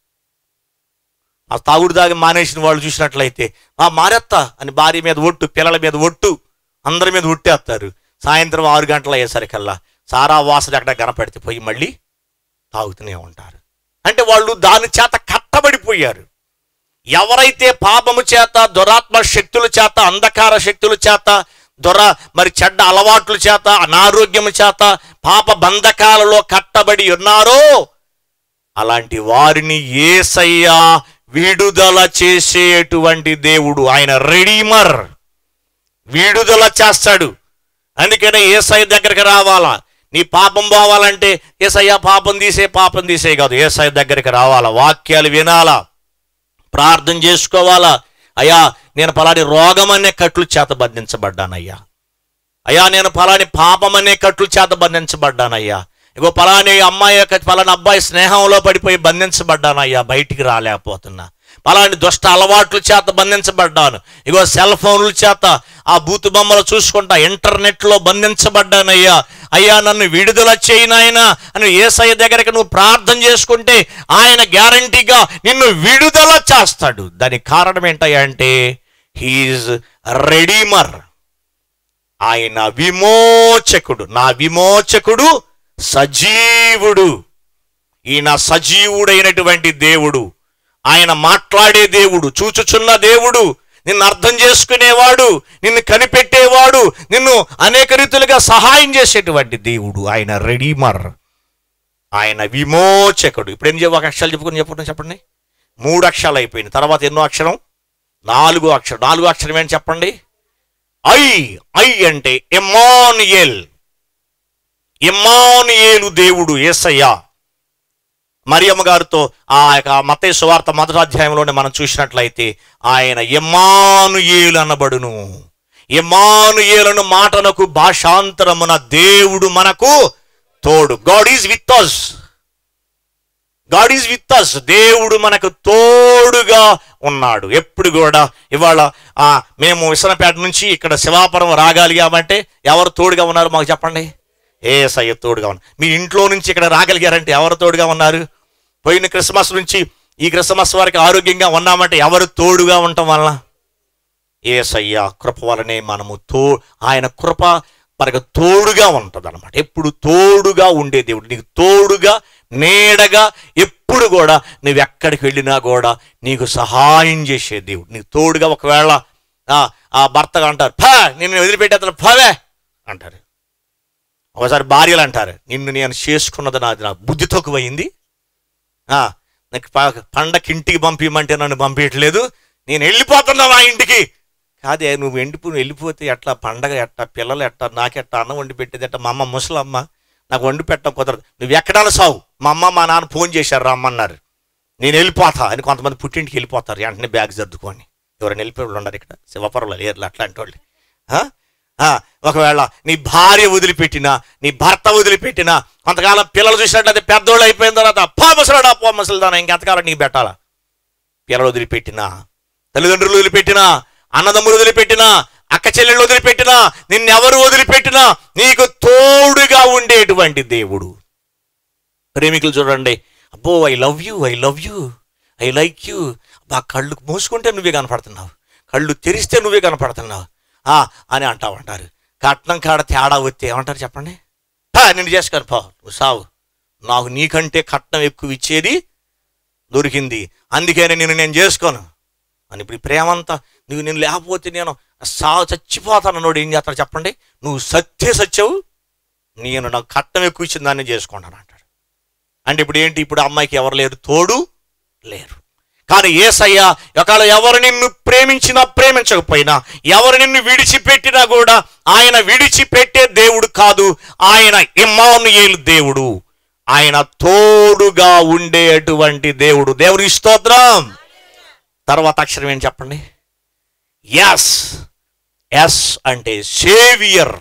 I: ఆ తాగుడు దాగి మానేసిన వాళ్ళు చూసినట్లయితే ఆ మారేత్తా అని భార్య మీద ఒట్టు పిల్లల మీద ఒట్టు అందరి మీద ఒట్టేస్తారు సాయంత్రం ఆరు గంటల అయ్యేసరికల్లా సారా వాసన ఎక్కడ కనపడితే పోయి మళ్ళీ తాగుతూనే ఉంటారు అంటే వాళ్ళు దాని చేత కట్టబడిపోయారు ఎవరైతే పాపము చేత దురాత్మ శక్తుల చేత అంధకార శక్తుల చేత దొర మరి చెడ్డ అలవాట్ల చేత అనారోగ్యము చేత పాప బంధకాలలో కట్టబడి ఉన్నారో అలాంటి వారిని ఏసయ్యా విడుదల చేసేటువంటి దేవుడు ఆయన రెడీమర్ విడుదల చేస్తాడు అందుకనే ఏసయ్య దగ్గరికి రావాలా నీ పాపం పోవాలంటే ఏసయ్య పాపం తీసే పాపం తీసే కాదు ఏసయ్య దగ్గరికి రావాలా వాక్యాలు వినాలా ప్రార్థన చేసుకోవాలా అయ్యా నేను పలాని రోగం అనే కట్లు చేత బంధించబడ్డానయ్యా అయ్యా నేను పలాని పాపం అనే కట్లు చేత బంధించబడ్డానయ్యా ఇగో పలాని అమ్మాయి యొక్క పలాని అబ్బాయి స్నేహంలో పడిపోయి బంధించబడ్డానయ్యా బయటికి రాలేకపోతున్నా పలాని దుష్ట అలవాట్ల చేత బంధించబడ్డాను ఇగో సెల్ ఫోన్ల చేత ఆ బూతు బొమ్మలు చూసుకుంటా ఇంటర్నెట్లో బంధించబడ్డానయ్యా అయ్యా నన్ను విడుదల చేయి నాయనా అని ఏసయ్య దగ్గరికి నువ్వు ప్రార్థన చేసుకుంటే ఆయన గ్యారంటీగా నిన్ను విడుదల చేస్తాడు దానికి కారణం ఏంటయ్యా అంటే హీఈస్ రెడీమర్ ఆయన విమోచకుడు నా విమోచకుడు సజీవుడు ఈయన సజీవుడైనటువంటి దేవుడు ఆయన మాట్లాడే దేవుడు చూచుచున్న దేవుడు నిన్ను అర్థం చేసుకునేవాడు నిన్ను కనిపెట్టేవాడు నిన్ను అనేక రీతులుగా సహాయం చేసేటువంటి దేవుడు ఆయన రెడీమర్ ఆయన విమోచకుడు ఇప్పుడు ఏం చెప్పు ఒక అక్షరాలు చెప్పుకొని చెప్పండి చెప్పండి మూడు అక్షరాలు అయిపోయింది తర్వాత ఎన్నో అక్షరం నాలుగో అక్షరం నాలుగో అక్షరం ఏంటి చెప్పండి ఐ ఐ అంటే ఎమానియల్ ఎమానియేలు దేవుడు ఏసయ్య మరియమ్మ గారితో ఆ యొక్క మత్తయి సువార్త మొదటి అధ్యాయంలోనే మనం చూసినట్లయితే ఆయన ఎమానుయేలు అనబడును ఎమానుయేలను మాటనకు భాషాంతరమున దేవుడు మనకు తోడు God is with us God is with us దేవుడు మనకు తోడుగా ఉన్నాడు ఎప్పుడు కూడా ఇవాళ ఆ, మేము విసనపేట నుంచి ఇక్కడ శివాపురం రాగలిగామంటే ఎవరు తోడుగా ఉన్నారు మాకు చెప్పండి ఏ సయ్య తోడుగా ఉన్నారు మీ ఇంట్లో నుంచి ఇక్కడ రాగలిగారంటే ఎవరు తోడుగా ఉన్నారు పోయిన క్రిస్మస్ నుంచి ఈ క్రిస్మస్ వరకు ఆరోగ్యంగా ఉన్నామంటే ఎవరు తోడుగా ఉండటం వలన ఏసయ్య కృప వలనే మనము తో ఆయన కృప మనకు తోడుగా ఉంటుంది అనమాట ఎప్పుడు తోడుగా ఉండే దేవుడు నీకు తోడుగా నీడగా ఎప్పుడు కూడా నువ్వు ఎక్కడికి వెళ్ళినా కూడా నీకు సహాయం చేసే దేవుడు నీకు తోడుగా ఒకవేళ ఆ, ఆ భర్తగా అంటారు ఫా నిన్ను వదిలిపెట్టేతను ఫవే అంటారు ఒకసారి భార్యలు అంటారు నిన్ను నేను చేసుకున్నది నాది నా బుద్ధి తక్కువైంది ఆ, నాకు ప- పండక్కి ఇంటికి పంపించమంటే నన్ను పంపించట్లేదు నేను వెళ్ళిపోతున్నా మా ఇంటికి కాదే నువ్వు ఎండిపో వెళ్ళిపోతే ఎట్లా పండగ ఎట్టా పిల్లలు ఎట్టా నాకెట్టా అన్నం వండి పెట్టేది ఎట్టా మా అమ్మ ముసలమ్మ నాకు వండి పెట్టడం కుదరదు నువ్వు ఎక్కడాల సావు మా అమ్మ మా నాన్న ఫోన్ చేశారు రమ్మన్నారు నేను వెళ్ళిపోతా అని కొంతమంది పుట్టింటికి వెళ్ళిపోతారు వెంటనే బ్యాగ్ సర్దుకొని ఎవరైనా వెళ్ళిపోయి వాళ్ళు ఉన్నారు ఇక్కడ శివపురంలో లేరు అట్లాంటి వాళ్ళు ఆ? ఆ, ఒకవేళ నీ భార్య వదిలిపెట్టినా నీ భర్త వదిలిపెట్టినా కొంతకాలం పిల్లలు చూసినట్లయితే పెద్దోళ్ళు అయిపోయిన తర్వాత పో ముసలాడా పో ముసలిదానా ఇంకెంతకాలం నీకు పెట్టాలా పిల్లలు వదిలిపెట్టినా తల్లిదండ్రులు వదిలిపెట్టినా అన్నదమ్ములు వదిలిపెట్టినా అక్క చెల్లెళ్ళు వదిలిపెట్టినా నిన్నెవరు వదిలిపెట్టినా నీకు తోడుగా ఉండేటువంటి దేవుడు ప్రేమికులు చూడండి అబ్బో I love you I love you I like you బా కళ్ళు మూసుకుంటే నువ్వే కనపడుతున్నావు కళ్ళు తెరిస్తే నువ్వే కనపడుతున్నావు ఆ అని అంటావు అంటారు కట్నం కాడ తేడా వస్తే ఏమంటారు చెప్పండి "పా, నిన్ను చేసుకొని పో నువ్వు సావు నాకు నీకంటే కట్నం ఎక్కువ ఇచ్చేది దొరికింది అందుకనే నేను నేను చేసుకోను అని ఇప్పుడు ఈ ప్రేమంతా నువ్వు నేను లేకపోతే నేను సా చచ్చిపోతాను నోడు ఏం చేస్తాడు చెప్పండి నువ్వు సత్య సత్యవు నేను నాకు కట్నం ఎక్కువ ఇచ్చిన దాన్ని చేసుకుంటాను అంటాడు అంటే ఇప్పుడు ఏంటి ఇప్పుడు అమ్మాయికి ఎవరు లేరు తోడు లేరు కానీ ఏసయ్య ఒకవేళ ఎవరు నిన్ను ప్రేమించినా ప్రేమించకపోయినా ఎవరు నిన్ను విడిచిపెట్టినా కూడా ఆయన విడిచిపెట్టే దేవుడు కాదు ఆయన ఇమ్మానుయేలు దేవుడు ఆయన తోడుగా ఉండేటువంటి దేవుడు దేవుని స్తోత్రం తర్వాత అక్షరం ఏం చెప్పండి ఎస్ ఎస్ అంటే సేవియర్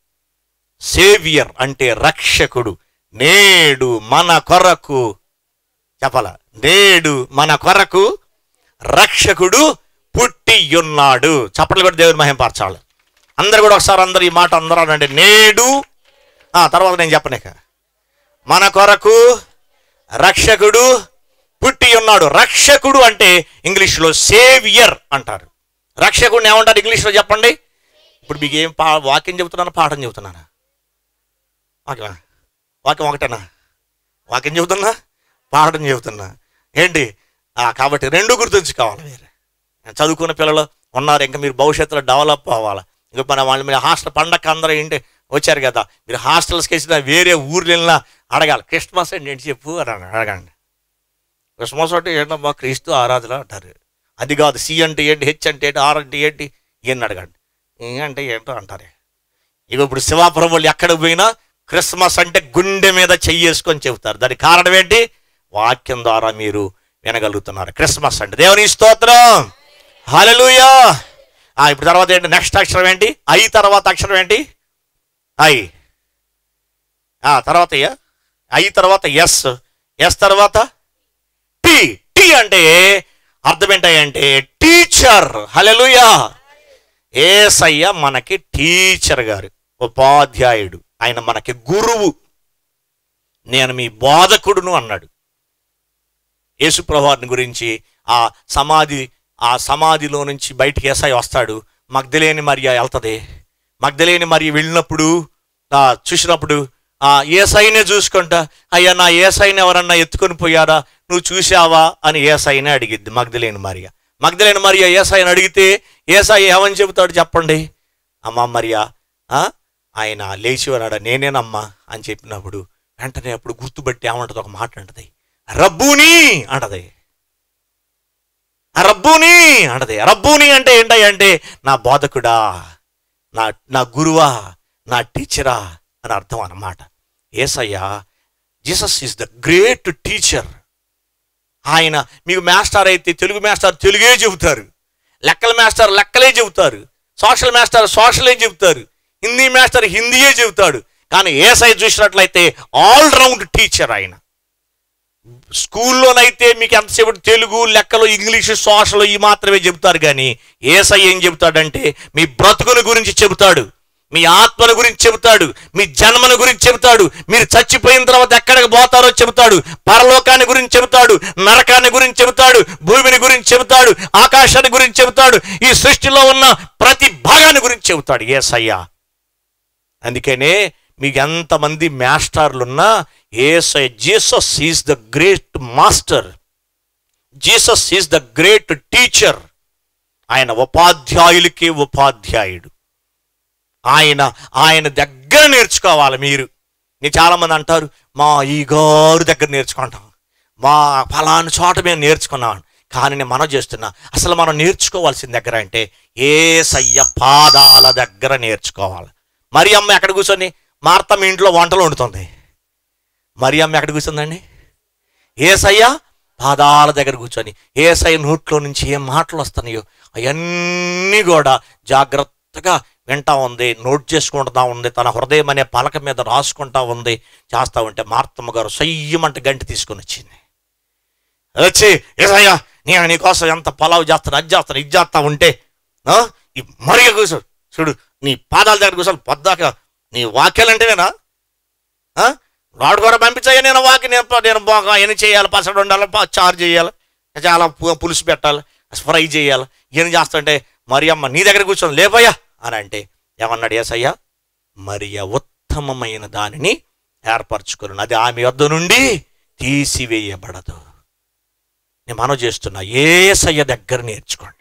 I: సేవియర్ అంటే రక్షకుడు నేడు మన కొరకు చెప్పాల నేడు మన కొరకు రక్షకుడు పుట్టి ఉన్నాడు చప్పట్లు కూడా దేవుని మహింపరచాలి అందరు కూడా ఒకసారి అందరు ఈ మాట అందరూ అనండి నేడు ఆ, తర్వాత నేను చెప్పలేక మన కొరకు రక్షకుడు పుట్టి ఉన్నాడు రక్షకుడు అంటే ఇంగ్లీష్లో సేవియర్ అంటారు రక్షకుడిని ఏమంటారు ఇంగ్లీష్లో చెప్పండి ఇప్పుడు మీకు ఏం పా వాక్యం చెబుతున్నాను పాఠం చెబుతున్నానా వాక్యం వాక్యం ఒకటేనా వాక్యం చెబుతున్నా పాఠం చెబుతున్నా ఏంటి ఆ, కాబట్టి రెండు గుర్తుంచుకోవాలి మీరు చదువుకున్న పిల్లలు ఉన్నారు ఇంకా మీరు భవిష్యత్తులో డెవలప్ అవ్వాలి ఇంకా మన వాళ్ళు మీరు హాస్టల్ పండగ అందరూ ఏంటి వచ్చారు కదా మీరు హాస్టల్స్కి వేసిన వేరే ఊర్లు వెళ్ళినా అడగాలి క్రిస్మస్ అంటే ఏంటి చెప్పు అని అన- అడగండి క్రిస్మస్ అంటే ఏంటమ్మా క్రీస్తు ఆరాధన అంటారు అది కాదు సి అంటే ఏంటి హెచ్ అంటే ఏంటి ఆర్ అంటే ఏంటి ఇవన్నీ అడగండి ఈ అంటే ఏంటో అంటారే ఇక ఇప్పుడు శివాపురం వాళ్ళు ఎక్కడికి పోయినా క్రిస్మస్ అంటే గుండె మీద చెయ్యేసుకొని చెబుతారు దానికి కారణం ఏంటి వాక్యం ద్వారా మీరు వినగలుగుతున్నారు క్రిస్మస్ అంటే దేవుని స్తోత్రం హల్లెలూయా ఆ ఇప్పుడు తర్వాత ఏంటి నెక్స్ట్ అక్షరం ఏంటి ఐ తర్వాత అక్షరం ఏంటి ఐ ఆ తర్వాత ఏ? ఐ తర్వాత ఎస్ ఎస్ తర్వాత టీ టీ అంటే అర్థం ఏంటంటే టీచర్ హల్లెలూయా ఏసయ్య మనకి టీచర్ గారు ఉపాధ్యాయుడు ఆయన మనకి గురువు నేను మీ బోధకుడును అన్నాడు యేసుప్రభుని గురించి ఆ సమాధి ఆ సమాధిలో నుంచి బయటికి ఏసై వస్తాడు మగ్ధలేని మరియ వెళ్తుంది మగ్ధలేని మరి వెళ్ళినప్పుడు ఆ, చూసినప్పుడు ఆ ఏసైనే చూసుకుంటా అయ్యా నా ఏసైని ఎవరన్నా ఎత్తుకొని పోయారా నువ్వు చూసావా అని ఏసైనే అడిగిద్ది మగ్ధలేని మరియా మగ్ధలేని మరియా ఏసైని అడిగితే ఏసై ఏమని చెబుతాడు చెప్పండి అమ్మా మరియా ఆ? ఆయన లేచి ఉన్నాడా నేనేనమ్మా అని చెప్పినప్పుడు వెంటనే అప్పుడు గుర్తుబట్టి ఏమంటది ఒక మాట అంటది రబ్బూని అంటది ఆ రబ్బూని అంటది రబ్బూని అంటే ఏంటయ్య అంటే నా బోధకుడా నా నా గురువా నా టీచరా అని అర్థం అన్నమాట Yesayya Jesus is the great teacher ఆయన మీకు మాస్టర్ అయితే తెలుగు మాస్టర్ తెలుగే చెబుతారు లెక్కల మాస్టర్ లెక్కలే చెబుతారు సోషల్ మాస్టర్ సోషలే చెబుతారు హిందీ మాస్టర్ హిందీయే చెబుతాడు కానీ ఏసై చూసినట్లయితే ఆల్ రౌండ్ టీచర్ ఆయన స్కూల్లోనైతే మీకు ఎంతసేపు తెలుగు లెక్కలు ఇంగ్లీషు సోషల్ ఈ మాత్రమే చెబుతారు కానీ ఏసై ఏం చెబుతాడంటే మీ బ్రతుకుని గురించి చెబుతాడు మీ ఆత్మను గురించి చెబుతాడు మీ జన్మను గురించి చెబుతాడు మీరు చచ్చిపోయిన తర్వాత ఎక్కడికి పోతారో చెబుతాడు పరలోకాన్ని గురించి చెబుతాడు నరకాన్ని గురించి చెబుతాడు భూమిని గురించి చెబుతాడు ఆకాశాన్ని గురించి చెబుతాడు ఈ సృష్టిలో ఉన్న ప్రతి భాగాన్ని గురించి చెబుతాడు ఏసయ్య అందుకనే మీకు ఎంతమంది మాస్టర్లున్నా ఏసై Jesus is the great master Jesus is the great teacher ఆయన ఉపాధ్యాయులకి ఉపాధ్యాయుడు ఆయన ఆయన దగ్గర నేర్చుకోవాలి మీరు నేను చాలామంది అంటారు మా ఈ గారు దగ్గర నేర్చుకుంటాం మా ఫలాని చోట మేము నేర్చుకున్నాం కానీ నేను మనం చేస్తున్నా అసలు మనం నేర్చుకోవాల్సిన దగ్గర అంటే ఏ సయ్య పాదాల దగ్గర నేర్చుకోవాలి మరి అమ్మ ఎక్కడ కూర్చొని మార్తమ్మ ఇంట్లో వంటలు వండుతుంది మరి అమ్మ ఎక్కడ కూర్చుందండి ఏసయ్య పాదాల దగ్గర కూర్చొని ఏసయ్య నోట్లో నుంచి ఏం మాటలు వస్తున్నాయో అవన్నీ కూడా జాగ్రత్తగా వింటా ఉంది నోట్ చేసుకుంటా ఉంది తన హృదయం అనే పలక మీద రాసుకుంటా ఉంది చేస్తా ఉంటే మార్తమ్మ గారు సయ్యమంట గంటి తీసుకొని వచ్చింది వచ్చి ఏసయ్య నేను నీకోసం ఎంత పలావ్ చేస్తాను అది చేస్తాను ఇది చేస్తా ఉంటే ఆ, ఈ మరిగా కూర్చో చూడు నీ పాదాల దగ్గర కూర్చొని పొద్దాక నీ వాక్యాలంటేనేనా ఆ? రాడు కూడా పంపించాయి నేను వాకి నేను ప- నేను బాగా ఎన్ని చేయాలి పసడు ఉండాలి ప- చారు చేయాలి చాలా పు- పులుసు పెట్టాలి ఫ్రై చేయాలి ఏం చేస్తుంటే మరి అమ్మ నీ దగ్గర కూర్చొని లేపయ్యా అని అంటే ఏమన్నాడు ఏసయ్యా మరియ ఉత్తమమైన దానిని ఏర్పరచుకుని అది ఆమె వద్ద నుండి తీసివేయబడదు నేను మనం చేస్తున్నా ఏసయ్య దగ్గర నేర్చుకోండి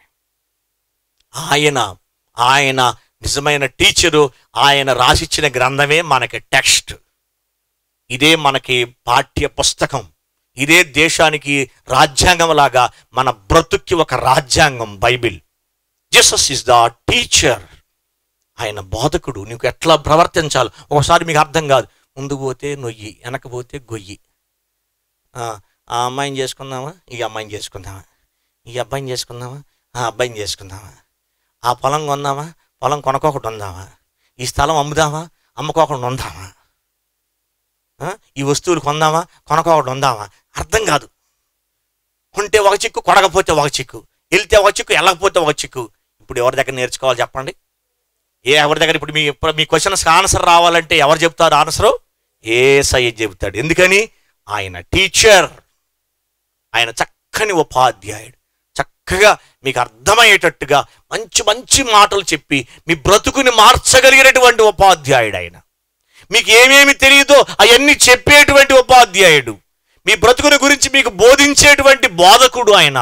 I: ఆయన ఆయన నిజమైన టీచరు ఆయన రాసిచ్చిన గ్రంథమే మనకి టెక్స్ట్ ఇదే మనకి పాఠ్య పుస్తకం ఇదే దేశానికి రాజ్యాంగం లాగా మన బ్రతుక్కి ఒక రాజ్యాంగం Bible Jesus is the teacher ఆయన బోధకుడు నీకు ఎట్లా ప్రవర్తించాలి ఒకసారి మీకు అర్థం కాదు ముందు పోతే నొయ్యి వెనక పోతే గొయ్యి ఆ ఆ అమ్మాయిని చేసుకుందామా ఈ అమ్మాయిని చేసుకుందామా ఈ అబ్బాయిని చేసుకుందామా ఆ అబ్బాయిని చేసుకుందామా ఆ పొలం కొందామా పొలం కొనుక్కోకుండా ఉందామా ఈ స్థలం అమ్ముదామా అమ్ముకోకుండా ఉందామా ఆ? ఈ వస్తువులు కొందామా కొనుక్కోకుండా ఉందామా అర్థం కాదు కొంటే ఒక చిక్కు కొనకపోతే ఒక చిక్కు వెళ్తే ఒక చిక్కు వెళ్ళకపోతే ఒక చిక్కు ఇప్పుడు ఎవరి దగ్గర నేర్చుకోవాలి చెప్పండి ఏ ఎవరి దగ్గర ఇప్పుడు మీ ఇప్పుడు మీ క్వశ్చన్స్కి ఆన్సర్ రావాలంటే ఎవరు చెప్తారు ఆన్సరు ఏ సై చెబుతాడు ఎందుకని ఆయన టీచర్ ఆయన చక్కని ఉపాధ్యాయుడు చక్కగా మీకు అర్థమయ్యేటట్టుగా మంచి మంచి మాటలు చెప్పి మీ బ్రతుకుని మార్చగలిగినటువంటి ఉపాధ్యాయుడు ఆయన మీకు ఏమేమి తెలియదో అవన్నీ చెప్పేటువంటి ఉపాధ్యాయుడు మీ బ్రతుకుని గురించి మీకు బోధించేటువంటి బోధకుడు ఆయన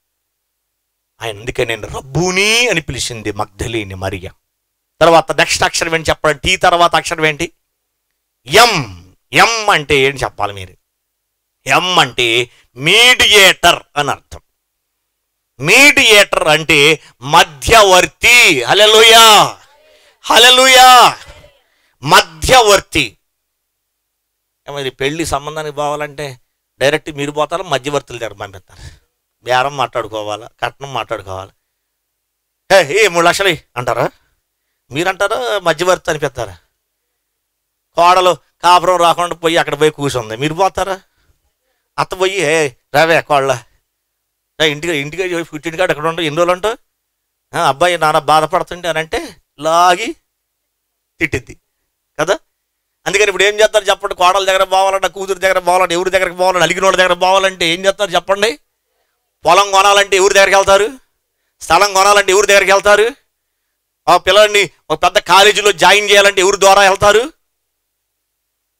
I: ఆయన అందుకే నేను రబ్బూని అని పిలిచింది మగ్ధలేని మరియ తర్వాత నెక్స్ట్ అక్షరం ఏంటి చెప్పండి టీ తర్వాత అక్షరం ఏంటి ఎం ఎం అంటే ఏం చెప్పాలి మీరు ఎం అంటే మీడియేటర్ అని అర్థం మీడియేటర్ అంటే మధ్యవర్తి హలలుయా హలలుయా మధ్యవర్తి ఏమైంది పెళ్లి సంబంధానికి పోవాలంటే డైరెక్ట్ మీరు పోతారా మధ్యవర్తుల దగ్గర పంపిస్తారు బేరం మాట్లాడుకోవాలా కట్నం మాట్లాడుకోవాలి ఏ ఏ మూడు లక్షలు ఇయ్యి" అంటారా మీరంటారా మధ్యవర్తి అనిపిస్తారా కోడలు కాపురం రాకుండా పోయి అక్కడ పోయి కూర్చుంది మీరు పోతారా అత్త పోయి ఏ రావే కోళ్ళ రా ఇంటికి ఇంటికి పుట్టింటికాడ ఎక్కడ ఉంటావు ఎన్ని రోజులు ఉంటావు "ఆ, అబ్బాయి నాన్న బాధపడుతుంటే అని అంటే లాగి తిట్టిద్ది కదా అందుకని ఇప్పుడు ఏం చేస్తారు చెప్పండి కోడల దగ్గర పోవాలన్నా కూతురు దగ్గర పోవాలంటే ఎవరి దగ్గరకు పోవాలని అలిగిన వాళ్ళ దగ్గర పోవాలంటే ఏం చేస్తారు చెప్పండి పొలం కొనాలంటే ఎవరి దగ్గరికి వెళ్తారు స్థలం కొనాలంటే ఎవరి దగ్గరికి వెళ్తారు ఆ పిల్లల్ని ఒక పెద్ద కాలేజీలో జాయిన్ చేయాలంటే ఎవరి ద్వారా వెళ్తారు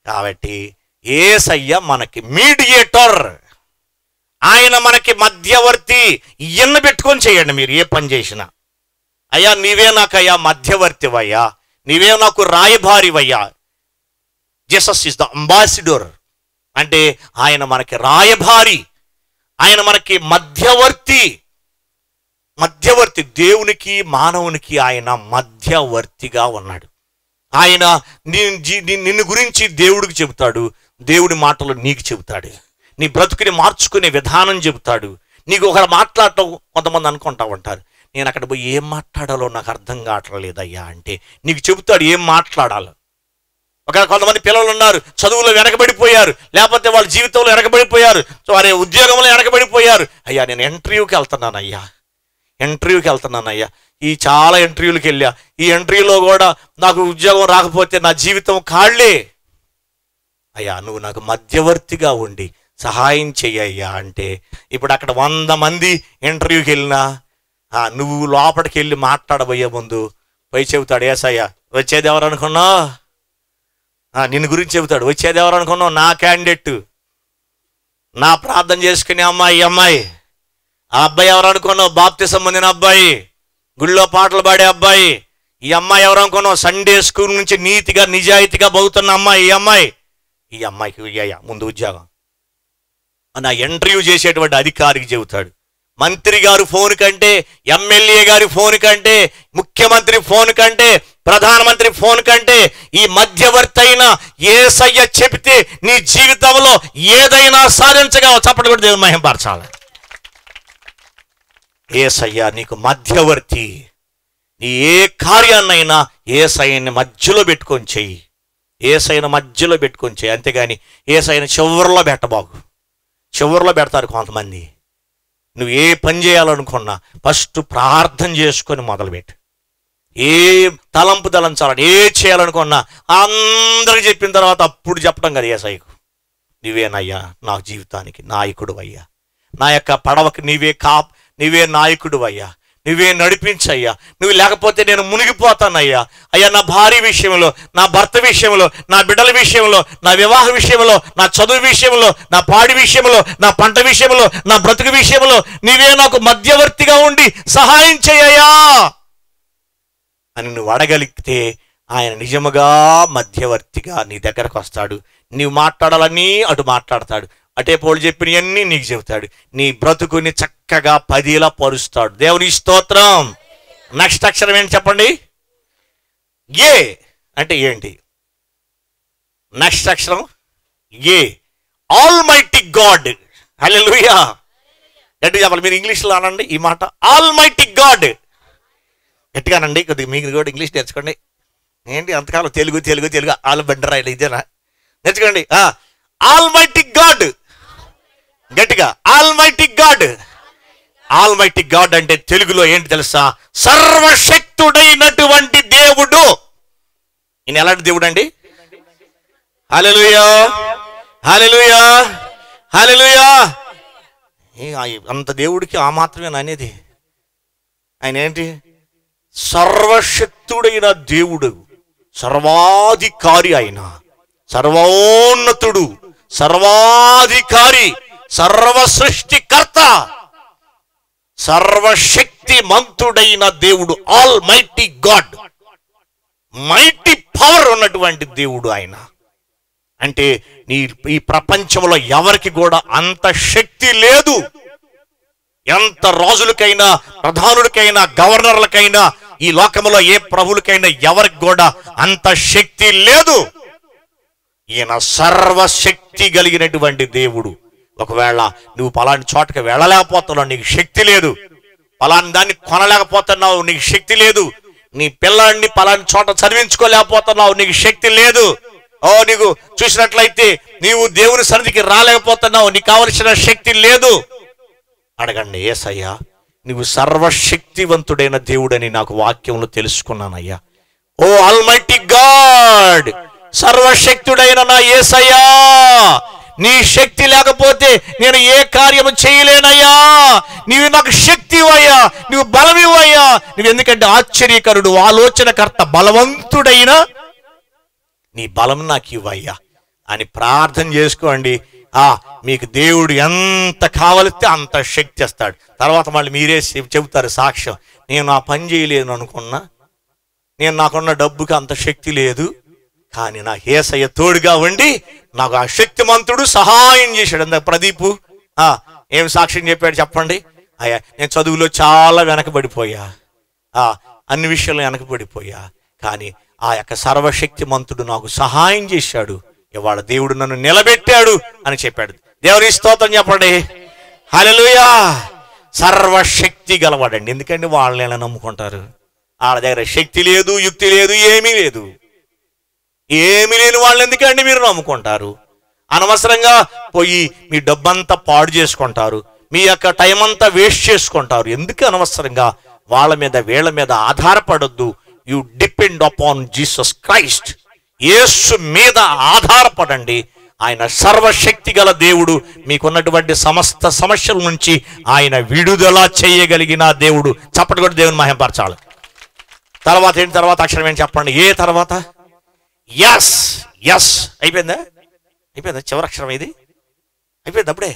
I: కాబట్టి ఏసయ్య మనకి మీడియేటర్ ఆయన మనకి మధ్యవర్తి ఇయ్యన్న పెట్టుకొని చేయండి మీరు ఏ పని చేసినా అయ్యా నీవే నాకయ్యా మధ్యవర్తివయ్యా నీవే నాకు రాయభారివయ్యా జీసస్ ఇస్ ద అంబాసిడర్ అంటే ఆయన మనకి రాయభారి ఆయన మనకి మధ్యవర్తి మధ్యవర్తి దేవునికి మానవునికి ఆయన మధ్యవర్తిగా ఉన్నాడు ఆయన నీ- జీ- నీ- నిన్ను గురించి దేవుడికి చెబుతాడు దేవుడి మాటలు నీకు చెబుతాడు నీ బ్రతుకుని మార్చుకునే విధానం చెబుతాడు నీకు ఒకరు మాట్లాడటం కొంతమంది అనుకుంటా ఉంటారు నేను అక్కడ పోయి ఏం మాట్లాడాలో నాకు అర్థం కావట్లేదయ్యా అంటే నీకు చెబుతాడు ఏం మాట్లాడాలో ఒక కొంతమంది పిల్లలు ఉన్నారు చదువులో వెనకబడిపోయారు లేకపోతే వాళ్ళ జీవితంలో వెనకబడిపోయారు సో వారి ఉద్యోగంలో వెనకబడిపోయారు అయ్యా నేను ఇంటర్వ్యూకి వెళ్తున్నాను అయ్యా ఇంటర్వ్యూకి వెళ్తున్నాను అయ్యా ఈ చాలా ఇంటర్వ్యూలకు వెళ్ళా ఈ ఇంటర్వ్యూలో కూడా నాకు ఉద్యోగం రాకపోతే నా జీవితం కాళ్ళే అయ్యా నువ్వు నాకు మధ్యవర్తిగా ఉండి సహాయం చెయ్యయ్యా అంటే ఇప్పుడు అక్కడ వంద మంది ఇంటర్వ్యూకి వెళ్ళినా ఆ, నువ్వు లోపలికి వెళ్ళి మాట్లాడబోయే ముందు పోయి చెబుతాడు ఏసయ్యా వచ్చేది ఎవరు అనుకున్నావు ఆ, నిన్ను గురించి చెబుతాడు వచ్చేది ఎవరు అనుకున్నావు నా క్యాండిడేట్ నా ప్రార్థన చేసుకునే అమ్మాయి ఈ అమ్మాయి ఆ అబ్బాయి ఎవరు అనుకున్నావు బాప్తిసం పొందిన అబ్బాయి గుళ్ళో పాటలు పాడే అబ్బాయి ఈ అమ్మాయి ఎవరు అనుకున్నావు సండే స్కూల్ నుంచి నీతిగా నిజాయితీగా బోగుతున్న అమ్మాయి ఈ అమ్మాయి ఈ అమ్మాయికి అయ్యా ముందు ఉద్యోగం అని ఆ ఇంటర్వ్యూ చేసేటువంటి అధికారికి చెబుతాడు మంత్రి గారు ఫోన్ కంటే ఎమ్మెల్యే గారి ఫోన్ కంటే ముఖ్యమంత్రి ఫోన్ కంటే ప్రధానమంత్రి ఫోన్ కంటే ఈ మధ్యవర్తి అయిన ఏసయ్య చెబితే నీ జీవితంలో ఏదైనా సాధించగా చప్పటి కూడా దేవుని మహింపరచాలి ఏసయ్య నీకు మధ్యవర్తి నీ ఏ కార్యాన్నైనా ఏసయ్యని మధ్యలో పెట్టుకొని చెయ్యి ఏసైన మధ్యలో పెట్టుకొని చేయి అంతేగాని ఏసైన చివరిలో పెట్టబాకు చివరిలో పెడతారు కొంతమంది నువ్వు ఏ పని చేయాలనుకున్నా ఫస్ట్ ప్రార్థన చేసుకొని మొదలుపెట్టు ఏ తలంపు తలంచాలని ఏ చేయాలనుకున్నా అందరికి చెప్పిన తర్వాత అప్పుడు చెప్పడం కదా ఏసైకు నీవేనయ్యా నా జీవితానికి నాయకుడు అయ్యా నా యొక్క పడవకి నీవే కా నీవే నాయకుడు అయ్యా నువ్వే నడిపించయ్యా నువ్వు లేకపోతే నేను మునిగిపోతానయ్యా అయ్యా నా భార్య విషయంలో నా భర్త విషయంలో నా బిడ్డల విషయంలో నా వివాహ విషయంలో నా చదువు విషయంలో నా పాడి విషయంలో నా పంట విషయంలో నా బ్రతుకు విషయంలో నీవే నాకు మధ్యవర్తిగా ఉండి సహాయం చేయయ్యా అని నువ్వు అడగలిగితే ఆయన నిజముగా మధ్యవర్తిగా నీ దగ్గరకు వస్తాడు నీవు మాట్లాడాలని అటు మాట్లాడతాడు అటే పోలు చెప్పినవన్నీ నీకు చెబుతాడు నీ బ్రతుకుని చక్కగా పదిలా పరుస్తాడు దేవుని స్తోత్రం నెక్స్ట్ అక్షరం ఏంటి చెప్పండి ఏ అంటే ఏంటి నెక్స్ట్ అక్షరం A almighty God hallelujah గట్టిగా చెప్పాలి మీరు ఇంగ్లీష్లో అనండి ఈ మాట ఆల్ మైటీ గాడ్ గట్టిగానండి కొద్దిగా మీకు కూడా ఇంగ్లీష్ నేర్చుకోండి ఏంటి అంతకాలం తెలుగు తెలుగు తెలుగు ఆల్ బెండర్ ఆయన ఇదేనా నేర్చుకోండి ఆల్ మైటీ గాడ్ గట్టిగా almighty God almighty God అంటే తెలుగులో ఏంటి తెలుసా సర్వశక్తుడైనటువంటి దేవుడు ఈయన ఎలాంటి దేవుడు అండి హాలెలుయా హాలెలుయా హాలెలుయా ఏ, ఆ- అంత దేవుడికి ఆ మాత్రమే అనేది ఆయన ఏంటి సర్వశక్తుడైన దేవుడు సర్వాధికారి ఆయన సర్వోన్నతుడు సర్వాధికారి సర్వ సృష్టికర్త సర్వశక్తి మంతుడైన దేవుడు almighty God mighty power ఉన్నటువంటి దేవుడు ఆయన అంటే నీ ఈ ప్రపంచంలో ఎవరికి కూడా అంత శక్తి లేదు ఎంత రాజులకైనా ప్రధానులకైనా గవర్నర్లకైనా ఈ లోకంలో ఏ ప్రభులకైనా ఎవరికి కూడా అంత శక్తి లేదు ఈయన సర్వశక్తి కలిగినటువంటి దేవుడు ఒకవేళ నువ్వు పలాని చోటకి వెళ్ళలేకపోతున్నావు నీకు శక్తి లేదు పలాని దాన్ని కొనలేకపోతున్నావు నీకు శక్తి లేదు నీ పిల్లాడిని పలాని చోట చదివించుకోలేకపోతున్నావు నీకు శక్తి లేదు ఓ నీకు చూసినట్లయితే నీవు దేవుని సన్నిధికి రాలేకపోతున్నావు నీకు కావలసిన శక్తి లేదు అడగండి ఏసయ్యా నువ్వు సర్వశక్తివంతుడైన దేవుడని నాకు వాక్యంలో తెలుసుకున్నానయ్యా ఓ ఆల్మైటీ గాడ్ సర్వశక్తుడైన నా ఏసయ్యా నీ శక్తి లేకపోతే నేను ఏ కార్యము చేయలేనయ్యా నీవు నాకు శక్తి అయ్యా నువ్వు బలమివయ్యా నువ్వు ఎందుకంటే ఆశ్చర్యకరుడు ఆలోచనకర్త బలవంతుడైన నీ బలం నాకు ఇవ్వయ్యా అని ప్రార్థన చేసుకోండి ఆ మీకు దేవుడు ఎంత కావలిస్తే అంత శక్తి ఇస్తాడు తర్వాత మళ్ళీ మీరే చెప్- చెబుతారు సాక్ష్యం నేను ఆ పని చేయలేను అనుకున్నా నేను నాకున్న డబ్బుకి అంత శక్తి లేదు కానీ నా ఏసయ్య తోడుగా ఉండి నాకు ఆ శక్తిమంతుడు సహాయం చేశాడు అంద ప్రదీపు ఆ ఏం సాక్ష్యం చెప్పాడు చెప్పండి అయ్యా నేను చదువులో చాలా వెనకబడిపోయా ఆ అన్ని విషయాల్లో వెనకబడిపోయా కానీ ఆ యొక్క సర్వశక్తిమంతుడు నాకు సహాయం చేశాడు ఇవాళ దేవుడు నన్ను నిలబెట్టాడు అని చెప్పాడు దేవుని స్తోత్రం చెప్పండి హల్లెలూయా సర్వశక్తి గలవాడండి ఎందుకంటే వాళ్ళని ఎలా నమ్ముకుంటారు వాళ్ళ దగ్గర శక్తి లేదు యుక్తి లేదు ఏమీ లేదు ఏమీ లేని వాళ్ళు ఎందుకండి మీరు నమ్ముకుంటారు అనవసరంగా పోయి మీ డబ్బంతా పాడు చేసుకుంటారు మీ యొక్క టైం అంతా వేస్ట్ చేసుకుంటారు ఎందుకు అనవసరంగా వాళ్ళ మీద వీళ్ళ మీద ఆధారపడొద్దు you depend upon Jesus Christ Yesu మీద ఆధారపడండి ఆయన సర్వశక్తి గల దేవుడు మీకున్నటువంటి సమస్త సమస్యల నుంచి ఆయన విడుదల చేయగలిగిన దేవుడు చప్పటి కూడా దేవుని మహింపరచాలి తర్వాత ఏంటి తర్వాత అక్షరం ఏంటి చెప్పండి ఏ తర్వాత ఎస్ ఎస్ అయిపోయిందా అయిపోయిందా చివరి అక్షరం ఇది అయిపోయింది అప్పుడే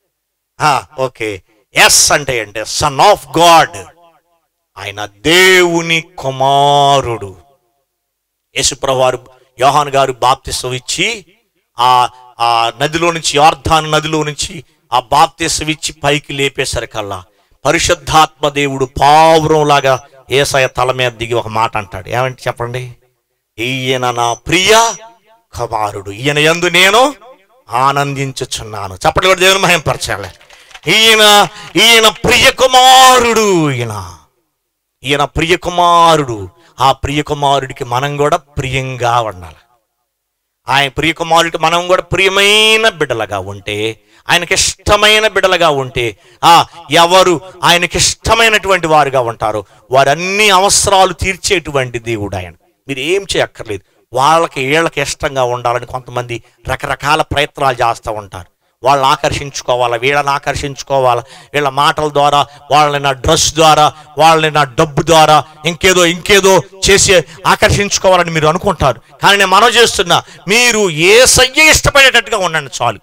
I: ఓకే ఎస్ అంటే అంటే సన్ ఆఫ్ గాడ్ ఆయన దేవుని కుమారుడు యేసుప్రభు వారు యోహాన్ గారు బాప్తిసం ఇచ్చి ఆ ఆ నదిలో నుంచి యార్ధాన్ నదిలో నుంచి ఆ బాప్తిసం ఇచ్చి పైకి లేపేసరికల్లా పరిశుద్ధాత్మ దేవుడు పావురంలాగా ఏసయ తల మీద దిగి ఒక మాట అంటాడు ఏమంటే చెప్పండి ఈయన నా ప్రియ కుమారుడు ఈయన యందు నేను ఆనందించుచున్నాను చప్పటి కూడా దేవుని మహింపరచాలి ఈయన ఈయన ప్రియ కుమారుడు ఈయన ఈయన ప్రియ కుమారుడు ఆ ప్రియ కుమారుడికి మనం కూడా ప్రియంగా ఉండాలి ఆయన ప్రియ కుమారుడికి మనం కూడా ప్రియమైన బిడ్డలుగా ఉంటే ఆయనకి ఇష్టమైన బిడ్డలుగా ఉంటే ఆ ఎవరు ఆయనకి ఇష్టమైనటువంటి వారుగా ఉంటారో వారన్ని అవసరాలు తీర్చేటువంటి దేవుడు ఆయన మీరు ఏం చేయక్కర్లేదు వాళ్ళకి వీళ్ళకి ఇష్టంగా ఉండాలని కొంతమంది రకరకాల ప్రయత్నాలు చేస్తూ ఉంటారు వాళ్ళని ఆకర్షించుకోవాలా వీళ్ళని ఆకర్షించుకోవాలా వీళ్ళ మాటల ద్వారా వాళ్ళని నా డ్రెస్ ద్వారా వాళ్ళని నా డబ్బు ద్వారా ఇంకేదో ఇంకేదో చేసి ఆకర్షించుకోవాలని మీరు అనుకుంటారు కానీ నేను మనం చేస్తున్నా మీరు ఏ సయ్య ఇష్టపడేటట్టుగా ఉండండి చాలు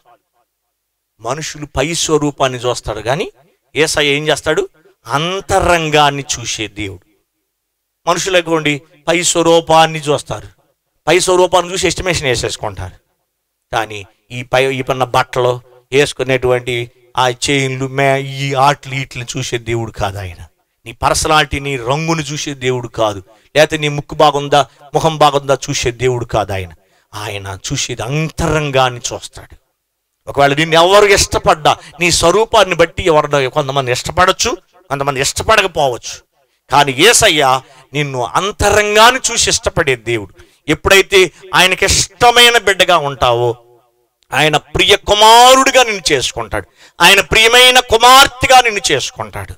I: మనుషులు పై స్వరూపాన్ని చూస్తాడు కానీ ఏసయ్య ఏం చేస్తాడు అంతరంగాన్ని చూసే దేవుడు మనుషులు అనుకోండి పై స్వరూపాన్ని చూస్తారు పై స్వరూపాన్ని చూసి ఎస్టిమేషన్ వేసేసుకుంటారు కానీ ఈ పై ఈ పన్న బట్టలు వేసుకునేటువంటి ఆ చైన్లు మే ఈ ఆటలు ఈటలు చూసే దేవుడు కాదు ఆయన నీ పర్సనాలిటీ నీ రంగును చూసే దేవుడు కాదు లేకపోతే నీ ముక్కు బాగుందా ముఖం బాగుందా చూసే దేవుడు కాదు ఆయన ఆయన చూసేది అంతరంగాన్ని చూస్తాడు ఒకవేళ నిన్ను ఎవరు ఇష్టపడ్డా నీ స్వరూపాన్ని బట్టి ఎవరినో కొంతమంది ఇష్టపడచ్చు కొంతమంది ఇష్టపడకపోవచ్చు కానీ ఏసయ్య నిన్ను అంతరంగాన్ని చూసి ఇష్టపడే దేవుడు ఎప్పుడైతే ఆయనకి ఇష్టమైన బిడ్డగా ఉంటావో ఆయన ప్రియ కుమారుడిగా నిన్ను చేసుకుంటాడు ఆయన ప్రియమైన కుమార్తెగా నిన్ను చేసుకుంటాడు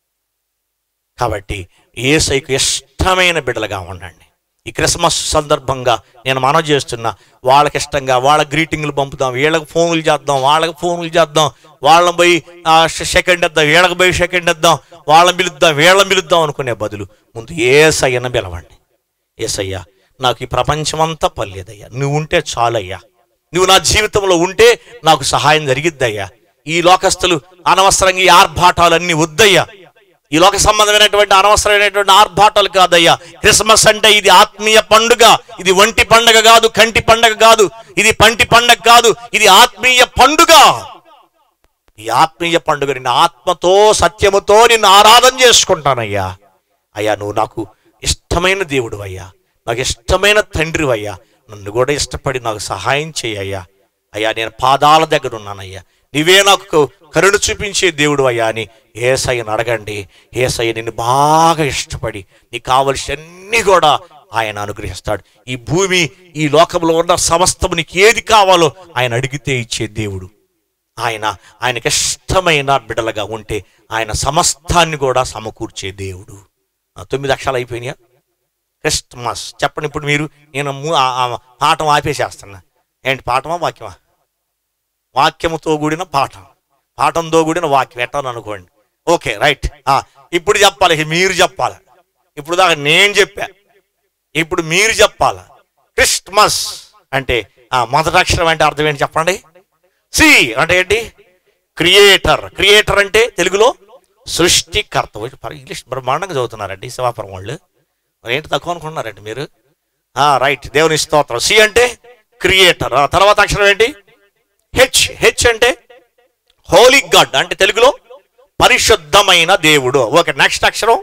I: కాబట్టి ఏసైకు ఇష్టమైన బిడ్డలుగా ఉండండి ఈ క్రిస్మస్ సందర్భంగా నేను మనవి చేస్తున్నా వాళ్ళకి ఇష్టంగా వాళ్ళ గ్రీటింగ్లు పంపుదాం వీళ్ళకి ఫోన్లు చేద్దాం వాళ్ళకి ఫోన్లు చేద్దాం వాళ్ళని పోయి సెకండ్ ఇద్దాం వీళ్ళకి పోయి సెకండ్ ఇద్దాం వాళ్ళని పిలుద్దాం వీళ్ళని పిలుద్దాం అనుకునే బదులు ముందు ఏసయ్యను పిలవండి ఏసయ్యా నాకు ఈ ప్రపంచమంతా పర్లేదయ్యా నువ్వు ఉంటే చాలయ్యా నువ్వు నా జీవితంలో ఉంటే నాకు సహాయం జరిగిద్దయ్యా ఈ లోకస్తులు అనవసరంగా ఈ ఆర్భాటాలన్నీ వద్దయ్యా ఈ లోక సంబంధమైనటువంటి అనవసరమైనటువంటి ఆర్భాటాలు కాదయ్యా క్రిస్మస్ అంటే ఇది ఆత్మీయ పండుగ ఇది ఒంటి పండుగ కాదు కంటి పండుగ కాదు ఇది పంటి పండుగ కాదు ఇది ఆత్మీయ పండుగ ఈ ఆత్మీయ పండుగ నిన్ను ఆత్మతో సత్యముతో నిన్ను ఆరాధన చేసుకుంటానయ్యా అయ్యా నువ్వు నాకు ఇష్టమైన దేవుడు అయ్యా నాకు ఇష్టమైన తండ్రి అయ్యా నన్ను కూడా ఇష్టపడి నాకు సహాయం చేయ్యా అయ్యా నేను పాదాల దగ్గర ఉన్నానయ్యా నీవే నాకు కరుణ చూపించే దేవుడు అయ్యా అని ఏసయ్యని అడగండి ఏసయ్య నిన్ను బాగా ఇష్టపడి నీకు కావలసినన్ని కూడా ఆయన అనుగ్రహిస్తాడు ఈ భూమి ఈ లోకంలో ఉన్న సమస్తము నీకు ఏది కావాలో ఆయన అడిగితే ఇచ్చే దేవుడు ఆయన ఆయనకి ఇష్టమైన బిడ్డలుగా ఉంటే ఆయన సమస్తాన్ని కూడా సమకూర్చే దేవుడు ఆ, తొమ్మిది అక్షరాలు అయిపోయినాయా క్రిస్మస్ చెప్పండి ఇప్పుడు మీరు నేను ము- ఆ- ఆ పాఠం ఆపేసేస్తున్నా ఏంటి పాఠమా వాక్యమా వాక్యముతో కూడిన పాఠం పాఠంతో కూడిన వాక్యం ఎట్టాను అనుకోండి ఓకే రైట్ ఆ, ఇప్పుడు చెప్పాలి ఇక మీరు చెప్పాలి ఇప్పుడు దాకా నేను చెప్పా ఇప్పుడు మీరు చెప్పాలి క్రిస్మస్ అంటే ఆ మొదటి అక్షరం అంటే అర్థం ఏంటి చెప్పండి సి అంటే ఏంటి క్రియేటర్ క్రియేటర్ అంటే తెలుగులో సృష్టికర్త ఓ, పర- ఇంగ్లీష్ బ్రహ్మాండంగా చదువుతున్నారండి శివాపురం వాళ్ళు మరి ఏంటి తక్కువ అనుకుంటున్నారండి మీరు ఆ రైట్ దేవుని స్తోత్రం సి అంటే క్రియేటర్ ఆ తర్వాత అక్షరం ఏంటి హెచ్ హెచ్ అంటే హోలీ గాడ్ అంటే తెలుగులో పరిశుద్ధమైన దేవుడు ఓకే నెక్స్ట్ అక్షరం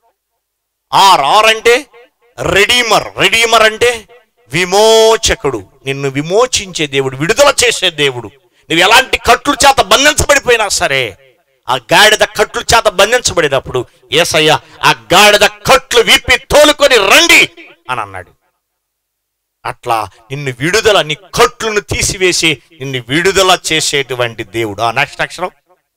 I: ఆర్ ఆర్ అంటే రెడీమర్ రెడీమర్ అంటే విమోచకుడు నిన్ను విమోచించే దేవుడు విడుదల చేసే దేవుడు నువ్వు ఎలాంటి కట్లు చేత బంధించబడిపోయినా సరే ఆ గాడిద కట్లు చేత బంధించబడినప్పుడు ఏసయ్య ఆ గాడిద కట్లు విప్పి తోలుకొని రండి అని అన్నాడు అట్లా నిన్ను విడుదల నీ కట్లను తీసివేసి నిన్ను విడుదల చేసేటువంటి దేవుడు ఆ నెక్స్ట్ అక్షరం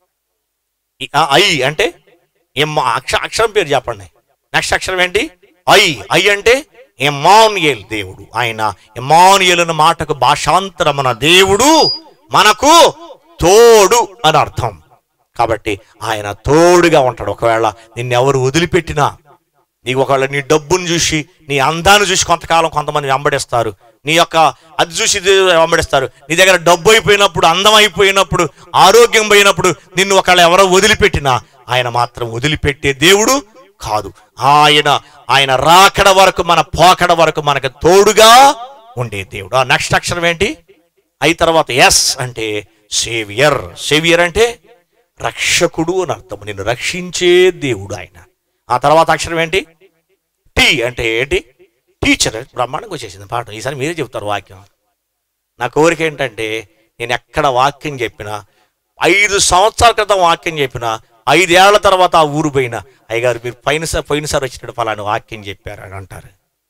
I: ఈ- ఆ ఐ అంటే ఎమ్మ అక్ష అక్షరం పేరు చెప్పండి నెక్స్ట్ అక్షరం ఏంటి ఐ ఐ అంటే ఎమానుయేల్ దేవుడు ఆయన ఎమానుయేల్ అన్న మాటకు భాషాంతరమున దేవుడు మనకు తోడు అని అర్థం కాబట్టి ఆయన తోడుగా ఉంటాడు ఒకవేళ నిన్ను ఎవరు వదిలిపెట్టినా నీకు ఒకవేళ నీ డబ్బును చూసి నీ అందాన్ని చూసి కొంతకాలం కొంతమంది వెంబడిస్తారు నీ యొక్క అది చూసి ఇది వెంబడిస్తారు నీ దగ్గర డబ్బు అయిపోయినప్పుడు అందం అయిపోయినప్పుడు ఆరోగ్యం పోయినప్పుడు నిన్ను ఒకవేళ ఎవరో వదిలిపెట్టినా ఆయన మాత్రం వదిలిపెట్టే దేవుడు కాదు ఆయన ఆయన రాకడ వరకు మన పోకడ వరకు మనకు తోడుగా ఉండే దేవుడు ఆ నెక్స్ట్ అక్షరం ఏంటి అయి తర్వాత ఎస్ అంటే సేవియర్ సేవియర్ అంటే రక్షకుడు అని అర్థం నిన్ను రక్షించే దేవుడు ఆయన ఆ తర్వాత అక్షరం ఏంటి టీ అంటే ఏంటి టీచర్ బ్రహ్మాండంగా వచ్చేసింది పాఠం ఈసారి మీరే చెప్తారు వాక్యం నా కోరిక ఏంటంటే నేను ఎక్కడ వాక్యం చెప్పినా ఐదు సంవత్సరాల క్రితం వాక్యం చెప్పినా ఐదేళ్ల తర్వాత ఆ ఊరు పోయినా అయ్యగారు మీరు పైనసారి పోయినసారి వచ్చినట్టు ఫలాని వాక్యం చెప్పారు అని అంటారు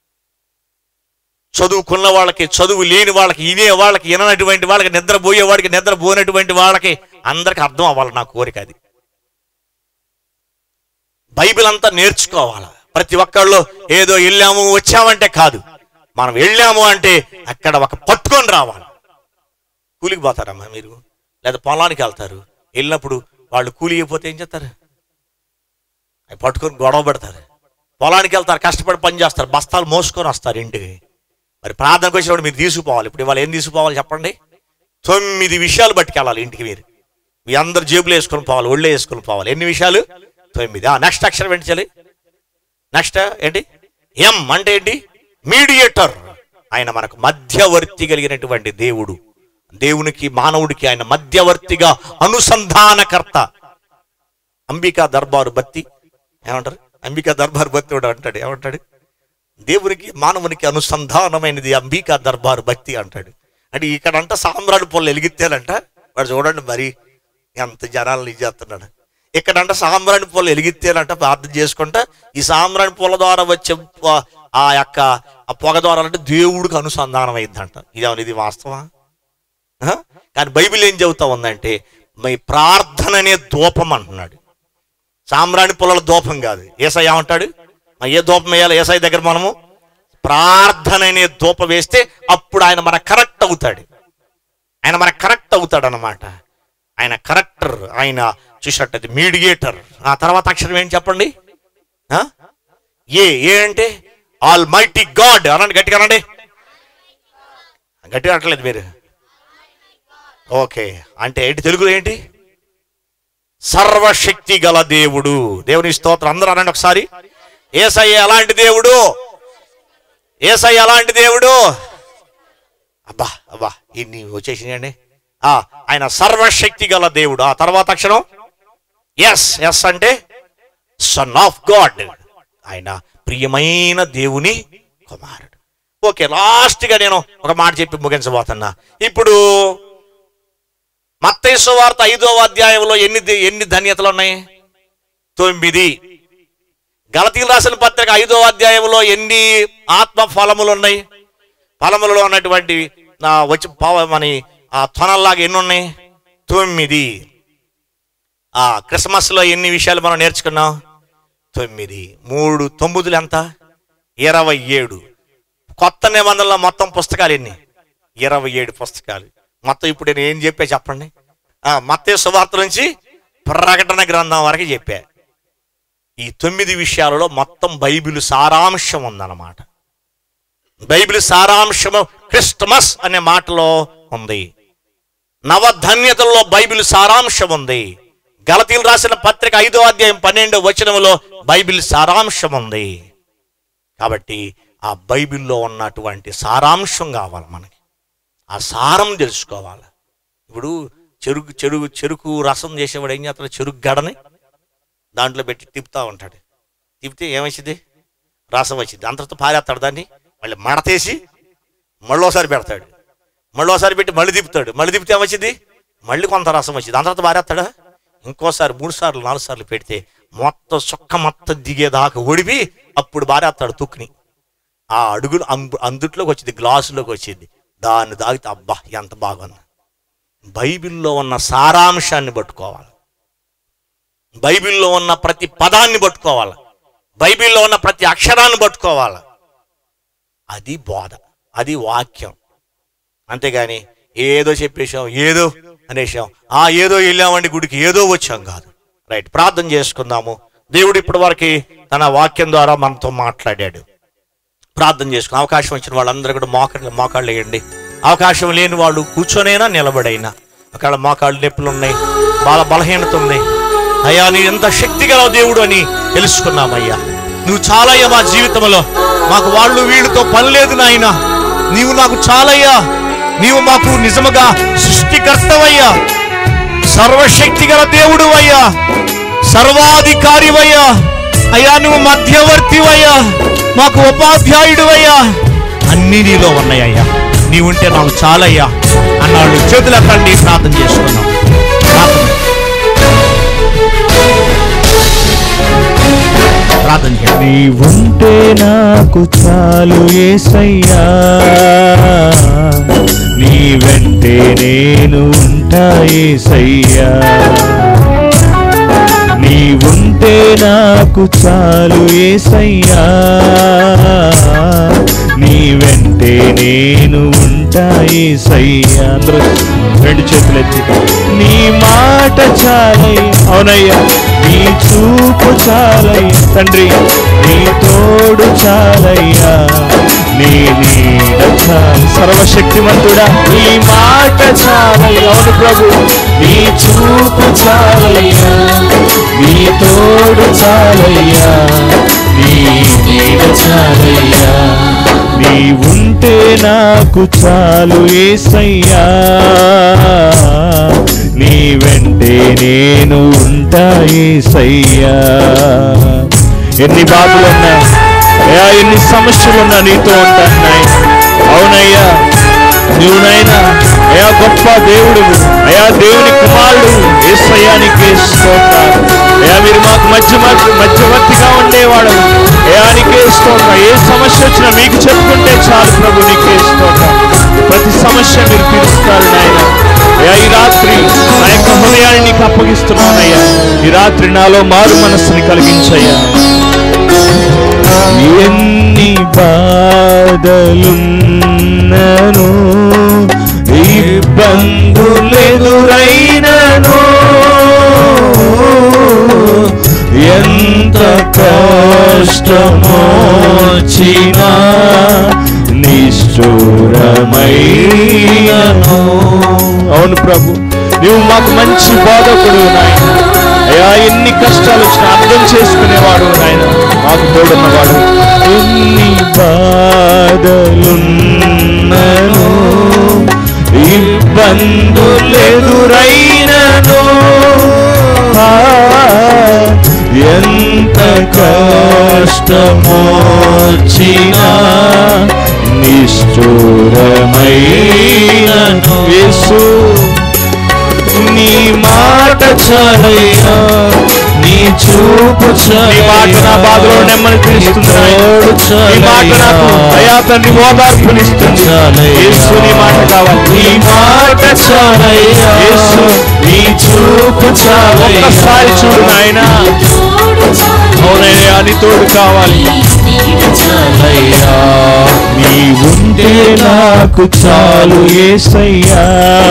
I: చదువుకున్న వాళ్ళకి చదువు లేని వాళ్ళకి ఇనే వాళ్ళకి విననటువంటి వాళ్ళకి నిద్రపోయే వాడికి నిద్రపోయినటువంటి వాళ్ళకి అందరికి అర్థం అవ్వాలి నా కోరిక అది బైబిల్ అంతా నేర్చుకోవాలి ప్రతి ఒక్కళ్ళు ఏదో వెళ్ళాము వచ్చామంటే కాదు మనం వెళ్ళాము అంటే అక్కడ ఒక పట్టుకొని రావాలి కూలికి పోతారమ్మా మీరు లేదా పొలానికి వెళ్తారు వెళ్ళినప్పుడు వాళ్ళు కూలి అయిపోతే ఏం చేస్తారు అవి పట్టుకొని గొడవ పెడతారు పొలానికి వెళ్తారు కష్టపడి పని చేస్తారు బస్తాలు మోసుకొని వస్తారు ఇంటికి మరి ప్రార్థనకు వచ్చినప్పుడు మీరు తీసుకుపోవాలి ఇప్పుడు ఇవాళ ఏం తీసుకుపోవాలి చెప్పండి తొమ్మిది విషయాలు పట్టుకెళ్ళాలి ఇంటికి మీరు మీ అందరు జేబులు వేసుకొని పోవాలి ఒళ్ళే వేసుకొని పోవాలి ఎన్ని విషయాలు తొమ్మిది నెక్స్ట్ అక్షరం ఏంటి చలి నెక్స్ట్ ఏంటి ఎం అంటే ఏంటి మీడియేటర్ ఆయన మనకు మధ్యవర్తి కలిగినటువంటి దేవుడు దేవునికి మానవుడికి ఆయన మధ్యవర్తిగా అనుసంధానకర్త అంబికా దర్బారు బత్తి ఏమంటారు అంబికా దర్బారు బత్తి కూడా అంటాడు ఏమంటాడు దేవునికి మానవునికి అనుసంధానమైనది అంబికా దర్బారు భక్తి అంటాడు అంటే ఇక్కడ అంట సామ్రాడు పొల్లు వెలిగితేనంట వాడు చూడండి మరి ఎంత జనాలను ఇచ్చేస్తున్నాడు ఇక్కడంట సాంబ్రాణి పూలు వెలిగితేనంట ప్రార్థన చేసుకుంటా ఈ సాంబ్రాణి పూల ద్వారా వచ్చే ప- ఆ యొక్క ఆ పొగ ద్వారా అంటే దేవుడికి అనుసంధానం అయిందంట ఇదేమన్నా ఇది వాస్తవా ఆ? కానీ బైబిల్ ఏం చెబుతా ఉందంటే మీ ప్రార్థన అనే దూపం అంటున్నాడు సాంబ్రాణి పుల్లల దూపం కాదు ఏసై ఏమంటాడు మరి ఏ దూపం వేయాలి ఏసై దగ్గర మనము ప్రార్థన అనే దూపం వేస్తే అప్పుడు ఆయన మన కరెక్ట్ అవుతాడు ఆయన మన కరెక్ట్ అవుతాడు అన్నమాట ఆయన కరెక్టర్ ఆయన చూసినట్టయితే మీడియేటర్ ఆ తర్వాత అక్షరం ఏంటి చెప్పండి ఆ? ఏ ఏ అంటే ఆల్ మైటీ గాడ్ అనండి గట్టిగా అనండి గట్టిగా అనట్లేదు మీరు ఓకే అంటే ఏంటి తెలుగులో ఏంటి సర్వశక్తి గల దేవుడు దేవుని స్తోత్రం అందరూ అనండి ఒకసారి ఏసయ్య ఎలాంటి దేవుడు ఏసయ్య ఎలాంటి దేవుడు అబ్బా అబ్బా ఇన్ని వచ్చేసినాయండి ఆ ఆయన సర్వశక్తి గల దేవుడు ఆ తర్వాత అక్షరం ఎస్ ఎస్ అంటే సన్ ఆఫ్ గాడ్ ఆయన ప్రియమైన దేవుని కుమారుడు ఓకే లాస్ట్ గా నేను ఒక మాట చెప్పి ముగించబోతున్నా ఇప్పుడు మత్తయి వార్త ఐదో అధ్యాయంలో ఎన్ని ది- ఎన్ని ధన్యతలు ఉన్నాయి తొమ్మిది గలతీలు రాసిన పత్రిక ఐదో అధ్యాయంలో ఎన్ని ఆత్మ ఫలములు ఉన్నాయి ఫలములలో ఉన్నటువంటి ఆ, వచ్చి పవ- మన ఆ తొనల్లాగా ఎన్ని ఉన్నాయి తొమ్మిది ఆ క్రిస్మస్లో ఎన్ని విషయాలు మనం నేర్చుకున్నాం తొమ్మిది మూడు తొమ్మిదిలు ఎంత ఇరవై ఏడు కొత్త నిబంధనలో మొత్తం పుస్తకాలు ఎన్ని ఇరవై ఏడు పుస్తకాలు మొత్తం ఇప్పుడు నేను ఏం చెప్పా చెప్పండి ఆ మత్తే సువార్త నుంచి ప్రకటన గ్రంథం వరకు చెప్పా ఈ తొమ్మిది విషయాలలో మొత్తం బైబిల్ సారాంశం ఉందన్నమాట బైబిల్ సారాంశము క్రిస్టమస్ అనే మాటలో ఉంది నవధన్యతల్లో బైబిల్ సారాంశం ఉంది గలతీలు రాసిన పత్రిక ఐదో అధ్యాయం పన్నెండో వచనంలో బైబిల్ సారాంశం ఉంది కాబట్టి ఆ బైబిల్లో ఉన్నటువంటి సారాంశం కావాలి మనకి ఆ సారం తెలుసుకోవాలి ఇప్పుడు చెరుకు చెరుకు చెరుకు రసం చేసేవాడు ఏం చేస్తాడు చెరుకు గడని దాంట్లో పెట్టి తిప్పుతూ ఉంటాడు తిప్పితే ఏమొచ్చింది రసం వచ్చింది అంతతో పారేస్తాడు దాన్ని మళ్ళీ మడతేసి మళ్ళీ ఒకసారి పెడతాడు మళ్ళీ ఒకసారి పెట్టి మళ్ళీ తిప్పుతాడు మళ్ళీ తిప్పితే ఏమొచ్చింది మళ్ళీ కొంత రసం వచ్చింది అంతతో పారేస్తాడా ఇంకోసారి మూడు సార్లు నాలుగు సార్లు పెడితే మొత్తం సుక్క మొత్తం దిగేదాకా ఒడిపి అప్పుడు బారేస్తాడు తుక్కుని ఆ అడుగులు అంబు- అందుట్లోకి వచ్చింది గ్లాసులోకి వచ్చింది దాన్ని తాగితే అబ్బా ఎంత బాగుంది బైబిల్లో ఉన్న సారాంశాన్ని పట్టుకోవాలి బైబిల్లో ఉన్న ప్రతి పదాన్ని పట్టుకోవాలి బైబిల్లో ఉన్న ప్రతి అక్షరాన్ని పట్టుకోవాలి అది బోధ అది వాక్యం అంతేగాని ఏదో చెప్పేశాం ఏదో అనేసాం ఆ ఏదో వెళ్ళామండి గుడికి ఏదో వచ్చాం కాదు రైట్ ప్రార్థన చేసుకుందాము దేవుడు ఇప్పటి వరకు తన వాక్యం ద్వారా మనతో మాట్లాడాడు ప్రార్థన చేసుకుని అవకాశం వచ్చిన వాళ్ళందరూ కూడా మోకాళ్ళు మోకాళ్ళు వేయండి అవకాశం లేని వాళ్ళు కూర్చొనైనా నిలబడైనా ఒకవేళ మోకాళ్ళు నొప్పులు ఉన్నాయి బాల బలహీనత ఉంది అయ్యా నీ ఎంత శక్తి గల దేవుడు అని తెలుసుకున్నామయ్యా నువ్వు చాలయ్యా మా జీవితంలో మాకు వాళ్ళు వీళ్ళతో పని లేదు నాయన నీవు నాకు చాలయ్యా నీవు మాకు నిజముగా సృష్టికర్తవయ్యా సర్వశక్తి గల దేవుడు అయ్యా సర్వాధికారివయ్యా అయ్యా నువ్వు మధ్యవర్తివయ్యా మాకు ఉపాధ్యాయుడు అయ్యా అన్ని నీలో ఉన్నాయ్యా నీ ఉంటే నాకు చాలయ్యా అన్నాడు చేతుల కండి ప్రార్థన చేసుకున్నాం ప్రార్థన ప్రార్థన చేయండి
B: నీవుంటే నాకు చాలు ఏసయ్యా నీ వెంటే నేను ఉంటా ఏసయ్యా నీవుంటే నాకు చాలు ఏసయ్యా నీ వెంటే నేను ఉంటా ఏసయ్యా అందరూ రెండు చేతులు ఎత్తి నీ మాట చాలై అవునయ్యా నీ చూపు చాలయ్యా తండ్రి నీ తోడు చాలయ్యా నీ నీడ చాలు సర్వశక్తిమంతుడా నీ మాట చాలయ్యా అవును ప్రభు నీ చూపు చాలయ్యా నీ తోడు చాలయ్యా నీ నీడ చాలయ్యా నీ ఉంటే నాకు చాలు ఏసయ్యా నీ వెంటే నేను ఉంటా ఏసయ్యా ఎన్ని బాధలు ఉన్నాయి అయ్యా ఎన్ని సమస్యలు ఉన్నా నీతో ఉంటాయి అవునయ్యా నువ్వునైనా అయా గొప్ప దేవుడు అయా దేవుని కుమారుడు ఏసయ్యానికి స్తోత్రాలు అయా మీరు మాకు మధ్య మధ్య- మధ్యవర్తిగా ఉండేవాడు అయానికే స్తోత్ర ఏ సమస్య వచ్చినా మీకు చెప్పుకుంటే చాలు ప్రభు నీకే స్తోత్ర ప్రతి సమస్య మీరు తీరుస్తారు నాయన అయ్యా ఈ రాత్రి నా యొక్క హృదయాన్ని నీకు అప్పగిస్తున్నానయ్యా ఈ రాత్రి నాలో మారు మనస్సుని కలిగించయ్యా ఎన్ని బాధలున్నను ఇబ్బందులెదురైనను ఎంత కష్టమోచినా నిష్ఠూరమైనను అవును ప్రభు నువ్వు మాకు మంచి బోధకుడు నాయన అయ్యా ఎన్ని కష్టాలు వచ్చినా అర్థం చేసుకునేవాడు నాయన మాకు తోడున్నవాడు ఎన్ని బాధలున్నను ఇబ్బందులెదురైనను ఆ, ఎంత కష్టమోచినా నిష్ఠూరమైనను యేసు నీ మాట చాలయ్యా నీ చూపు నీ మాట నా బాధలో నెమ్మది తీస్తుంది నీ మాట నాకు అయా తండ్రి ఓదార్పునిస్తుంది యేసు నీ మాట కావాలి నీ మాట చాలయ్యా యేసు నీ చూపు చాలయ్యా ఒక్కసారి చూడు నాయన అవునయ్యా నీ తోడు కావాలి చాలయ్యా నీ ఉంటే నాకు చాలు ఏసయ్యా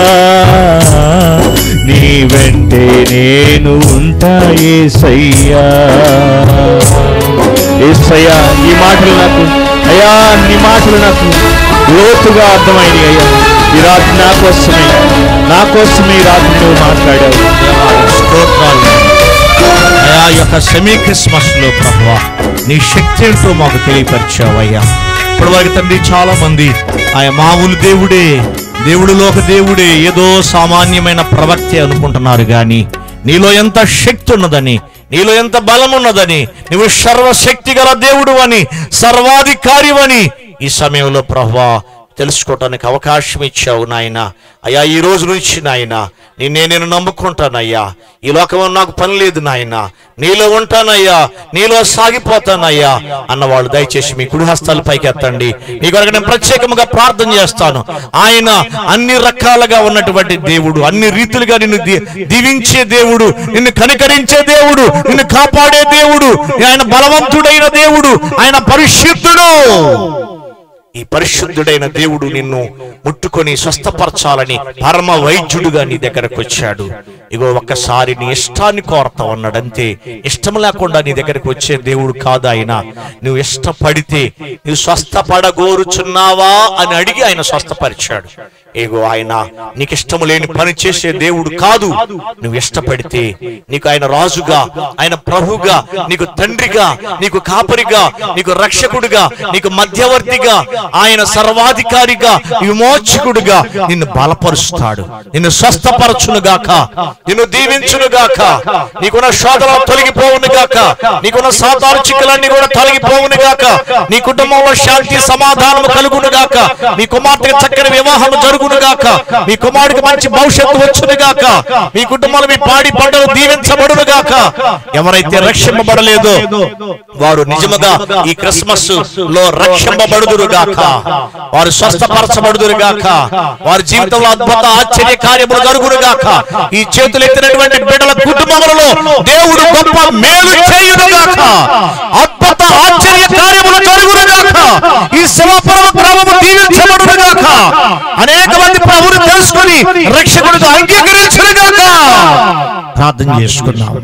B: నీ వెంటే నేను ఉంటా ఏసయ్యా ఏసయ్యా ఈ మాటలు నాకు అయ్యా నీ మాటలు నాకు లోతుగా అర్థమైంది అయ్యా ఈ రాత్రి నా కోసమే నా కోసమే ఈ రాత్రి నువ్వు మాట్లాడావు
J: స్తోత్రాలు అయా ఈ యొక్క సెమీ క్రిస్మస్ లో ప్రభువా నీ శక్తి ఏంటో మాకు తెలియపరిచావు అయ్యా ఇప్పుడు వారికి తండ్రి చాలా మంది ఆయన మామూలు దేవుడే దేవుడిలో ఒక దేవుడే ఏదో సామాన్యమైన ప్రవక్తే అనుకుంటున్నారు కానీ నీలో ఎంత శక్తి ఉన్నదని నీలో ఎంత బలం ఉన్నదని నువ్వు సర్వశక్తి గల దేవుడు అని సర్వాధికారి అని ఈ సమయంలో ప్రభువా తెలుసుకోవటానికి అవకాశం ఇచ్చావు నాయన అయ్యా ఈ రోజు నుంచి నాయన నిన్నే నేను నమ్ముకుంటానయ్యా ఈ లోకంలో నాకు పని లేదు నాయన నీలో ఉంటానయ్యా నీలో సాగిపోతానయ్యా అన్నవాళ్ళు దయచేసి మీ కుడి హస్తాలు పైకి ఎత్తండి మీ కొరకు నేను ప్రత్యేకముగా ప్రార్థన చేస్తాను ఆయన అన్ని రకాలుగా ఉన్నటువంటి దేవుడు అన్ని రీతులుగా నిన్ను దీ- దీవించే దేవుడు నిన్ను కనికరించే దేవుడు నిన్ను కాపాడే దేవుడు ఆయన బలవంతుడైన దేవుడు ఆయన పరిశుద్ధుడు ఈ పరిశుద్ధుడైన దేవుడు నిన్ను ముట్టుకొని స్వస్థపరచాలని పరమ వైద్యుడుగా నీ దగ్గరకు వచ్చాడు ఇగో ఒక్కసారి నీ ఇష్టాన్ని కోరతా ఉన్నాడంతే ఇష్టం లేకుండా నీ దగ్గరకు వచ్చే దేవుడు కాదు ఆయన నువ్వు ఇష్టపడితే నువ్వు స్వస్థపడగోరుచున్నావా అని అడిగి ఆయన స్వస్థపరిచాడు ఏగో ఆయన నీకు ఇష్టము లేని పని చేసే దేవుడు కాదు నువ్వు ఇష్టపడితే నీకు ఆయన రాజుగా ఆయన ప్రభుగా నీకు తండ్రిగా నీకు కాపరిగా నీకు రక్షకుడిగా నీకు మధ్యవర్తిగా ఆయన సర్వాధికారిగా విమోచకుడిగా నిన్ను బలపరుస్తాడు నిన్ను స్వస్థపరచునుగాక నిన్ను దీవించునుగాక నీకున్న శోధన తొలగిపోవునుగాక నీకున్న సాతారు చిక్కులన్నీ కూడా తొలగిపోవునుగాక నీ కుటుంబంలో శాంతి సమాధానం కలుగునుగాక నీ కుమార్తెకి చక్కని వివాహం జరుగునుగాక మీ కుమారుడికి మంచి భవిష్యత్తు వచ్చునుగాక మీ కుటుంబంలో మీ పాడి పంటలు దీవించబడునుగాక ఎవరైతే రక్షింపబడలేదో వారు నిజముగా ఈ క్రిస్మస్ లో రక్షింపబడుదురుగాక వారు స్వస్థపరచబడుదురుగాక వారి జీవితంలో అద్భుత ఆశ్చర్య కార్యములు జరుగునుగాక ఈ చేతులు ఎత్తినటువంటి బిడ్డల కుటుంబములలో దేవుడు గొప్ప మేలు చేయునుగాక అద్భుత ఆశ్చర్య కార్యములు జరుగునుగాక ఈ శివపురం గ్రామము దీవించబడునుగాక అనేక మంది ప్రభువును తెలుసుకొని రక్షకుడిగా అంగీకరించునుగాక ప్రార్థన చేసుకున్నాం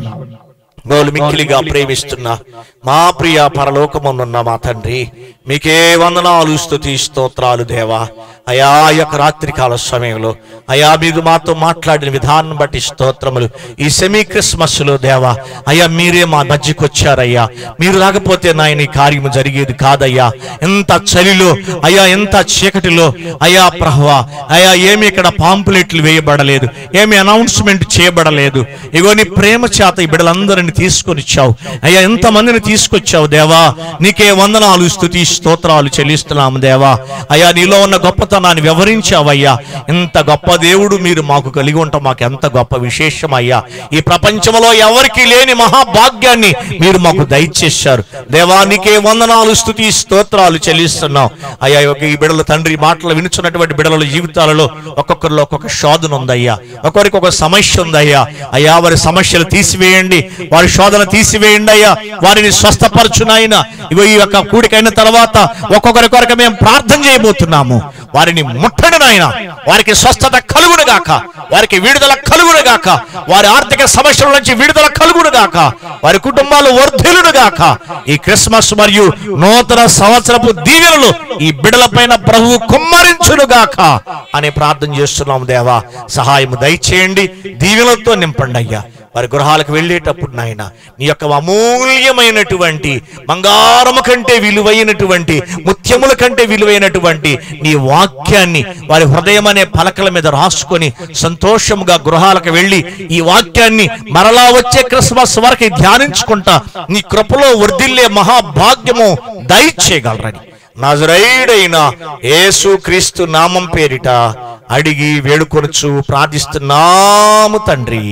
J: గోలు మిక్కిలిగా ప్రేమిస్తున్న మా ప్రియ పరలోకమునున్న మా తండ్రి మీకే వందనాలు స్తుతి స్తోత్రాలు దేవా అయా ఈ యొక్క రాత్రికాల సమయంలో అయా మీరు మాతో మాట్లాడిన విధానం బట్టి స్తోత్రములు ఈ సెమీ క్రిస్మస్ లో దేవా అయ్యా మీరే మా మధ్యకి వచ్చారయ్యా మీరు రాకపోతే నాయన ఈ కార్యము జరిగేది కాదయ్యా ఎంత చలిలో అయ్యా ఎంత చీకటిలో అయ్యా ప్రహ్వా అయ్యా ఏమి ఇక్కడ పాంపులెట్లు వేయబడలేదు ఏమి అనౌన్స్మెంట్ చేయబడలేదు ఇగో నీ ప్రేమ చేత ఈ బిడ్డలందరిని తీసుకొని ఇచ్చావు అయ్యా ఎంత మందిని తీసుకొచ్చావు దేవా నీకే వందనాలు స్తుతి స్తోత్రాలు చెల్లిస్తున్నాము దేవా అయ్యా నీలో ఉన్న గొప్పతనాన్ని వివరించావయ్యా ఇంత గొప్ప దేవుడు మీరు మాకు కలిగి ఉంటాం మాకు ఎంత గొప్ప విశేషం అయ్యా ఈ ప్రపంచంలో ఎవరికి లేని మహాభాగ్యాన్ని మీరు మాకు దయచేశారు దేవా నీకే వందనాలు స్తుతి స్తోత్రాలు చెల్లిస్తున్నాం అయ్యా ఒక ఈ బిడల తండ్రి మాటలు వినుచున్నటువంటి బిడల జీవితాలలో ఒక్కొక్కరిలో ఒక్కొక్క శోధన ఉందయ్యా ఒక్కొక్కరికి ఒక సమస్య ఉందయ్యా అయ్యా వారి సమస్యలు తీసివేయండి వారి శోధన తీసివేయండి అయ్యా వారిని స్వస్థపరచునాయన ఇగో ఈ యొక్క కూడికైన తర్వాత ఒక్కొక్కరి కొరకు మేము ప్రార్థన చేయబోతున్నాము వారిని ముట్టడి నాయన వారికి స్వస్థత కలుగును గాక వారికి విడుదల కలుగును గాక వారి ఆర్థిక సమస్యల నుంచి విడుదల కలుగును గాక వారి కుటుంబాలు వర్ధిల్లును గాక ఈ క్రిస్మస్ మరియు నూతన సంవత్సరపు దీవెనలు ఈ బిడల పైన ప్రభువు కుమ్మరించును గాక అని ప్రార్థన చేస్తున్నాము దేవా సహాయం దయచేయండి దీవెనలతో నింపండి అయ్యా వారి గృహాలకు వెళ్ళేటప్పుడు నాయన నీ యొక్క అమూల్యమైనటువంటి బంగారము కంటే విలువైనటువంటి ముత్యముల కంటే విలువైనటువంటి నీ వాక్యాన్ని వారి హృదయం అనే పలకల మీద రాసుకొని సంతోషముగా గృహాలకు వెళ్ళి ఈ వాక్యాన్ని మరలా వచ్చే క్రిస్మస్ వరకు ధ్యానించుకుంటా నీ కృపలో వర్ధిల్లే మహాభాగ్యము దయచేయగలరని నజరైడైన యేసు క్రీస్తు నామం పేరిట అడిగి వేడుకొనుచు ప్రార్థిస్తున్నాము తండ్రి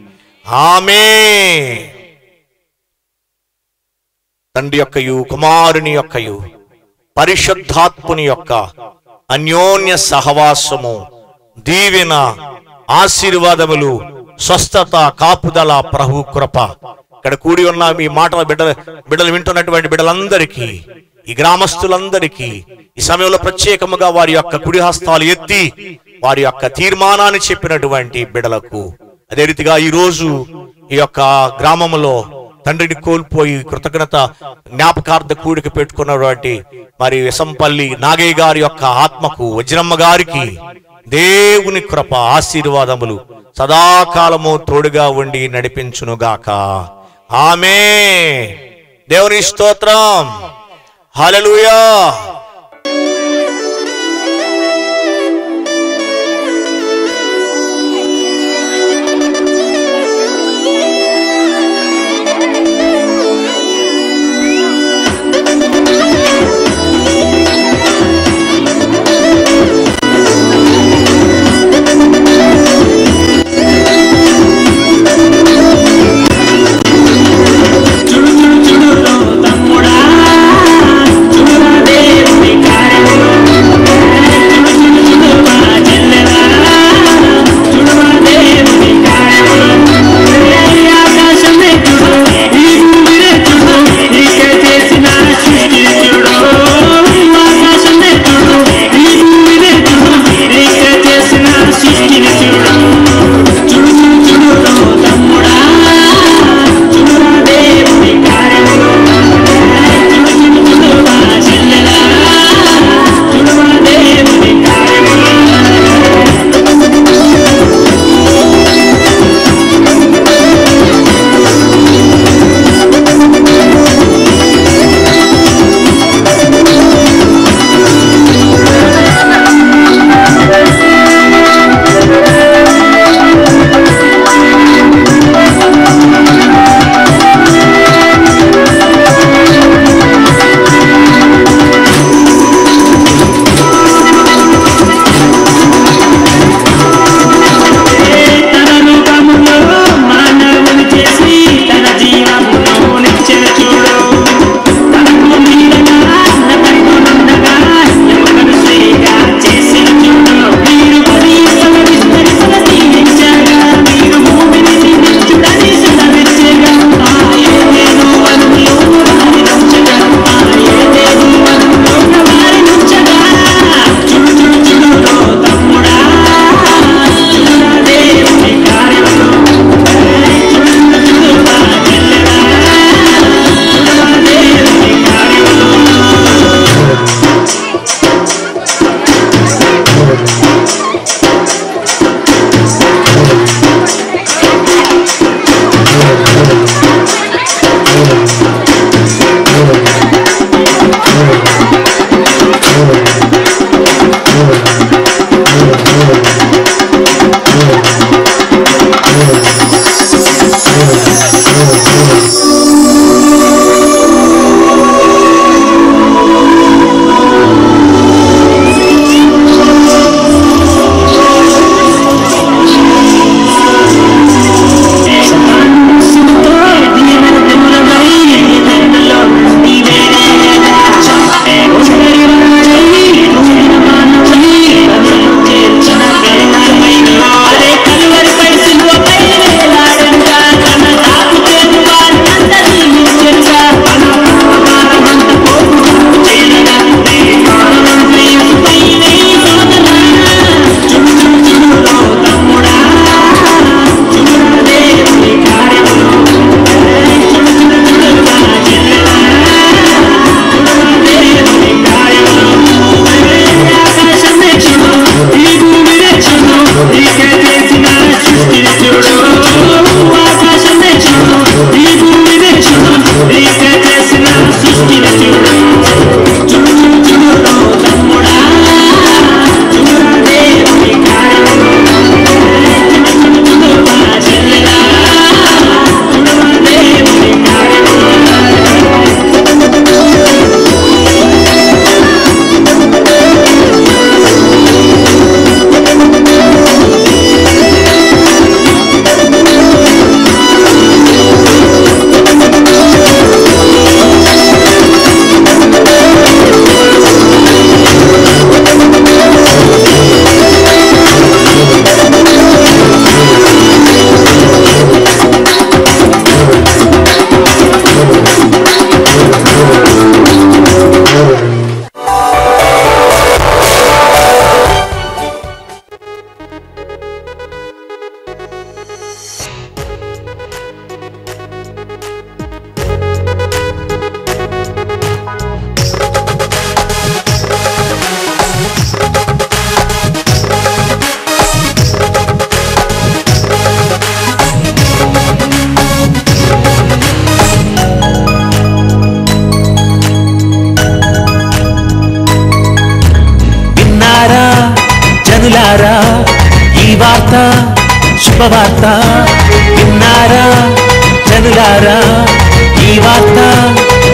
J: ఆమె తండ్రి యొక్కయు కుమారుని యొక్కయు పరిశుద్ధాత్ముని యొక్క అన్యోన్య సహవాసము దీవెన ఆశీర్వాదములు స్వస్థత కాపుదల ప్రభు కృప ఇక్కడ కూడి ఉన్న మీ మాటల బిడ్డ బిడ్డలు వింటున్నటువంటి బిడ్డలందరికీ ఈ గ్రామస్తులందరికీ ఈ సమయంలో ప్రత్యేకముగా వారి యొక్క కుడి హస్తాలు ఎత్తి వారి యొక్క తీర్మానాన్ని చెప్పినటువంటి బిడలకు అదే రీతిగా ఈ రోజు ఈ యొక్క గ్రామములో
I: తండ్రిని కోల్పోయి కృతజ్ఞత జ్ఞాపకార్థ కూడిక పెట్టుకున్నటువంటి మరి విసంపల్లి నాగయ్య గారి యొక్క ఆత్మకు వజ్రమ్మ గారికి దేవుని కృప ఆశీర్వాదములు సదాకాలము తోడుగా ఉండి నడిపించునుగాక ఆమె దేవుని స్తోత్రం హల్లెలూయా
K: చూడు చూడు చూడు తమ్ముడా చూడదే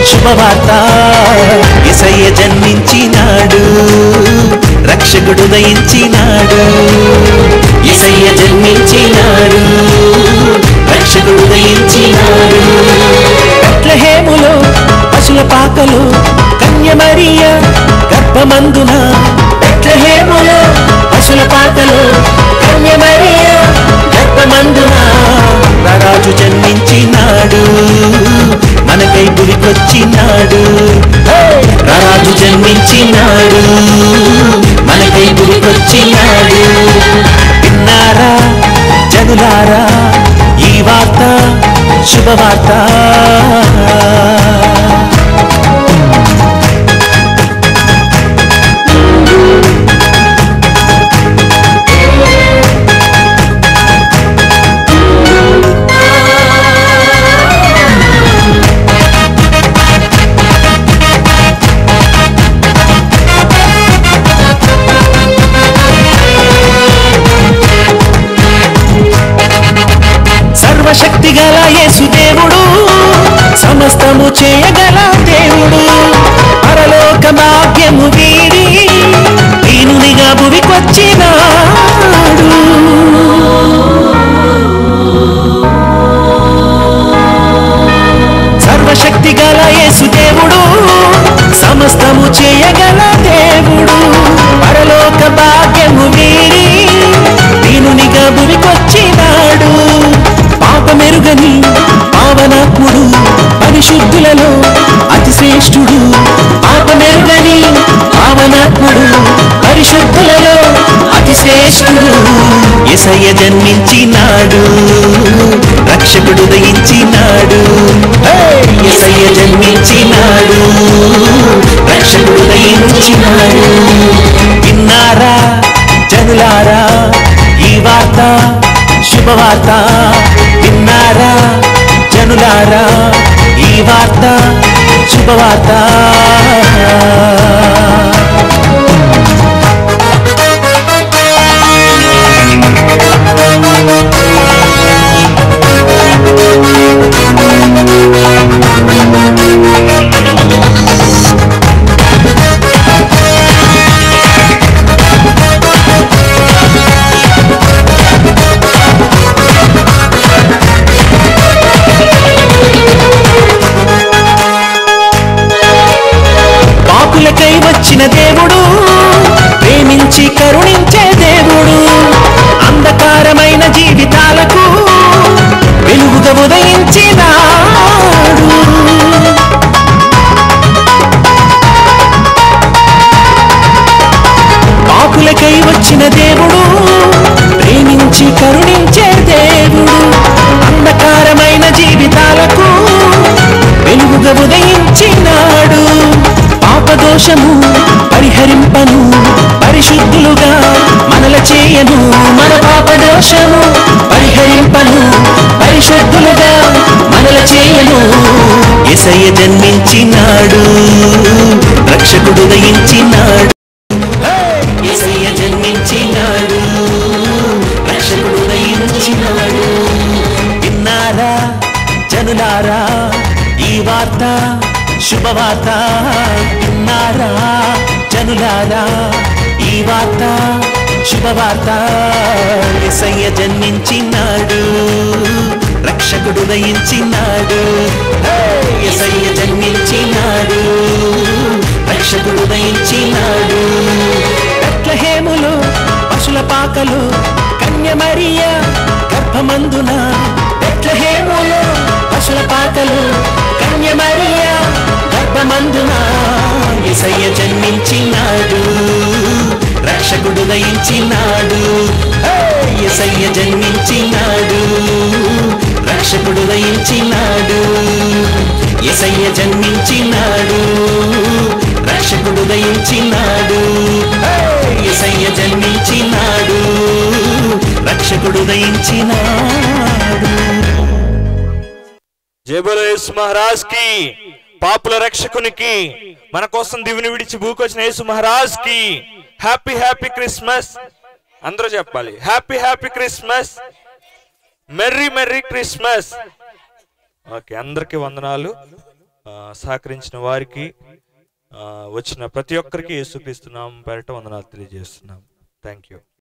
K: శుభవార్త ఎసయ్య జన్మించినాడు రక్షకుడు దయించినాడు ఎసయ్య జన్మించినాడు రక్షకుడు దయించినాడు బెత్లెహేములో పశుల పాకలో కన్యమరియ గర్భమందున బెత్లెహేములో పశుల పాకలో కన్యమరియ గర్భమందున రారాజు జన్మించినాడు మనకై గురికొచ్చినాడు రారాజు జన్మించినాడు మనకై గురికొచ్చినాడు విన్నారా జనులారా ఈ వార్త శుభవార్త సర్వశక్తి గల యేసు దేవుడు సమస్తము చేయగల దేవుడు పరలోక భాగ్యము వీడి దీనునిగా భువికొచ్చినాడు సర్వశక్తి గల యేసు దేవుడు సమస్తము చేయగల దేవుడు పరలోక భాగ్యము వీడి దీనునిగా భువికొచ్చినాడు పాపమెరుగని పావనాత్ముడు పరిశుద్ధులలో అతి శ్రేష్ఠుడు పాపమెరుగని పావనాత్ముడు పరిశుద్ధులలో అతి శ్రేష్ఠుడు ఎసయ్య జన్మించినాడు రక్షకుడు దయించినాడు ఎసయ్య జన్మించినాడు రక్షకుడు దయించినాడు విన్నారా జనులారా ఈ వార్త శుభవార్త విన్నారా జనులారా ఈ వార్త శుభవార్త పాపులకై వచ్చిన దేవుడు ప్రేమించి కరుణించే దేవుడు అంధకారమైన జీవితాలకు వెలుగుగా ఉదయించినాడు పాపులకై వచ్చిన దేవుడు ప్రేమించి కరుణించే దేవుడు అంధకారమైన జీవితాలకు వెలుగుగా ఉదయించినాడు పాపదోషము పరిహరింపను పరిశుద్ధులుగా మనల చేయను మన పాపదోషము పరిహరింపను పరిశుద్ధులుగా మనల చేయను ఎసయ్య జన్మించినాడు రక్షకుడు దయించినాడు ఎసయ్య జన్మించినాడు రక్షకుడు దయించినాడు విన్నారా జనులారా ఈ వార్త శుభవార్త విన్నారా జనులారా ఈ వార్త శుభవార్త ఎసయ్య జన్మించినాడు రక్షకుడు దయించినాడు ఎసయ్య జన్మించినాడు రక్షకుడు దయించినాడు బెత్లెహేములో పశుల పాకలు కన్యమరియ గర్భమందున బెత్లెహేములో పశుల పాకలు కన్యమరియ గర్భమందున ఎసయ్య జన్మించినాడు రక్షకుడు దయించినాడు ఎసయ్య జన్మించినాడు రక్షకుడు దయించినాడు ఎసయ్య జన్మించినాడు రక్షకుడు దయించినాడు ఎసయ్య జన్మించినాడు రక్షకుడు దయించినాడు
A: జయబుల యేసు మహారాజ్ కి పాపుల రక్షకునికి మన కోసం దివిని విడిచి భూకొచ్చిన యేసు మహారాజ్ కి హ్యాపీ హ్యాపీ క్రిస్మస్ అందరూ చెప్పాలి happy happy Christmas merry merry Christmas okay అందరికి వందనాలు ఆ, సహకరించిన వారికి ఆ, వచ్చిన ప్రతి ఒక్కరికి యేసుక్రీస్తున్నాం పేరట వందనాలు తెలియజేస్తున్నాం థ్యాంక్ యూ